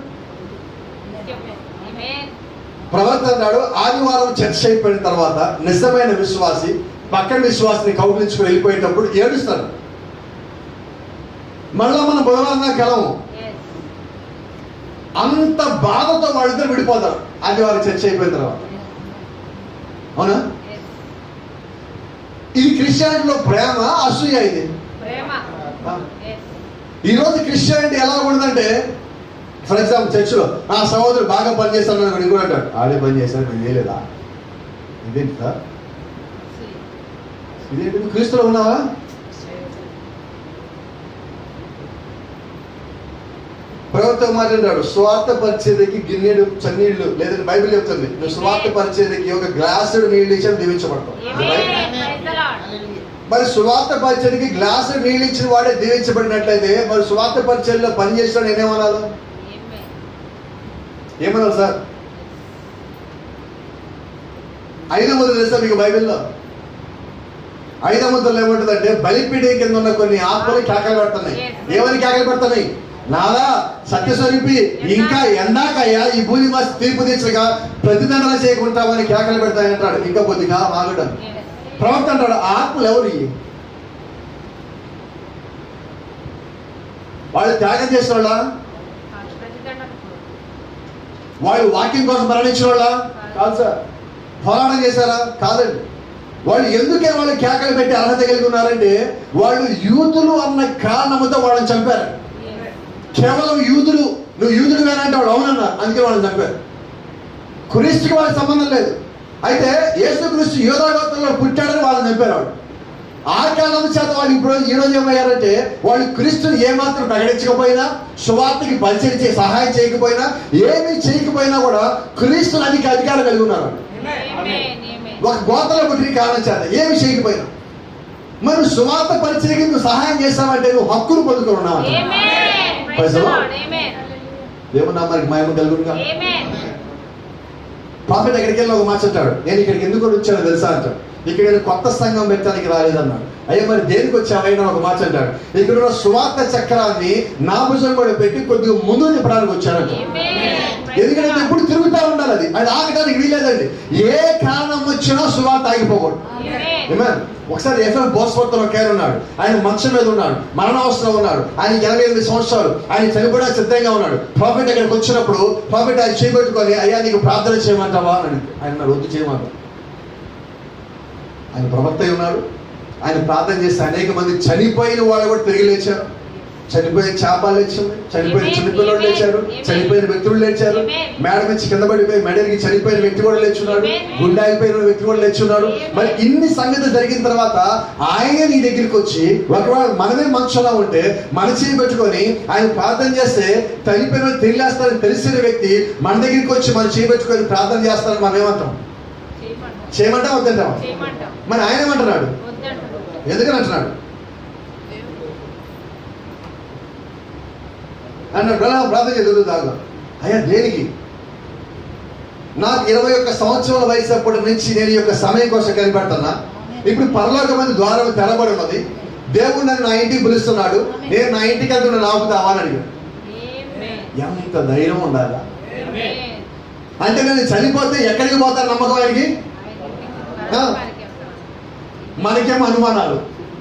Amen. ప్రవక్త అన్నాడు ఆదివారం చర్చ అయిపోయిన తర్వాత నిజమైన విశ్వాసి పక్కన విశ్వాసిని కౌగిలించుకుని వెళ్ళిపోయేటప్పుడు ఏడుస్తాడు మళ్ళా మనం బుధవారం దాకా వెళ్ళము Yes. అంత బాధతో వాళ్ళిద్దరు విడిపోతారు ఆదివారం చర్చ అయిపోయిన తర్వాత అవునా Yes. ఇది క్రిస్టియానిటీలో ప్రేమ అసూయ ఇది ప్రేమ Yes. ఈ రోజు క్రిస్టియానిటీ ఎలా ఉండదంటే ఫర్ ఎగ్జాంపుల్ చర్చిలో నా సహోదరుడు బాగా పనిచేస్తాను అని ఇంకోటి అంటాడు ఆడే పని చేస్తాను నేను చేయలేదా ఇదేంటి సార్ ఇదేంటి నువ్వు క్రీస్తులో ఉన్నావా ప్రభుత్వం మాట్లాడాడు స్వార్థ పరిచర్యకి గిన్నెడు చన్నీళ్లు లేదంటే బైబిల్ చెప్తుంది నువ్వు స్వార్థ పరిచర్యకి ఒక గ్లాసుడు నీళ్ళు ఇచ్చి దీవించబడతావు Amen. Praise the Lord. మరి సువార్త పరిచయకి గ్లాసు నీళ్ళు ఇచ్చిన వాడే దీవించబడినట్లయితే మరి సువార్త పరిచయలో పనిచేసిన నేనేమనాలి Amen. ఏమన్నారు సార్ ఐదు ముద్రలు తెలుసా మీకు బైబిల్లో ఐదు ముద్రలు ఏముంటుందంటే బలిపీడి కింద ఉన్న కొన్ని ఆత్మలు కేకలు పెడుతున్నాయి ఏమని కేకలు పెడుతున్నాయి నాదా సత్యస్వరూపి ఇంకా ఎందాకయ్యా ఈ భూమి మాసి తీర్పు తీర్చగా ప్రతిదండన చేయకుంటామని కేకలు పెడతాయంటాడు ఇంకా కొద్దిగా ఆగడం ప్రవక్త అంటాడు ఆ ఆత్మలు ఎవరు ఇవి? వాళ్ళు త్యాగం చేసిన వాళ్ళ వాళ్ళు వాక్యం కోసం మరణించిన వాళ్ళ కాదు సార్ పోరాటం చేశారా కాదండి వాళ్ళు ఎందుకే వాళ్ళు కేకలు పెట్టి అర్హత కలిగి ఉన్నారంటే వాళ్ళు యూదులు అన్న కారణముతో వాళ్ళని చంపారు కేవలం యూదులు నువ్వు యూదుడు అంటే వాడు అవునన్నారు అందుకే వాళ్ళని చంపారు క్రీస్తుకి వాళ్ళకి సంబంధం లేదు అయితే యేసుక్రీస్తు యోధాగోత్రంలో పుట్టాడని వాళ్ళని చంపారు వాడు ఆ కారణం చేత వాళ్ళు ఇప్పుడు ఈ రోజు ఏమయ్యారంటే వాళ్ళు క్రీస్తుని ఏమాత్రం ప్రకటించకపోయినా సువార్తకి పరిచయం చేసి సహాయం చేయకపోయినా ఏమీ చేయకపోయినా కూడా క్రీస్తుని అధిక అధికారం కలిగి ఉన్నారు వాళ్ళు. ఒక గోతలో పుట్టిన కారణం చేత ఏమి చేయకపోయినా మరి సువార్త పరిచయకి నువ్వు సహాయం చేస్తావంటే నువ్వు హక్కును పొందుకున్నావు దేవుడు మనకి మహిమ కలుగునుగా ప్రాఫిట్ ఎక్కడికి వెళ్ళి ఒక మాట అంటాడు నేను ఇక్కడికి ఎందుకు వచ్చానో తెలుసా అంటాడు ఇక్కడ నేను కొత్త సంఘం పెట్టడానికి రాలేదన్నాడు అయ్యా మరి దేనికి వచ్చావైనా ఒక మాట అంటాడు ఇక్కడ ఉన్న సువార్త చక్రాన్ని నా భుజం కూడా పెట్టి కొద్దిగా ముందు నింపడానికి వచ్చానంట ఎందుకంటే అది ఎప్పుడు తిరుగుతూ ఉండాలి అది అది ఆగడానికి వీలేదండి ఏ కారణం వచ్చినా సువార్త ఆగిపోకూడదు Amen. ఒకసారి ఎఫ్ఎం బోస్వర్తలో ఒక ఆయన ఉన్నాడు ఆయన మంచం మీద ఉన్నాడు మరణావస్థలో ఉన్నాడు ఆయన ఎనభై ఎనిమిది సంవత్సరాలు ఆయన చనిపోవడానికి సిద్ధంగా ఉన్నాడు ప్రాఫిట్ అక్కడికి వచ్చినప్పుడు ప్రాఫిట్ ఆయన చేపెట్టుకొని అయ్యా నీకు ప్రార్థన చేయమంటావా అని అడిగాడు. ఆయన అన్నాడు, వద్దు చేయమంట ఆయన ప్రవక్త అయి ఉన్నాడు ఆయన ప్రార్థన చేస్తే అనేక మంది చనిపోయిన వాళ్ళు కూడా తిరిగి లేచారు చనిపోయిన చేపలు లేచింది చనిపోయిన Amen. చిన్నపిల్లలు లేచారు Amen. చనిపోయిన వ్యక్తులు లేచారు Amen. మేడ నుంచి కింద పడిపోయి మెడలికి చనిపోయిన వ్యక్తి కూడా లేచున్నాడు Amen. గుండె అయిపోయిన వ్యక్తి కూడా లేచున్నాడు Amen. మరి ఇన్ని సంగతులు జరిగిన తర్వాత ఆయన నీ దగ్గరికి వచ్చి ఒకవేళ మనమే మనుషులా ఉంటే మన చేయి పెట్టుకొని ఆయన ప్రార్థన చేస్తే చనిపోయిన వాడు తిరిగేస్తారని తెలిసిన వ్యక్తి మన దగ్గరికి వచ్చి మన చేయి పెట్టుకొని ప్రార్థన చేస్తారని మనం ఏమంటాం చేయమంటాం వద్దంటాం మరి ఆయన ఏమంటున్నాడు ఎందుకని అంటున్నాడు అన్నాడు "బ్రదర్, ప్రార్థన చేద్దు దాకా అయ్యా దేనికి నాకు ఇరవై ఒక్క సంవత్సరాల వయసు అప్పటి నుంచి నేను ఈ యొక్క సమయం కోసం కనిపెడుతున్నా ఇప్పుడు పరలోకమైన ద్వారం తెరబడి ఉన్నది దేవుడు నన్ను నా ఇంటికి పిలుస్తున్నాడు నేను నా ఇంటికి వెళ్తున్నా ఆపుతావా అని అడిగాడు ఎంత ధైర్యం ఉండాలా అంటే నేను చనిపోతే ఎక్కడికి పోతాను నమ్మకం ఆయనకి మనకేమో అనుమానాలు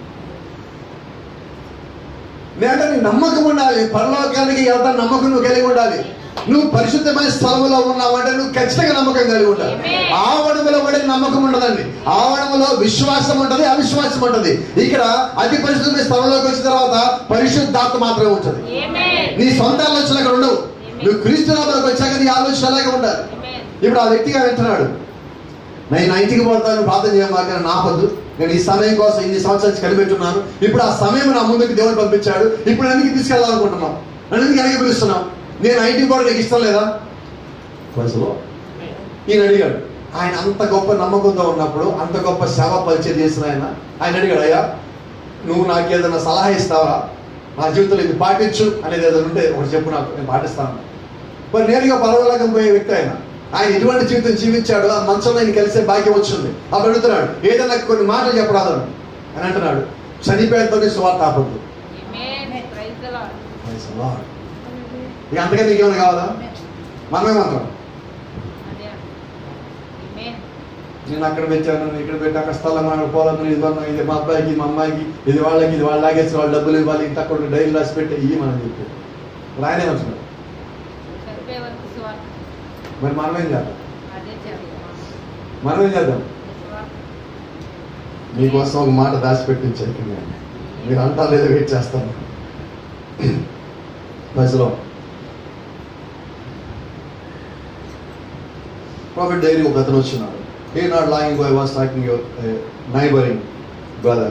లేదంటే నీకు నమ్మకం ఉండాలి పరలోకానికి వెళ్తా నమ్మకం నువ్వు కలిగి ఉండాలి నువ్వు పరిశుద్ధమైన స్థలంలో ఉన్నావంటే నువ్వు ఖచ్చితంగా నమ్మకం కలిగి ఉండాలి Amen. ఆవడములో కూడా నమ్మకం ఉండదండి ఆవడములో విశ్వాసం ఉంటది అవిశ్వాసం ఉంటది ఇక్కడ అతి పరిశుద్ధమైన స్థలంలోకి వచ్చిన తర్వాత పరిశుద్ధాత్మ మాత్రమే ఉంటుంది నీ సొంత ఆలోచనలు అక్కడ ఉండవు నువ్వు క్రీస్తునాథులకు వచ్చాక నీ ఆలోచన అలాగే ఉండాలి ఇప్పుడు ఆ వ్యక్తిగా వింటున్నాడు నేను నా ఇంటికి పోతాను ప్రార్థన చేయమాక నాపద్దు నేను ఈ సమయం కోసం ఇన్ని సంవత్సరాల నుంచి కనిపెట్టున్నాను ఇప్పుడు ఆ సమయం నా ముందుకు దేవుడు పంపించాడు ఇప్పుడు నన్ను ఎందుకు తీసుకెళ్ళాలనుకుంటున్నాం నన్ను ఎందుకు వెనక్కి పిలుస్తున్నాం నేను నా ఇంటికి పోవడం నీకు ఇష్టం లేదా కొంచెంలో ఈయన అడిగాడు ఆయన అంత గొప్ప నమ్మకంతో ఉన్నప్పుడు అంత గొప్ప సేవ పరిచయం చేసిన ఆయన ఆయన అడిగాడు అయ్యా నువ్వు నాకు ఏదైనా సలహా ఇస్తావా నా జీవితంలో ఇది పాటించు అనేది ఏదైనా ఉంటే ఒకటి చెప్పు నాకు నేను పాటిస్తాను మరి నేరుగా పర్వలోకం పోయే వ్యక్తి ఆయన ఆయన ఎటువంటి జీవితం జీవించాడు ఆ మంచంలో ఆయన కలిసే భాగ్యం వచ్చింది అప్పుడు అడుగుతున్నాడు ఏదైనా కొన్ని మాటలు చెప్పరాదు అని అంటున్నాడు చనిపోయేంతోనే సువార్త ఆపద్దు ఇక అంతగా నీకు ఏమైనా కావాలా మనమేమంటాం నేను అక్కడ పెట్టాను నేను ఇక్కడ పెట్టి అక్కడ స్థలం అక్కడ పొలం ఇది కొన్నాం, ఇది మా అబ్బాయికి మా అమ్మాయికి ఇది వాళ్ళకి ఇది వాళ్ళు లాగేసి వాళ్ళు డబ్బులు ఇవ్వాలి ఇంత అక్కడ డైరీ రాసి పెట్టి ఇవి మనం చెప్పి ఇప్పుడు ఆయన ఏమంటున్నాడు మరి మనం ఏం చేద్దాం మనం ఏం చేద్దాం మీకోసం ఒక మాట దాచిపెట్టించాను ఇక్కడ నేను. మీరు అంతా లేదో వెయిట్ చేస్తాను బస్సులో ప్రాఫిట్ డైరీ ఒక అతను వచ్చినాడు a not long ago I was talking neighbouring brother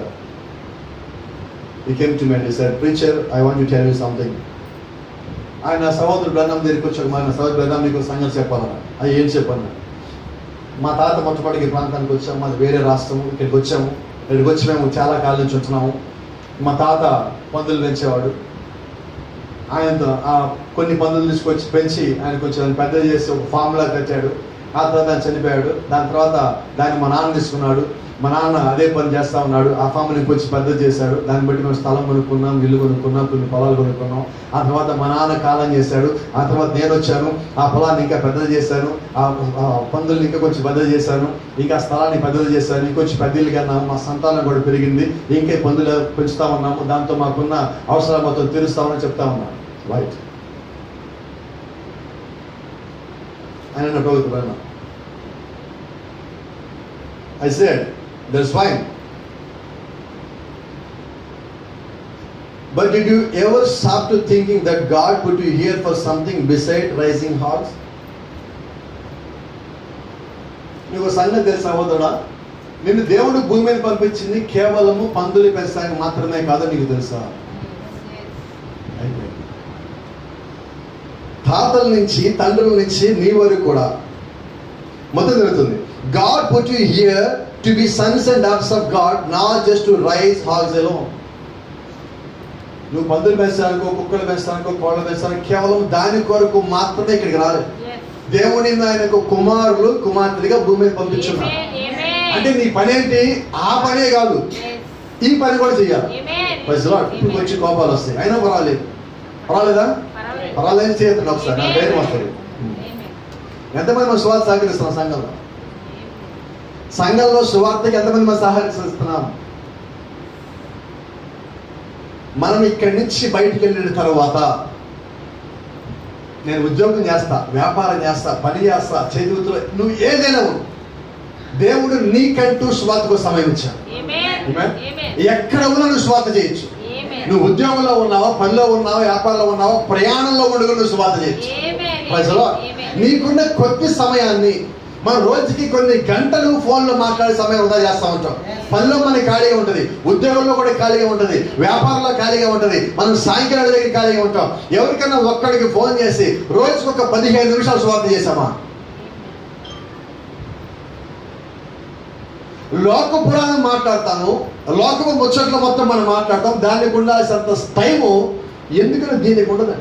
he came to me and sir preacher I want to tell you something ఆయన సహోదరుడు బ్రహ్మం దగ్గరికి వచ్చాడు మా సహోదరు బ్రహ్మం నీకు సంగతి చెప్పాలన్నా అది ఏం చెప్పన్నా మా తాత మొట్టమొదటి ఈ ప్రాంతానికి వచ్చాము మాది వేరే రాష్ట్రము ఇక్కడికి వచ్చాము ఇక్కడికి వచ్చి మేము చాలా కాలం నుంచి ఉంటున్నాము మా తాత పందులు పెంచేవాడు ఆయనతో ఆ కొన్ని పందులు తీసుకొచ్చి పెంచి ఆయన కొంచెం దాన్ని పెద్ద చేసి ఒక ఫామ్ లా కట్టాడు ఆ తర్వాత ఆయన చనిపోయాడు దాని తర్వాత దాన్ని మా నాన్న తీసుకున్నాడు మా నాన్న అదే పని చేస్తా ఉన్నాడు ఆ ఫామ్ని కొంచెం పెద్ద చేశాడు దాన్ని బట్టి మేము స్థలం కొనుక్కున్నాం ఇల్లు కొనుక్కున్నాం కొన్ని పొలాలు కొనుక్కున్నాం ఆ తర్వాత మా నాన్న కాలం చేశాడు ఆ తర్వాత నేను వచ్చాను ఆ పొలాన్ని ఇంకా పెద్దది చేశాను ఆ ఆ పందుల్ని ఇంకా కొంచెం పెద్దది చేశాను ఇంకా ఆ స్థలాన్ని పెద్దది చేశాను ఇంకొంచెం పెద్ద ఇల్లు కన్నాము మా సంతానం కూడా పెరిగింది ఇంకే పందులు పెంచుతా ఉన్నాము దాంతో మాకున్న అవసరాలు మొత్తం తీరుస్తామని చెప్తా ఉన్నాను రైట్ ఆయన అడుగుతున్నాను I said, that's fine. But did you ever stop to thinking that God put you here for something beside raising hogs? నీకు సంగతి తెలుసా సహోదరుడా నిన్ను దేవుడు భూమి మీద పంపించింది కేవలము పందులు పెంచడానికి మాత్రమే కాదు నీకు తెలుసా అయిపోయింది. తాతల నుంచి తండ్రుల నుంచి నీ వరకు కూడా మొత్తం జరుగుతుంది God put you here to be sons and daughters of God not just to raise hogs ఎలో నువ్వు పందులు పెంచడానికో కుక్కలు పెంచడానికో కోళ్ళ పెంచడానికి కేవలం దాని కొరకు మాత్రమే ఇక్కడికి రాలేదు దేవుని ఆయనకు కుమారులు కుమార్తెలుగా భూమి మీద పంపించున్నాడు అంటే నీ పని ఏంటి ఆ పనే కాదు ఈ పని కూడా చేయాలి ప్రజలు ఇప్పుడు కొంచెం కోపాలు వస్తాయి అయినా పర్వాలేదు పర్వాలేదా పర్వాలేదు చేయండి ఒకసారి నా ధైర్యం వస్తుంది ఎంతమంది మన సువార్త సహకరిస్తున్నాం సంఘంలో సంఘంలో సువార్తకి ఎంతమంది మనం సహకరిస్తున్నాం మనం ఇక్కడి నుంచి బయటికి వెళ్ళిన తర్వాత నేను ఉద్యోగం చేస్తా వ్యాపారం చేస్తా పని చేస్తా చేతులతో నువ్వు ఏదైనా ఉండు. దేవుడు నీకంటూ స్వార్థకు సమయం ఇచ్చాడు Amen? ఎక్కడ ఉన్నా నువ్వు స్వార్థ చేయొచ్చు నువ్వు ఉద్యోగంలో ఉన్నావా పనిలో ఉన్నావా వ్యాపారంలో ఉన్నావా ప్రయాణంలో ఉండగా నువ్వు స్వార్థ చేయొచ్చు ప్రజలో నీకున్న కొద్ది సమయాన్ని మన రోజుకి కొన్ని గంటలు ఫోన్లో మాట్లాడే సమయం వృధా చేస్తా ఉంటాం పనిలో మనకి ఖాళీగా ఉంటుంది ఉద్యోగంలో కూడా ఖాళీగా ఉంటుంది వ్యాపారంలో ఖాళీగా ఉంటుంది మనం సాయంకాలం దగ్గర ఖాళీగా ఉంటాం ఎవరికైనా ఒక్కడికి ఫోన్ చేసి రోజుకి ఒక పదిహేను నిమిషాలు స్వార్థ చేసామా లోక పురాణం మాట్లాడతాము లోకపు ముచ్చట్లు మొత్తం మనం మాట్లాడతాం దానికి ఉండాల్సినంత టైము ఎందుకని దీనికి ఉండదండి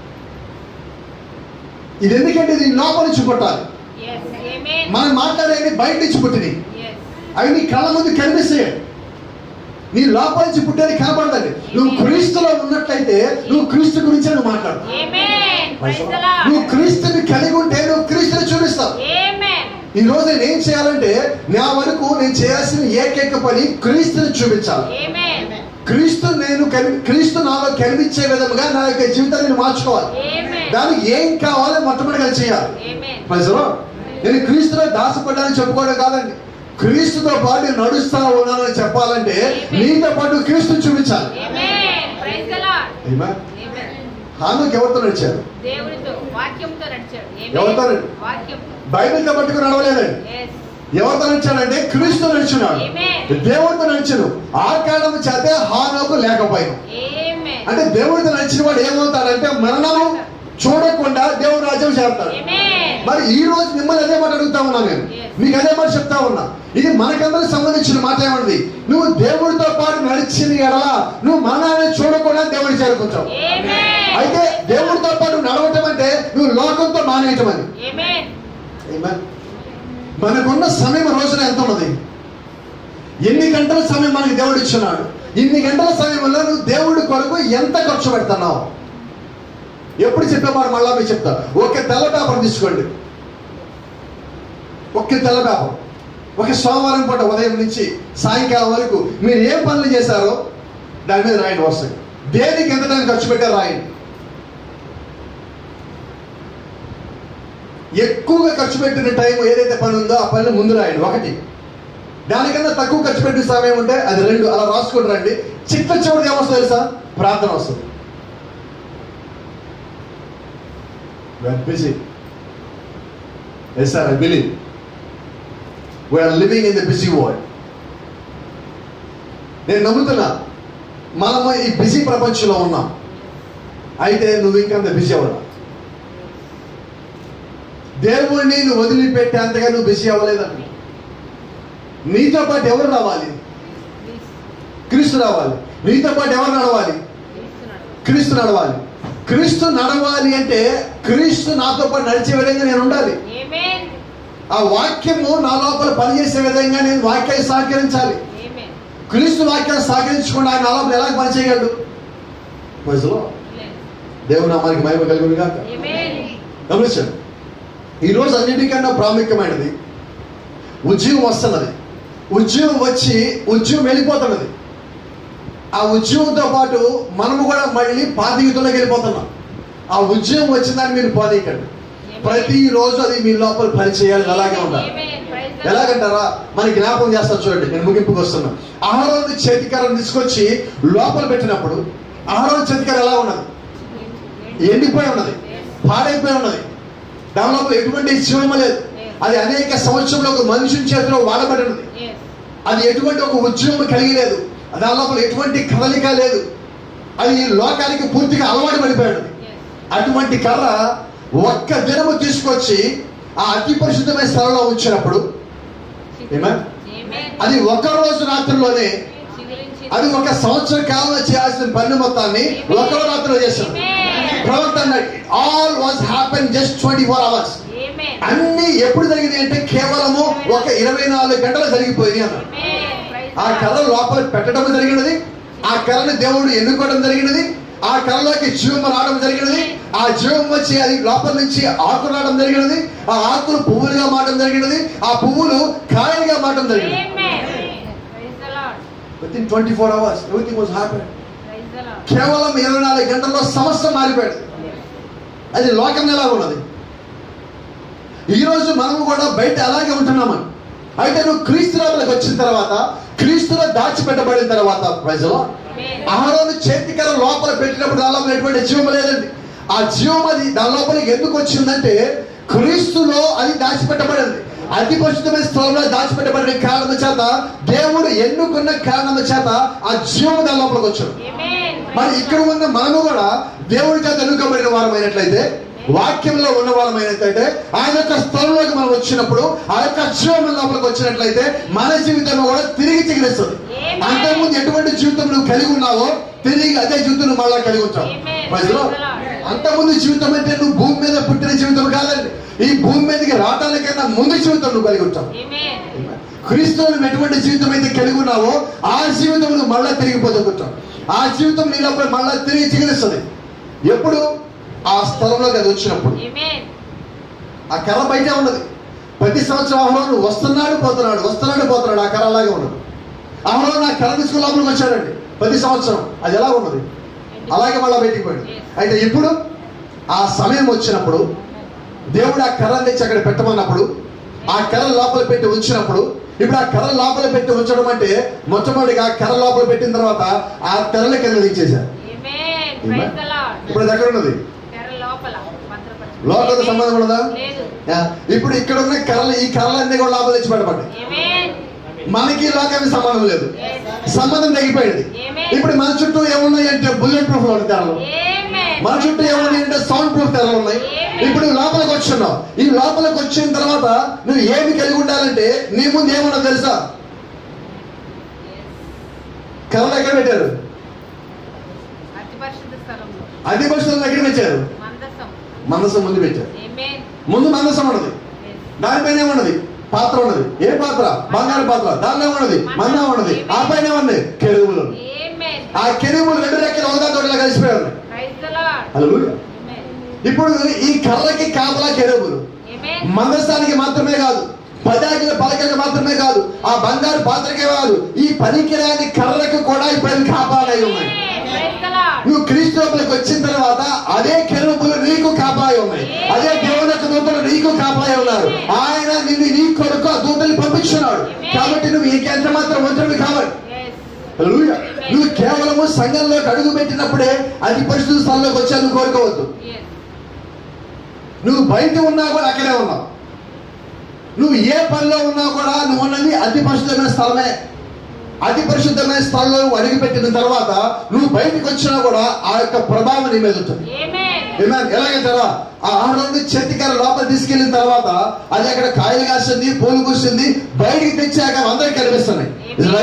ఇది ఎందుకంటే ఇది లోపల నుంచి పుట్టాలి మనం మాట్లాడేది బయట నుంచి పుట్టినాయి అవి నీ కళ్ళ ముందు కనిపిస్తాయి నీ లోపల నుంచి పుట్టేది కనపడదండి నువ్వు క్రీస్తులో ఉన్నట్లయితే నువ్వు క్రీస్తు గురించే నువ్వు మాట్లాడు నువ్వు క్రీస్తుని కలిగి ఉంటే నువ్వు క్రీస్తుని చూపిస్తావు ఈ రోజు నేను ఏం చేయాలంటే నా వరకు నేను చేయాల్సిన ఏకైక పని క్రీస్తుని చూపించాలి క్రీస్తు నేను కని- క్రీస్తు నాలో కనిపించే విధముగా నా యొక్క జీవితాన్ని నేను మార్చుకోవాలి దానికి ఏం కావాలో మొట్టమొదటిగా చేయాలి ప్రజలు నేను క్రీస్తులో దాసపడ్డానని చెప్పుకోవడం కాదండి క్రీస్తుతో పాటు నేను నడుస్తా ఉన్నానని చెప్పాలంటే నీతో పాటు క్రీస్తుని చూపించాలి Amen. హానుకి ఎవరితో నడిచారు దేవుడితో వాక్యంతో నడిచాడు ఎవరితో నడి- వాక్యంతో బైబిల్తో పట్టుకుని నడవలేదండి Yes. ఎవరితో నడిచాడంటే క్రీస్తు నడిచినాడు Amen. దేవుడితో నడిచను ఆ కారణం చేతే హానోకు లేకపోయాను Amen. అంటే దేవుడితో నడిచిన వాడు ఏమవుతాడంటే మరణము చూడకుండా దేవుడు రాజ్యం చేస్తాడు Amen. మరి ఈ రోజు మిమ్మల్ని అదే మాట అడుగుతా ఉన్నా నేను Yes. మీకు అదే మాట చెప్తా ఉన్నా ఇది మనకందరికి సంబంధించిన మాట ఏమన్నది నువ్వు దేవుడితో పాటు నడిచిన ఎడల నువ్వు మరణాన్ని చూడకుండా దేవుడిని చేరుకుంటావు Amen. అయితే దేవుడితో పాటు నడవటం అంటే నువ్వు లోకంతో మానేయటం అని Amen. Amen. మనకున్న సమయం రోజున ఎంత ఉన్నది ఎన్ని గంటల సమయం మనకి దేవుడు ఇచ్చున్నాడు ఇన్ని గంటల సమయంలో నువ్వు దేవుడి కొరకు ఎంత ఖర్చు పెడుతున్నావు ఎప్పుడు చెప్పేవాడు మళ్ళా మీకు చెప్తా ఒక తెల్ల పేపర్ తీసుకోండి ఒక్క తెల్ల పేపర్ ఒక సోమవారం పూట ఉదయం నుంచి సాయంకాలం వరకు మీరు ఏం పనులు చేశారో దాని మీద రాయండి వస్తాయి దేనికి ఎంత టైం ఖర్చు పెట్టారో రాయండి ఎక్కువగా ఖర్చు పెట్టిన టైం ఏదైతే పని ఉందో ఆ పని ముందు రాయండి ఒకటి దానికన్నా తక్కువ ఖర్చు పెట్టిన సమయం ఉంటే అది రెండు అలా రాసుకుని రండి చిట్ట చివరికి ఏమొస్తుంది తెలుసా ప్రార్థన వస్తుంది busy yes sir I believe we are living in the busy world నేను నమ్ముతున్నా మనము ఈ బిజీ ప్రపంచంలో ఉన్నాం అయితే నువ్వు ఇంకా అంత బిజీ అవ్వడా దేవుణ్ణి నువ్వు వదిలిపెట్టే అంతగా నువ్వు బిజీ అవ్వలేదండి నీతో పాటు ఎవరు రావాలి క్రీస్తు రావాలి నీతో పాటు ఎవరు నడవాలి క్రీస్తున్నాడు. క్రీస్తు నడవాలి క్రీస్తు నడవాలి అంటే క్రీస్తు నాతో పాటు నడిచే విధంగా నేను ఉండాలి Amen. ఆ వాక్యము నా లోపల పనిచేసే విధంగా నేను వాక్యాన్ని సహకరించాలి Amen. క్రీస్తు వాక్యాన్ని సహకరించకుండా ఆయన నా లోపల ఎలా పనిచేయగలడు ప్రజలో దేవుడు నామానికి మహిమ కలుగును గాక Amen. గమనించండి ఈరోజు అన్నిటికన్నా ప్రాముఖ్యమైనది ఉద్యోగం వస్తున్నది ఉద్యోగం వచ్చి ఉద్యోగం వెళ్ళిపోతున్నది ఆ ఉద్యోగంతో పాటు మనము కూడా మళ్ళీ పాతయుగంలోకి వెళ్ళిపోతున్నాం ఆ ఉద్యోగం వచ్చిందని మీరు పోనీకండి ప్రతిరోజు అది మీ లోపల పనిచేయాలి అలాగే ఉండాలి Amen. Praise the Lord. ఎలాగంటారా మన జ్ఞాపకం చేస్తాను చూడండి నేను ముగింపుకి వస్తున్నా ఆహారం చేతికరం తీసుకొచ్చి లోపల పెట్టినప్పుడు ఆహారం చేతికర ఎలా ఉన్నది ఎండిపోయి ఉన్నది పాడైపోయి ఉన్నది దాని లోపల ఎటువంటి జీవం లేదు అది అనేక సంవత్సరంలో ఒక మనుషుని చేతిలో వాడబడి ఉన్నది Yes. అది ఎటువంటి ఒక ఉద్యమం కలిగి లేదు దాని లోపల ఎటువంటి కదలిక లేదు అది ఈ లోకానికి పూర్తిగా అలవాటు పడిపోయాడు Yes. అటువంటి కర్ర ఒక్క దినము తీసుకొచ్చి ఆ అతి పరిశుద్ధమైన స్థలంలో ఉంచినప్పుడు Amen. Amen. అది ఒక రోజు రాత్రిలోనే చిగురించి అది ఒక సంవత్సర కాలంలో చేయాల్సిన పని మొత్తాన్ని ఒక రాత్రిలో చేశాడు Amen. ప్రవక్త all was happen just twenty four hours Amen. అన్ని ఎప్పుడు జరిగినాయి అంటే కేవలము ఒక ఇరవై నాలుగు గంటలు జరిగిపోయినాయి అన్నాడు Amen. Praise ఆ the కర్ర Lord. లోపల పెట్టడం జరిగినది ఆ కర్రని దేవుడు ఎన్నుకోవడం జరిగినది ఆ కర్రలోకి జీవం రావడం జరిగినది ఆ జీవం వచ్చి అది లోపల నుంచి ఆకులు రావడం జరిగినది ఆ ఆకులు పువ్వులుగా మారడం జరిగినది ఆ పువ్వులు కాయలుగా మారడం జరిగినది Amen. Praise the Lord. Within twenty four hours everything was happen Praise the Lord. కేవలం ఇరవై నాలుగు గంటల్లో సమస్య మారిపోయాడు అది లోకం ఎలా ఉన్నది ఈరోజు మనము కూడా బయట అలాగే ఉంటున్నామని అయితే నువ్వు క్రీస్తు లోపలికి వచ్చిన తర్వాత క్రీస్తులో దాచిపెట్టబడిన తర్వాత ప్రజలు Amen. ఆహారం చేతికర లోపల పెట్టినప్పుడు దాని లోపల ఎటువంటి జీవం లేదండి ఆ జీవం అది దాని లోపలికి ఎందుకు వచ్చిందంటే క్రీస్తులో అది దాచిపెట్టబడింది అతి పరిశుద్ధమైన స్థలంలో దాచిపెట్టబడిన కారణం చేత దేవుడు ఎన్నుకున్న కారణం చేత ఆ జీవం దాని లోపలికి వచ్చాడు Amen. మరి ఇక్కడ ఉన్న మనము కూడా దేవుడి చేత ఎన్నుకోబడిన వారమైనట్లయితే వాక్యంలో ఉన్న వారమైనట్లయితే ఆయన యొక్క స్థలంలోకి మనం వచ్చినప్పుడు ఆ యొక్క జీవం లోపలికి వచ్చినట్లయితే మన జీవితం కూడా తిరిగి చిగురిస్తుంది Amen. అంతకుముందు ఎటువంటి జీవితం నువ్వు కలిగి ఉన్నావో తిరిగి అదే జీవితం నువ్వు మళ్ళా కలిగి ఉంటావు Amen. Praise the Lord. Praise the Lord. అంతకుముందు జీవితం అంటే నువ్వు భూమి మీద పుట్టిన జీవితం కాదండి ఈ భూమి మీదకి రావడానికైనా ముందు జీవితం నువ్వు కలిగి ఉంటావు Amen. క్రీస్తువులు ఎటువంటి జీవితం అయితే కలిగి ఉన్నావో ఆ జీవితం నువ్వు మళ్ళా తిరిగి పొందుకుంటావు ఆ జీవితం నీ లోపల మళ్ళా తిరిగి చిగురిస్తుంది ఎప్పుడు ఆ స్థలంలోకి అది వచ్చినప్పుడు Amen. ఆ కర్ర బయటే ఉన్నది ప్రతి సంవత్సరం ఆహ్వానం వస్తున్నాడు పోతున్నాడు వస్తున్నాడు పోతున్నాడు ఆ కర్ర అలాగే ఉన్నది ఆహ్వానం ఆ కర్ర తీసుకుని లోపలికి వచ్చాడండి ప్రతి సంవత్సరం అది ఎలా ఉన్నది అలాగే మళ్ళా బయటికి పోయాడు అయితే ఇప్పుడు ఆ సమయం వచ్చినప్పుడు దేవుడు ఆ కర్రని తెచ్చి అక్కడ పెట్టమన్నప్పుడు ఆ కర్ర లోపల పెట్టి ఉంచినప్పుడు ఇప్పుడు ఆ కర్ర లోపల పెట్టి ఉంచడం అంటే మొట్టమొదటిగా ఆ కర్ర లోపల పెట్టిన తర్వాత ఆ తెరల కింద దించేశారు Amen. Praise the Lord. ఇప్పుడు అది ఎక్కడ ఉన్నది తెర లోపల భద్రపరచు. లోపల సంబంధం ఉన్నదా లేదు యా. ఇప్పుడు ఇక్కడ ఉన్న కర్రలు ఈ కర్రలు అన్ని కూడా లోపల తెచ్చి పెట్టబడ్డాయి Amen. మనకి లోకానికి సంబంధం లేదు Yes. సంబంధం తగ్గిపోయింది Amen. ఇప్పుడు మన చుట్టూ ఏమున్నాయి అంటే బుల్లెట్ ప్రూఫ్ లో తెరలు Amen. మన చుట్టూ ఏమున్నాయి అంటే సౌండ్ ప్రూఫ్ తెరలు ఉన్నాయి ఇప్పుడు లోపలికి వచ్చున్నావు ఈ లోపలికి వచ్చిన తర్వాత నువ్వు ఏమి కలిగి ఉండాలంటే నీ ముందు ఏమన్నా తెలుసా కర్రలు ఎక్కడ పెట్టారు అతి పరిశుద్ధ స్థలంలో అతి పరిస్థితులను ఎక్కడ పెట్టారు మందసం మనసు ముందు పెట్టారు Amen. ముందు మనసం ఉన్నది Yes. దానిపైన ఏమున్నది పాత్ర ఉన్నది ఏ పాత్ర బంగారు పాత్ర దానిలో ఉన్నది మన్నా ఉన్నది ఆ పైన ఉన్నది కెరువులు Amen. ఆ కెరువులు రెండు రెక్కలు ఒకదా తోటలా కలిసిపోయి ఉన్నాయి Praise the Lord. Hallelujah. Amen. ఇప్పుడు ఈ కర్రకి కాపలా కెరువులు Amen. మందస్థానికి మాత్రమే కాదు పదాకిల పలకలకు మాత్రమే కాదు ఆ బంగారు పాత్రకే కాదు ఈ పనికిరాని కర్రకు కూడా ఈ పని కాపాలై ఉన్నాయి Amen. Praise the Lord. నువ్వు క్రీస్తు లోపలికి వచ్చిన తర్వాత అదే కెరువులు నీకు కాపాయి ఉన్నాయి అదే దేవుని యొక్క దూతలు నీకు కాపాయి ఉన్నారు ఆయన నిన్ను నీ కొరకు ఆ దూతల్ని పంపించున్నాడు కాబట్టి నువ్వు ఇంకెంత మాత్రం ఒంటరి కావాలి Yes. హల్లెలూయా. నువ్వు కేవలము సంఘంలోకి అడుగు పెట్టినప్పుడే అది పరిశుద్ధ స్థలంలోకి వచ్చాను కోరుకోవద్దు Yes. నువ్వు బయట ఉన్నా కూడా అక్కడే ఉన్నావు నువ్వు ఏ పనిలో ఉన్నా కూడా నువ్వు ఉన్నది అతి పరిశుద్ధమైన స్థలమే అతి పరిశుద్ధమైన స్థలంలో నువ్వు అడుగుపెట్టిన తర్వాత నువ్వు బయటకు వచ్చినా కూడా ఆ యొక్క ప్రభావం నీ మీద ఉంటుంది Amen. ఏమన్నా ఎలాగంటారా ఆ ఆహారం చేతికర లోపల తీసుకెళ్లిన తర్వాత అది అక్కడ కాయలు కాసింది పూలు కూసింది బయటికి తెచ్చాక అందరికి కనిపిస్తున్నాయి Is it right? Amen.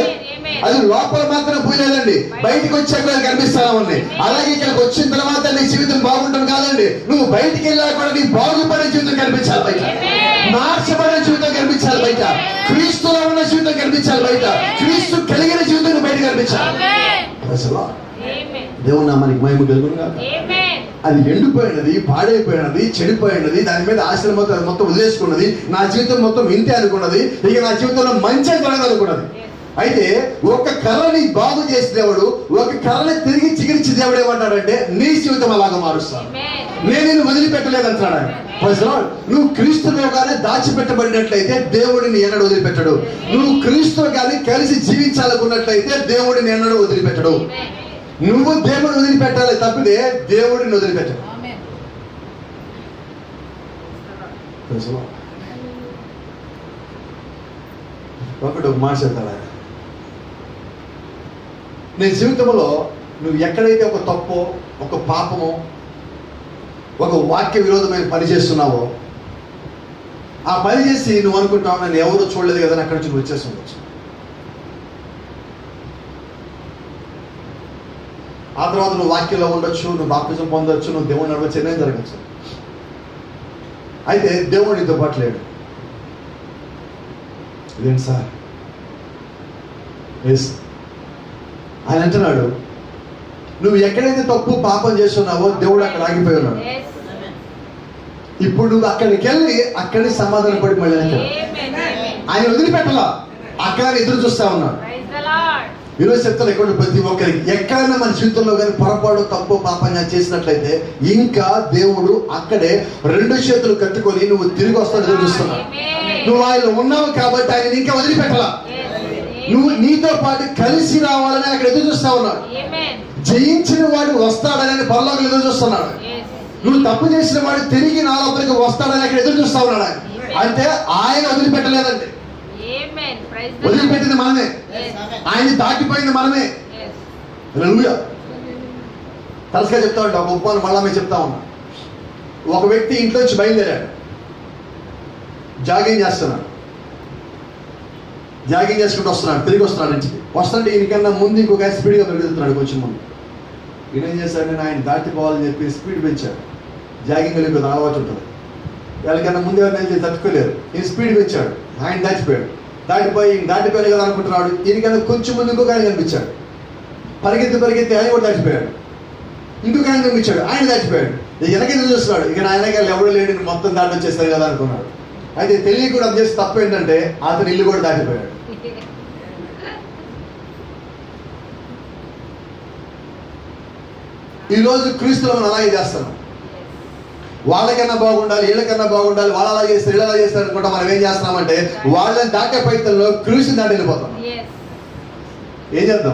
అది లోపల మాత్రం పూయలేదండి బయటికి వచ్చాక అది కనిపిస్తా ఉంది అలాగే ఇక్కడికి వచ్చిన తర్వాత నీ జీవితం బాగుంటుంది కాదండి నువ్వు బయటికి వెళ్ళాక కూడా నీ బాగుపడే జీవితం కనిపించాలి బయట మార్చబడిన జీవితం కనిపించాలి బయట క్రీస్తులో ఉన్న జీవితం కనిపించాలి బయట క్రీస్తు కలిగిన జీవితం నువ్వు బయట కనిపించాలి Praise the Lord. దేవుని నామానికి మహిమ కలుగును గాక అది ఎండిపోయినది పాడైపోయినది చెడిపోయినది దాని మీద ఆశలు మొత్తం మొత్తం వదిలేసుకున్నది నా జీవితం మొత్తం ఇంతే అనుకున్నది ఇక నా జీవితంలో మంచి కలగదు అనుకున్నది అయితే ఒక కర్రని బాగు చేసే దేవుడు ఒక కర్రని తిరిగి చిగిరించి దేవుడు ఏమంటాడంటే నీ జీవితం అలాగా మారుస్తాను నేను నిన్ను వదిలిపెట్టలేదు అంటున్నాడు ఆయన. Praise the Lord. నువ్వు క్రీస్తులో కానీ దాచిపెట్టబడినట్లయితే దేవుడిని ఎన్నడూ వదిలిపెట్టడు నువ్వు క్రీస్తుతో కానీ కలిసి జీవించాలనుకున్నట్లయితే దేవుడిని ఎన్నడూ వదిలిపెట్టడు నువ్వు దేవుడిని వదిలిపెట్టాలి తప్పితే దేవుడిని వదిలిపెట్టడు Praise the Lord. ఒకటి ఒక మాట చెప్తాడు ఆయన నీ జీవితంలో నువ్వు ఎక్కడైతే ఒక తప్పో ఒక పాపమో ఒక వాక్య విరోధమైన పని చేస్తున్నావో ఆ పని చేసి నువ్వు అనుకుంటావు నన్ను ఎవరు చూడలేదు కదా అని అక్కడి నుంచి నువ్వు వచ్చేసి ఉండొచ్చు ఆ తర్వాత నువ్వు వాక్యంలో ఉండొచ్చు నువ్వు బాప్తిజం పొందొచ్చు నువ్వు దేవుని నడవచ్చు ఎన్నో జరగచ్చు అయితే దేవుడు నీతో పాటు లేడు ఇదేంటి సార్ ఎస్ ఆయన అంటున్నాడు నువ్వు ఎక్కడైతే తప్పు పాపం చేస్తున్నావో దేవుడు అక్కడ ఆగిపోయి ఉన్నాడు ఇప్పుడు నువ్వు అక్కడికి వెళ్ళి అక్కడి సమాధాన పడి మళ్ళీ వెనక్కి రా. ఆయన వదిలిపెట్టలా అక్కడ ఎదురు చూస్తా ఉన్నాడు ఈరోజు చెప్తాను ఎక్కడ ప్రతి ఒక్కరికి ఎక్కడైనా మన జీవితంలో కానీ పొరపాటు తప్పు పాపంగా చేసినట్లయితే ఇంకా దేవుడు అక్కడే రెండు చేతులు కట్టుకొని నువ్వు తిరిగి వస్తాను ఎదురు చూస్తున్నావు నువ్వు ఆయన ఉన్నావు కాబట్టి ఆయన ఇంకా వదిలిపెట్టలా నువ్వు నీతో పాటు కలిసి రావాలని అక్కడ ఎదురు చూస్తా ఉన్నాడు జయించిన వాడు వస్తాడని పరలోకలు ఎదురు చూస్తున్నాడు నువ్వు తప్పు చేసిన వాడు తిరిగి నా లోపలికి వస్తాడని అక్కడ ఎదురు చూస్తా ఉన్నాడు ఆయన అంటే ఆయన వదిలిపెట్టలేదండి వదిలిపెట్టింది మనమే ఆయన దాటిపోయింది మనమే హల్లెలూయా తరచుగా చెప్తా ఉంటా ఒక ఉపాన్ని మళ్ళా మేము చెప్తా ఉన్నా ఒక వ్యక్తి ఇంట్లో నుంచి బయలుదేరాడు జాగింగ్ చేస్తున్నాడు జాగింగ్ చేసుకుంటూ వస్తున్నాడు తిరిగి వస్తున్నాడు ఇంటికి వస్తుంటే ఈయనకన్నా ముందు ఇంకొక స్పీడ్గా పెరుగుతున్నాడు కొంచెం ముందు ఈయన ఏం చేశాడు నేను ఆయన దాటిపోవాలని చెప్పి స్పీడ్ పెంచాడు జాగింగ్ వెళ్ళి కొంత అలవాటు ఉంటుంది వాళ్ళకన్నా ముందు ఎవరిని వెళ్ళి తట్టుకోలేరు ఈయన స్పీడ్ పెంచాడు ఆయన దాటిపోయాడు దాటిపోయి ఈయన దాటిపోయాడు కదా అనుకుంటున్నాడు ఈయనకన్నా కొంచెం ముందు ఇంకొక ఆయన కనిపించాడు పరిగెత్తి పరిగెత్తి ఆయన కూడా దాటిపోయాడు ఇంకొక ఆయన కనిపించాడు ఆయన దాటిపోయాడు ఇక వెనక ఎదురు చూస్తున్నాడు ఇక నా వెనకాల ఎవడు లేడు నేను మొత్తం దాటి వచ్చేస్తారు కదా అనుకున్నాడు అయితే తెలియకుండా అది చేసి తప్పు ఏంటంటే అతను ఇల్లు కూడా దాటిపోయాడు ఈ రోజు క్రీస్తులో మనం అలాగే చేస్తున్నాం వాళ్ళకన్నా బాగుండాలి వీళ్ళకన్నా బాగుండాలి వాళ్ళు అలా చేస్తారు వీళ్ళు అలా చేస్తారు అనుకుంటా మనం ఏం చేస్తున్నామంటే వాళ్ళని దాటే పైతల్లో క్రీస్తు దాటి వెళ్ళిపోతాం ఏం చేద్దాం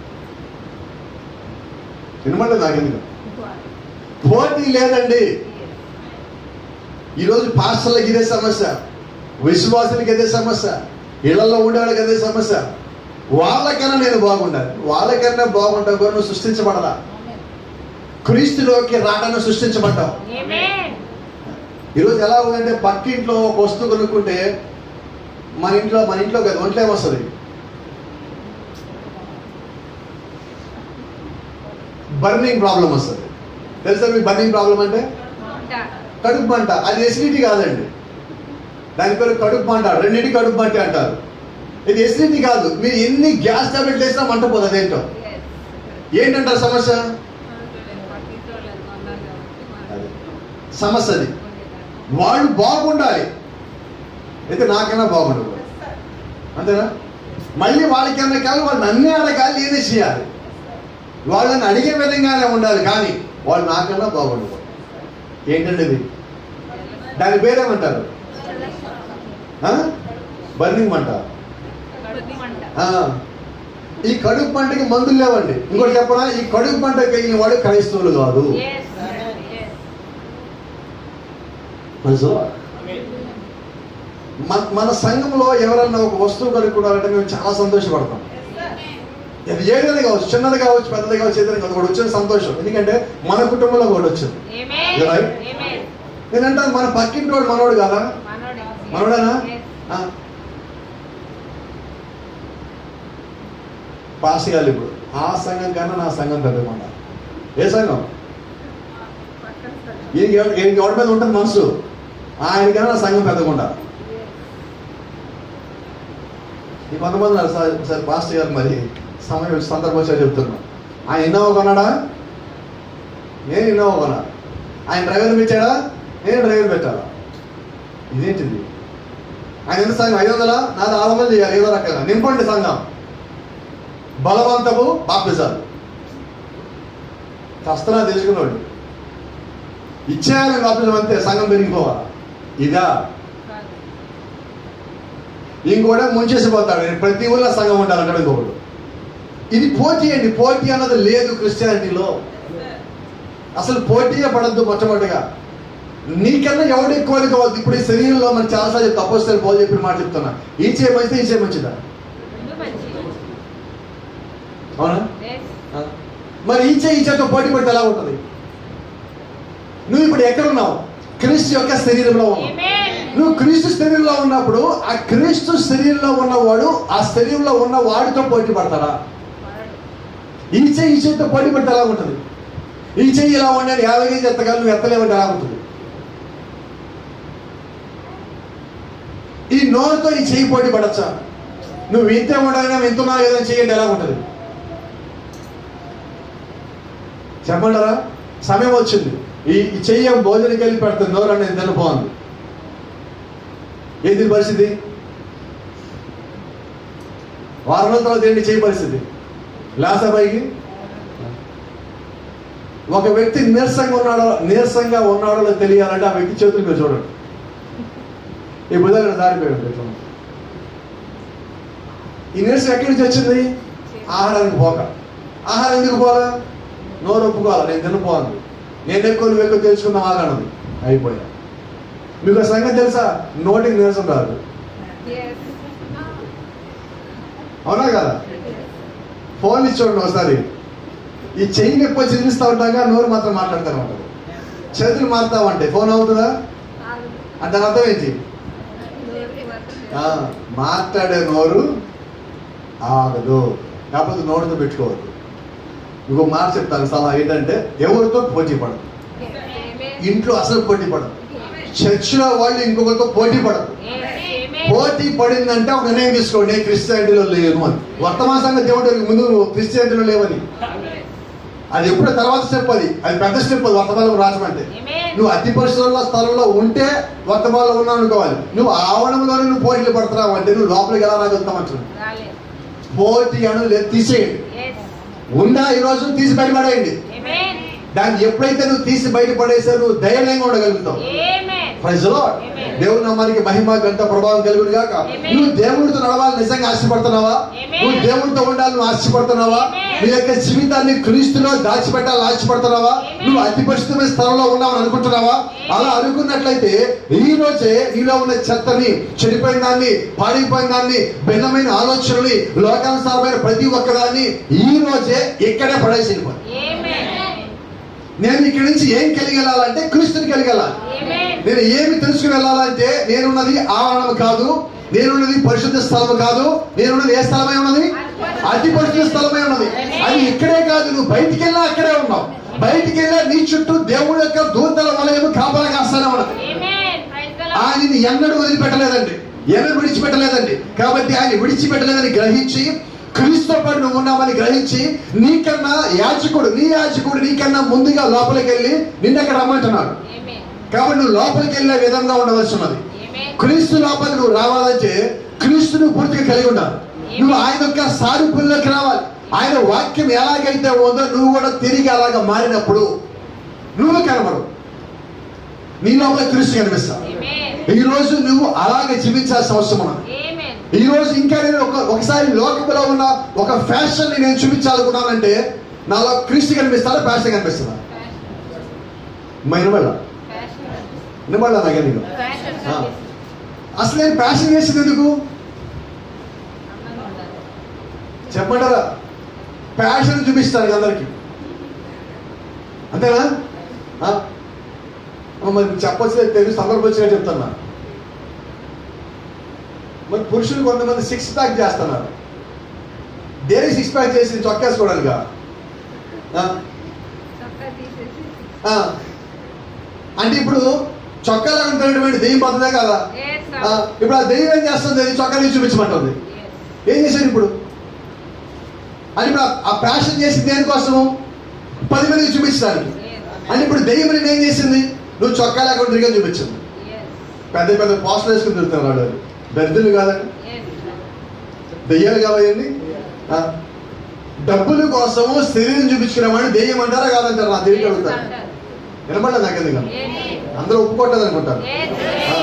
వినమంటే నాకు ఎందుకు పోటీ లేదండి ఈరోజు పాస్టర్లకు ఇదే సమస్య విశ్వాసులకి ఇదే సమస్య ఇళ్లలో ఉండేవాళ్ళకి అదే సమస్య వాళ్ళకన్నా నేను బాగుండాలి వాళ్ళకన్నా బాగుంటా కూడా నువ్వు సృష్టించబడదా క్రీస్తులోకి రావడానికి సృష్టించబడ్డావు ఈరోజు ఎలా ఉందంటే పక్కింట్లో ఒక వస్తువు కొనుక్కుంటే మన ఇంట్లో మన ఇంట్లో కదా ఒంట్లో ఏమొస్తుంది బర్నింగ్ ప్రాబ్లం వస్తుంది తెలుసా మీకు బర్నింగ్ ప్రాబ్లం అంటే కడుపు మంట అది ఎసిడిటీ కాదండి దాని పేరు కడుపు మంట రెండింటి కడుపు మంట అంటారు ఇది ఎసిడిటీ కాదు మీరు ఎన్ని గ్యాస్ టాబ్లెట్లు వేసినా మంట పోదు అదేంటో ఏంటంటారు సమస్య సమస్య అది వాళ్ళు బాగుండాలి అయితే నాకైనా బాగుండదు అంతేనా మళ్ళీ వాళ్ళకన్నా కాదు వాళ్ళు నన్నే అడగాలి నేనే చేయాలి వాళ్ళని అడిగే విధంగానే ఉండాలి కానీ వాళ్ళు నాకన్నా బాగుండదు ఏంటండి ఇది దాని పేరేమంటారు బర్నింగ్ మంట ఆ, ఈ కడుపు పంటకి మందులు లేవండి ఇంకోటి చెప్పనా ఈ కడుపు పంట కలిగిన వాడు క్రైస్తవులు కాదు తెలుసా? మన మన సంఘంలో ఎవరన్నా ఒక వస్తువు కనుక్కోవాలంటే మేము చాలా సంతోషపడతాం అది ఏదైనా కావచ్చు చిన్నది కావచ్చు పెద్దది కావచ్చు ఏదైనా కావచ్చు ఒకటి వచ్చిన సంతోషం ఎందుకంటే మన కుటుంబంలో ఒకటి వచ్చింది నేనంటాను మన పక్కింటి వాడు మనోడు కాదా మనోడేనా ఆ. పాస్ చేయాలి ఇప్పుడు ఆ సంఘం కన్నా నా సంఘం పెద్దకుండా ఏ సంఘం ఈయనకి ఎవరి ఈయనకి ఎవరి మీద ఉంటుంది మనసు ఆయనకన్నా నా సంఘం పెద్దకుండా ఈ కొంతమంది ఉన్నారు సార్ సార్ పాస్టర్ గారు మరి సమయం సందర్భం వచ్చా చెప్తున్నా ఆయన ఇన్నోవా కొన్నాడా నేను ఇన్నోవా కొన్నా ఆయన డ్రైవర్ పెట్టాడా నేను డ్రైవర్ పెట్టాలా ఇదేంటిది ఆయన ఎంత సంఘం ఐదు వందల నాది ఆరు వందలు చేయాలి ఏదో రకంగా నింపండి సంఘం బలవంతపు బాప్తిజాలు కష్టనా తెలుసుకున్నాడు ఇచ్చేయాలి బాప్తిజం అంతే సంఘం పెరిగిపోవాలి ఇదా ఇంకోటి ముంచేసిపోతాడు ప్రతి ఊళ్ళో సంఘం ఉంటారు అక్కడ ఇంకొకటి ఇది పోటీ అండి పోటీ అన్నది లేదు క్రిస్టియానిటీలో అసలు పోటీయే పడద్దు మొట్టమొదటిగా నీకన్నా ఎవడు ఎక్కువ కావద్దు ఇప్పుడు ఈ శరీరంలో మనం చాలాసార్లు తపస్సులు పోలు చెప్పిన మాట చెప్తున్నా ఈ చే మంచిదా ఈ చే మంచిదా రెండు మంచి అవునా Yes. ఆ. మరి ఈ చే ఈ చేతో పోటీ పడితే ఎలా ఉంటుంది నువ్వు ఇప్పుడు ఎక్కడ ఉన్నావు క్రీస్తు యొక్క శరీరంలో ఉన్నావు Amen. నువ్వు క్రీస్తు శరీరంలో ఉన్నప్పుడు ఆ క్రీస్తు శరీరంలో ఉన్నవాడు ఆ శరీరంలో ఉన్న వాడితో పోటీ పడతాడా ఈ చెయ్యి ఈ చేతితో పోటీ పడితే ఎలా ఉంటుంది ఈ చెయ్యి ఇలా ఉండాలి యాభై కేజీ ఎత్తగలను నువ్వు ఎత్తలేమంటే ఎలా ఉంటుంది ఈ నోరుతో ఈ చెయ్యి పోటీ పడచ్చా నువ్వు ఇంతే ఉండాలి ఎంత ఉన్నా ఏదైనా చెయ్యండి ఎలా ఉంటుంది చెప్పంటారా సమయం వచ్చింది ఈ ఈ చెయ్యి భోజనకి వెళ్ళి పెడుతుంది నోరు అనేది తినపోంది ఏంది పరిస్థితి వారం రోజుల తర్వాత ఏంటి చేయి పరిస్థితి లాసా పైకి ఒక వ్యక్తి నీరసంగా ఉన్నాడో నీరసంగా ఉన్నాడో లేదో తెలియాలంటే ఆ వ్యక్తి చేతులు మీరు చూడండి ఈ బుధవారం దారిపోయాడు ఇట్లా. ఈ నీరసం ఎక్కడి నుంచి వచ్చింది ఆహారానికి పోక ఆహారం ఎందుకు పోలా నోరు ఒప్పుకోవాలి నేను తినపోను నేను ఎక్కువ నువ్వు ఎక్కువ తెలుసుకుందాం ఆగనది అయిపోయా మీకు ఆ సంగతి తెలుసా నోటికి నీరసం రాదు Yes. అవునా కదా ఫోన్ ఇచ్చుకోండి ఒకసారి ఈ చెయ్యిని ఎక్కువ చిరిగిస్తా ఉంటాగా నోరు మాత్రం మాట్లాడుతూనే ఉంటుంది చేతులు మారుతావంటే ఫోన్ అవుతుందా అంటే దాని అర్థం ఏంటి ఆ, మాట్లాడే నోరు ఆగదు కాకపోతే నోటితో పెట్టుకోవద్దు ఇంకో మాట చెప్తాను సలహా ఏంటంటే ఎవరితో పోటీ పడదు Amen. ఇంట్లో అసలు పోటీ పడదు చర్చిలో వాళ్ళు ఇంకొకరితో పోటీ పడదు Yes. Amen. పోటీ పడిందంటే ఒక నిర్ణయం తీసుకోండి నేను క్రిస్టియానిటీలో లేను అని వర్తమాన సంగతి దేవుడు ముందు నువ్వు క్రిస్టియానిటీలో లేవని అది ఎప్పుడు తర్వాత స్టెప్ అది అది పెద్ద స్టెప్ అది వర్తమానం రాజమంటే Amen. నువ్వు అతి పరిశుభ్ర స్థలంలో ఉంటే వర్తమానంలో ఉన్నావు అనుకోవాలి నువ్వు ఆవరణంలోనే నువ్వు పోటీలు పడుతున్నావు అంటే నువ్వు లోపలికి ఎలా రాగలుగుతావు అంటున్నావు రాలేదు. పోటీ అను లేదు తీసేయండి Yes. ఉందా ఈ రోజు తీసి బయటపడేయండి Amen. దాన్ని ఎప్పుడైతే నువ్వు తీసి బయటపడేసా నువ్వు ధైర్యంగా ఉండగలుగుతావు Amen. Praise lord Amen. దేవుని నామానికి మహిమ గంట ప్రభావం కలుగుడు గాక Amen. నువ్వు దేవుడితో నడవాలి నిజంగా ఆశపడుతున్నావా Amen. నువ్వు దేవుడితో ఉండాలి నువ్వు ఆశపడుతున్నావా Amen. నీ యొక్క జీవితాన్ని క్రీస్తులో దాచిపెట్టాలని ఆశపడుతున్నావా Amen. నువ్వు అతి పరిశుద్ధమైన స్థలంలో ఉన్నావని అనుకుంటున్నావా Amen. అలా అనుకున్నట్లయితే ఈ రోజే నీలో ఉన్న చెత్తని చెడిపోయిన దాన్ని పాడైపోయిన దాన్ని భిన్నమైన ఆలోచనని లోకానుసారమైన ప్రతి ఒక్కదాన్ని ఈ రోజే ఇక్కడే పడేసి వెళ్ళిపోయి Amen. నేను ఇక్కడి నుంచి ఏం కలిగి వెళ్ళాలంటే క్రీస్తుని కలిగి వెళ్ళాలి Amen. నేను ఏమి తెలుసుకుని వెళ్ళాలంటే నేనున్నది ఆవరణం కాదు నేనున్నది పరిశుద్ధ స్థలం కాదు నేనున్నది ఏ స్థలమై ఉన్నది అతి పరిశుద్ధ స్థలమై ఉన్నది అది ఇక్కడే కాదు నువ్వు బయటికి వెళ్ళా అక్కడే ఉన్నావు బయటికి వెళ్ళా నీ చుట్టూ దేవుడి యొక్క దూతల వలయము కాపలా కాస్తానే ఉన్నది Amen. Praise the Lord. ఆయనని ఎన్నడూ వదిలిపెట్టలేదండి ఎన్నడూ విడిచిపెట్టలేదండి కాబట్టి ఆయన విడిచిపెట్టలేదని గ్రహించి క్రీస్తు పాటు నువ్వు ఉన్నామని గ్రహించి నీకన్నా యాజకుడు నీ యాజకుడు నీకన్నా ముందుగా లోపలికి వెళ్ళి నిన్న అక్కడ రమ్మంటున్నాడు Amen. కాబట్టి నువ్వు లోపలికి వెళ్ళే విధంగా ఉండవలసి ఉన్నది Amen. క్రీస్తు లోపలికి నువ్వు రావాలంటే క్రీస్తును పూర్తిగా కలిగి ఉండాలి నువ్వు ఆయన యొక్క సారూపుల్లోకి రావాలి ఆయన వాక్యం ఎలాగైతే ఉందో నువ్వు కూడా తిరిగి అలాగ మారినప్పుడు నువ్వు కనబడు నీ లోపల క్రీస్తు కనిపిస్తావు Amen. ఈ రోజు నువ్వు అలాగే జీవించాల్సిన అవసరం ఉన్నది Amen. ఈ రోజు ఇంకా నేను ఒక ఒకసారి లోకంలో ఉన్న ఒక ఫ్యాషన్ ని నేను చూపించాలనుకున్నానంటే నాలో క్రీస్తు కనిపిస్తాడా ఫ్యాషన్ కనిపిస్తుందా మా ఇనబడ Fashion. ఇనబడ నాకు నీకు Fashion ఆ. కనిపిస్తుంది. అసలు నేను ఫ్యాషన్ చేసింది ఎందుకు అందంగా ఉండాలి. చెప్పంటారా ప్యాషన్ చూపిస్తాను అందరికి అంతేనా ఆ? ఆ, మరి చెప్పొచ్చు తెలుగు సందర్భం వచ్చినా చెప్తున్నా మరి పురుషులు కొంతమంది సిక్స్ ప్యాక్ చేస్తున్నారు దేనికి సిక్స్ ప్యాక్ చేసి చొక్కేసుకోవడానికా ఆ? చొక్కా తీసేసి ఆ. అంటే ఇప్పుడు చొక్కాలా ఉంటున్నటువంటి దెయ్యం పద్ధతే కదా Yes, sir. ఆ, ఇప్పుడు ఆ దెయ్యం ఏం చేస్తుంది చొక్కా తీసి చూపించమంటుంది Yes. ఏం చేశాడు ఇప్పుడు అంటే ఇప్పుడు ఆ- ఆ ప్యాషన్ చేసి దేనికోసం పది మందికి చూపించడానికి Yes. అంటే ఇప్పుడు దెయ్యం నేను ఏం చేసింది నువ్వు చొక్కా లేకుండా తిరిగి చూపించింది Yes. పెద్ద పెద్ద పోస్టులు వేసుకుని తిరుగుతారు వాళ్ళు దరిద్రులు కాదండి Yes. దెయ్యాలు కావాలండి డబ్బుల కోసము శరీరం చూపించుకున్నామని దెయ్యం అంటారా కాదంటారా నా తెలియక అడుగుతారు అంటారు. వినపడలేదు నాకు ఎందుకు Yes. అందరూ ఒప్పుకోవట్లేదు అనుకుంటారు Yes. ఆ.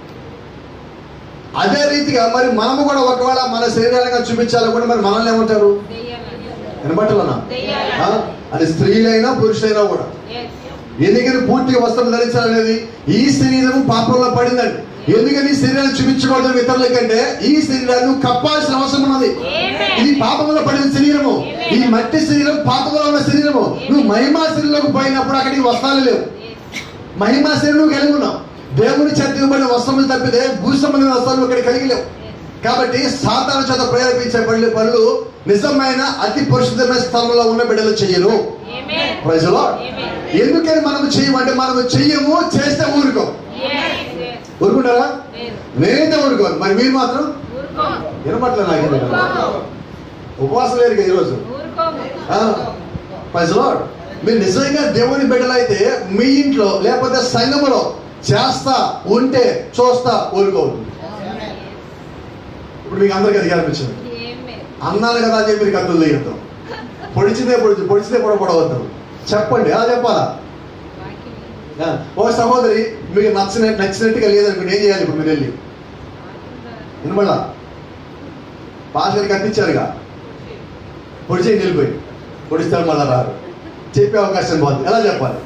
అదే రీతిగా మరి మనము కూడా ఒకవేళ మన శరీరాలుగా చూపించాలి కూడా మరి మనల్ని ఏమంటారు దెయ్యాలని. వినపట్లనా దెయ్యాలని. అది స్త్రీలైనా పురుషులైనా కూడా Yes. ఎందుకని పూర్తిగా వస్త్రం ధరించాలనేది ఈ శరీరము పాపంలో పడిందండి ఎందుకని ఈ శరీరాన్ని చూపించకూడదు ఇతరుల కంటే ఈ శరీరాన్ని నువ్వు కప్పాల్సిన అవసరం ఉన్నది Amen. ఇది పాపంలో పడిన శరీరము Amen. ఈ మట్టి శరీరం పాపంలో ఉన్న శరీరము నువ్వు మహిమా శరీరంలోకి పోయినప్పుడు అక్కడికి వస్త్రాలు లేవు Yes. మహిమా శరీరం నువ్వు కలిగి ఉన్నావు దేవుని చేత ఇవ్వబడిన వస్త్రములు తప్పితే భూసంబంధమైన వస్త్రాలు ఇక్కడ కలిగి లేవు Yes. కాబట్టి సాతాను చేత ప్రేరేపించే పనులు పనులు నిజమైన అతి పరిశుద్ధమైన స్థలంలో ఉన్న బిడ్డలు చెయ్యరు Amen. ప్రజలో Amen. ఎందుకని మనము చెయ్యమంటే మనము చెయ్యము చేస్తే ఊరుకో Yes. Yes. ఊరుకుంటారా లేదు. నేనైతే ఊరుకోను మరి మీరు మాత్రం ఊరుకోము. వినపట్లేదు నాకు ఇది. ఊరుకోము. ఉపవాసం లేరు కదా ఈరోజు ఊరుకోము. ప్రజలో మీరు నిజంగా దేవుని బిడ్డలైతే మీ ఇంట్లో లేకపోతే సంఘములో చేస్తా ఉంటే చూస్తా ఊరుకోవద్దు ఇప్పుడు మీకు అందరికీ అధికారం ఇచ్చింది Amen. అన్నాను కదా అని చెప్పి మీరు కత్తులు తీయద్దు పొడిచిందే పొడిచి పొడిచితే పొడ పొడవద్దు చెప్పండి ఎలా చెప్పాలా వాక్యం. ఆ, ఓ సహోదరి మీకు నచ్చిన నచ్చినట్టుగా లేదని మీరు ఏం చేయాలి ఇప్పుడు మీరు వెళ్ళి వాక్యం వినబడా పాస్టర్కి కత్తిచ్చారుగా పొడిచే నిలిపోయి పొడిస్తారు మళ్ళా రారు చెప్పే అవకాశం బాగుంది ఎలా చెప్పాలి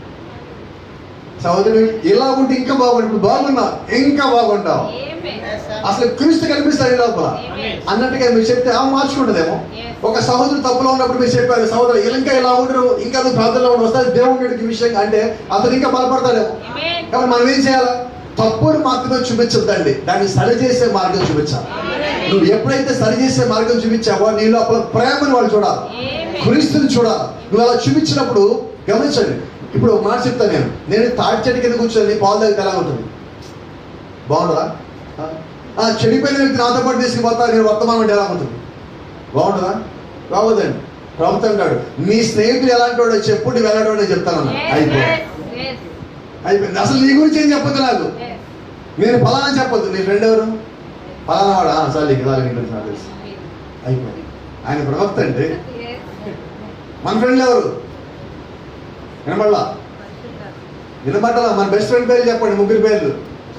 సహోదరి ఇలా ఉంటే ఇంకా బాగుంది ఇప్పుడు బాగున్నా ఇంకా బాగుంటావు Amen. అసలు క్రీస్తు కనిపిస్తాడు ఈ లోపల Amen. అన్నట్టుగా మీరు చెప్తే ఆ మార్చుకుంటుందేమో Yes. ఒక సహోదరు తప్పులో ఉన్నప్పుడు మీరు చెప్పారు సహోదరు ఇలా ఇంకా ఇలా ఉండరు ఇంకా నువ్వు ప్రార్థనలో ఉండి వస్తే దేవుడికి విషయం అంటే అతను ఇంకా బలపడతాడేమో Amen. కాబట్టి మనం ఏం చేయాలి తప్పును మాత్రమే చూపించొద్దండి దాన్ని సరి చేసే మార్గం చూపించాలి నువ్వు ఎప్పుడైతే సరి చేసే మార్గం చూపించావో నీ లోపల ప్రేమను వాళ్ళు చూడాలి Amen. క్రీస్తుని చూడాలి నువ్వు అలా చూపించినప్పుడు గమనించండి ఇప్పుడు ఒక మాట చెప్తాను నేను నేను తాటి చెట్టు కింద కూర్చొని పాలు తాగితే ఎలా ఉంటుంది బాగుండదా ఆ? ఆ చెడిపోయిన వ్యక్తి నాతో పాటు తీసుకుపోతా నేను వర్తమానం అంటే ఎలా ఉంటుంది బాగుంటుందా బాగోదండి ప్రభుత్వం అంటాడు నీ స్నేహితుడు ఎలాంటి వాడో చెప్పు నువ్వు ఎలాంటి వాడో చెప్తాను Yes. అయిపోయింది Yes. Yes. అయిపోయింది అసలు నీ గురించి ఏం చెప్పొద్దు నాకు Yes. నేను ఫలానా చెప్పొద్దు నీ ఫ్రెండ్ ఎవరు ఫలానా వాడా సార్ నీకు సార్ నీకు తెలుసు నాకు తెలుసు అయిపోయింది ఆయన ప్రవక్త అంటే Yes. మన ఫ్రెండ్లు ఎవరు వినపడలా వినపడాలా మన బెస్ట్ ఫ్రెండ్ పేరు చెప్పండి ముగ్గురు పేర్లు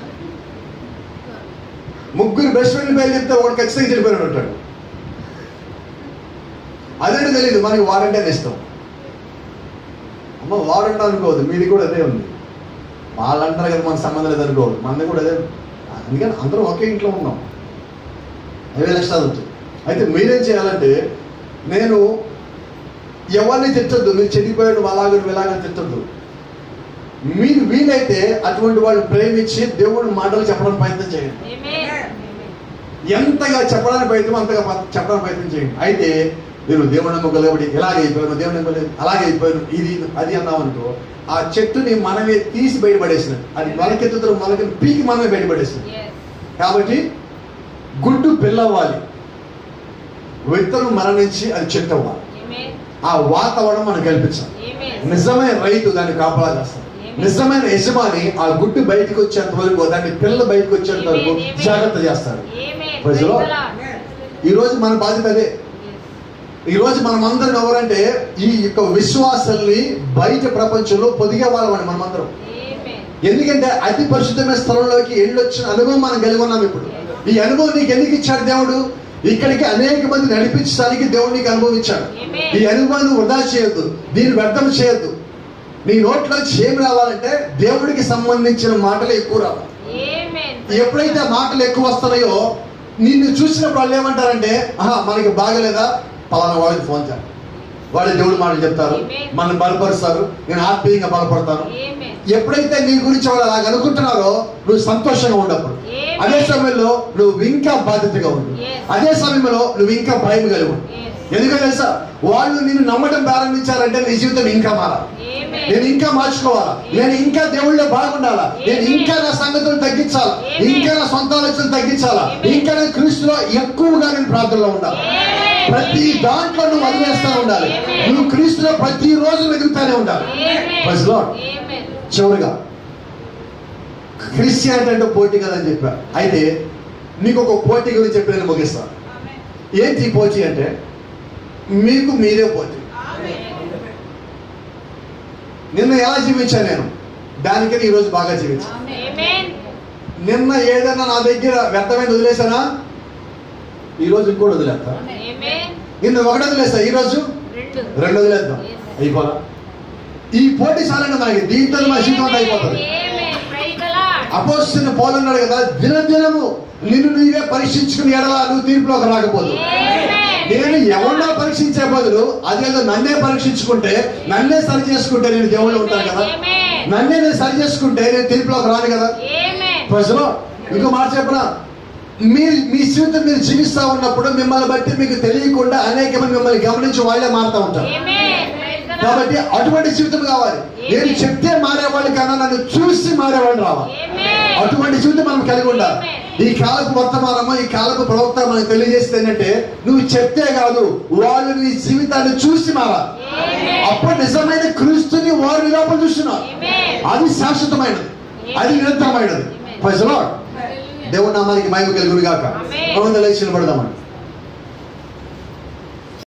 ముగ్గురు బెస్ట్ ఫ్రెండ్ పేర్లు చెప్తే ఒకటి ఖచ్చితంగా చెడిపోయినాడు ఉంటాడు అదేంటి తెలియదు మనకి వారంటీ అని ఇష్టం అమ్మ వారంటీ అనుకోవద్దు మీది కూడా అదే ఉంది వాళ్ళు అంటారు కదా మనకు సంబంధం లేదు అనుకోవద్దు మనది కూడా అదే అందుకని అందరం ఒకే ఇంట్లో ఉన్నాం అవే లక్షణాలు వచ్చాయి అయితే మీరేం చేయాలంటే నేను ఎవరిని తిట్టద్దు మీరు చెడిపోయాడు అలాగ ఇలాగ తిట్టద్దు మీరు వీలైతే అటువంటి వాళ్ళు ప్రేమించి దేవుడి మాటలు చెప్పడానికి ప్రయత్నం చేయండి Amen. ఎంతగా చెప్పడానికి ప్రయత్నం అంతగా ప- చెప్పడానికి ప్రయత్నం చేయండి అయితే నేను దేవుడు నమ్మకలేబడి ఇలాగే అయిపోయాను దేవుడు నమ్మలేదు అలాగే అయిపోయాను ఇది అది అన్నాం అనుకో ఆ చెట్టుని మనమే తీసి బయటపడేసిన అది మొలకెత్తుతో మొలక పీకి మనమే బయటపడేసిన Yes. కాబట్టి గుడ్డు పిల్లవ్వాలి విత్తనం మరణించి అది చెట్టు అవ్వాలి Amen. ఆ వాతావరణం మనం కల్పించాలి Amen. నిజమైన రైతు దాన్ని కాపలా చేస్తాడు నిజమైన యజమాని ఆ గుడ్డు బయటకు వచ్చేంత వరకు దాన్ని పిల్ల బయటకు వచ్చేంత వరకు Amen, amen. జాగ్రత్త చేస్తాడు Amen. Praise Praise the Lord. the Lord. ఈ రోజు మన బాధ్యత అదే Yes. ఈ రోజు మనం అందరం ఎవరంటే ఈ యొక్క విశ్వాసాల్ని బయట ప్రపంచంలో పొదిగే వాళ్ళమని మనమందరం Amen. ఎందుకంటే అతి పరిశుద్ధమైన స్థలంలోకి వెళ్ళొచ్చిన అనుభవం మనం కలిగి ఉన్నాం ఇప్పుడు ఈ అనుభవం నీకు ఎందుకు ఇచ్చాడు దేవుడు ఇక్కడికి అనేక మంది నడిపించడానికి దేవుడు నీకు అనుభవం ఇచ్చాడు Amen. ఈ అనుభవాన్ని వృధా చేయొద్దు దీన్ని వ్యర్థం చేయొద్దు నీ నోట్లో ఏం రావాలంటే దేవుడికి సంబంధించిన మాటలు ఎక్కువ రావాలి Amen. ఎప్పుడైతే ఆ మాటలు ఎక్కువ వస్తున్నాయో నిన్ను చూసినప్పుడు వాళ్ళు ఏమంటారంటే ఆహా మనకి బాగలేదా పలానా వాళ్ళకి ఫోన్ చేయాలి వాళ్ళు దేవుడి మాటలు చెప్తారు Amen. మనం బలపరుస్తారు నేను ఆత్మీయంగా బలపడతాను Amen. ఎప్పుడైతే నీ గురించి వాళ్ళు అలాగ అనుకుంటున్నారో నువ్వు సంతోషంగా ఉండప్పుడు Amen. అదే సమయంలో నువ్వు ఇంకా బాధ్యతగా ఉండు Yes. అదే సమయంలో నువ్వు ఇంకా భయం కలిగి ఉండు Yes. ఎందుకంటే తెలుసా వాళ్ళు నిన్ను నమ్మటం ప్రారంభించారంటే నీ జీవితం ఇంకా మారాలి Amen. నేను ఇంకా మార్చుకోవాలా నేను ఇంకా దేవుళ్ళో బాగుండాలా నేను ఇంకా నా సంగతులు తగ్గించాలా ఇంకా నా సొంత ఆలోచనలు తగ్గించాలా ఇంకా నేను క్రీస్తులో ఎక్కువగా నేను ప్రార్థనలో ఉండాలి ప్రతి దాంట్లో నువ్వు వదిలేస్తా ఉండాలి నువ్వు క్రీస్తులో ప్రతి రోజు వెతుకుతానే ఉండాలి Amen. Praise the Lord. Amen. చివరిగా క్రిస్టియానిటీ అంటే పోటీ కదని చెప్పా అయితే మీకు ఒక పోటీ గురించి చెప్పి నేను ముగిస్తాను ఏంటి ఈ పోటీ అంటే మీకు మీరే పోటీ నిన్న ఎలా జీవించాను నేను దానికని ఈరోజు బాగా జీవించాను Amen. నిన్న ఏదైనా నా దగ్గర వ్యర్థమైన వదిలేసానా ఈరోజు ఇంకోటి వదిలేస్తా Amen. నిన్న ఒకటి వదిలేస్తా ఈరోజు రెండు. రెండు వదిలేద్దాం అయిపోలా ఈ పోటీ చాలండి మనకి దీంతో మన జీవితం అంతా అయిపోతుంది Amen. Praise the Lord. అపోస్తున్న పౌలు అన్నాడు కదా దినదినము నిన్ను నీవే పరీక్షించుకుని ఎడలా నువ్వు తీర్పులోకి రాకపోదు Amen. నేను ఎవరినో పరీక్షించే బదులు అదేదో నన్నే పరీక్షించుకుంటే నన్నే సరి చేసుకుంటే నేను దేవుళ్ళు ఉంటాను కదా Amen. నన్నే నేను సరి చేసుకుంటే నేను తీర్పులోకి రాను కదా Amen. ప్రజలు ఇంకో మాట చెప్పనా మీ మీ జీవితం మీరు జీవిస్తా ఉన్నప్పుడు మిమ్మల్ని బట్టి మీకు తెలియకుండా అనేక మంది మిమ్మల్ని గమనించి వాళ్ళే మారుతా ఉంటారు Amen. Praise the Lord. కాబట్టి అటువంటి జీవితం కావాలి నేను చెప్తే మారేవాళ్ళు కన్నా నన్ను చూసి మారేవాళ్ళు రావాలి Amen. అటువంటి జీవితం మనం కలిగి ఉండాలి ఈ కాలపు వర్తమానము ఈ కాలపు ప్రవక్త మనకు తెలియజేస్తే ఏంటంటే నువ్వు చెప్తే కాదు వాళ్ళు నీ జీవితాన్ని చూసి మారాలి Amen. అప్పుడు నిజమైన క్రీస్తుని వారు నీ లోపల చూస్తున్నారు Amen. అది శాశ్వతమైనది అది నిరంతరమైనది ప్రజలో దేవుడి నామానికి మహిమ కలుగును గాక Amen. మనం లేచి నిలబడదామండి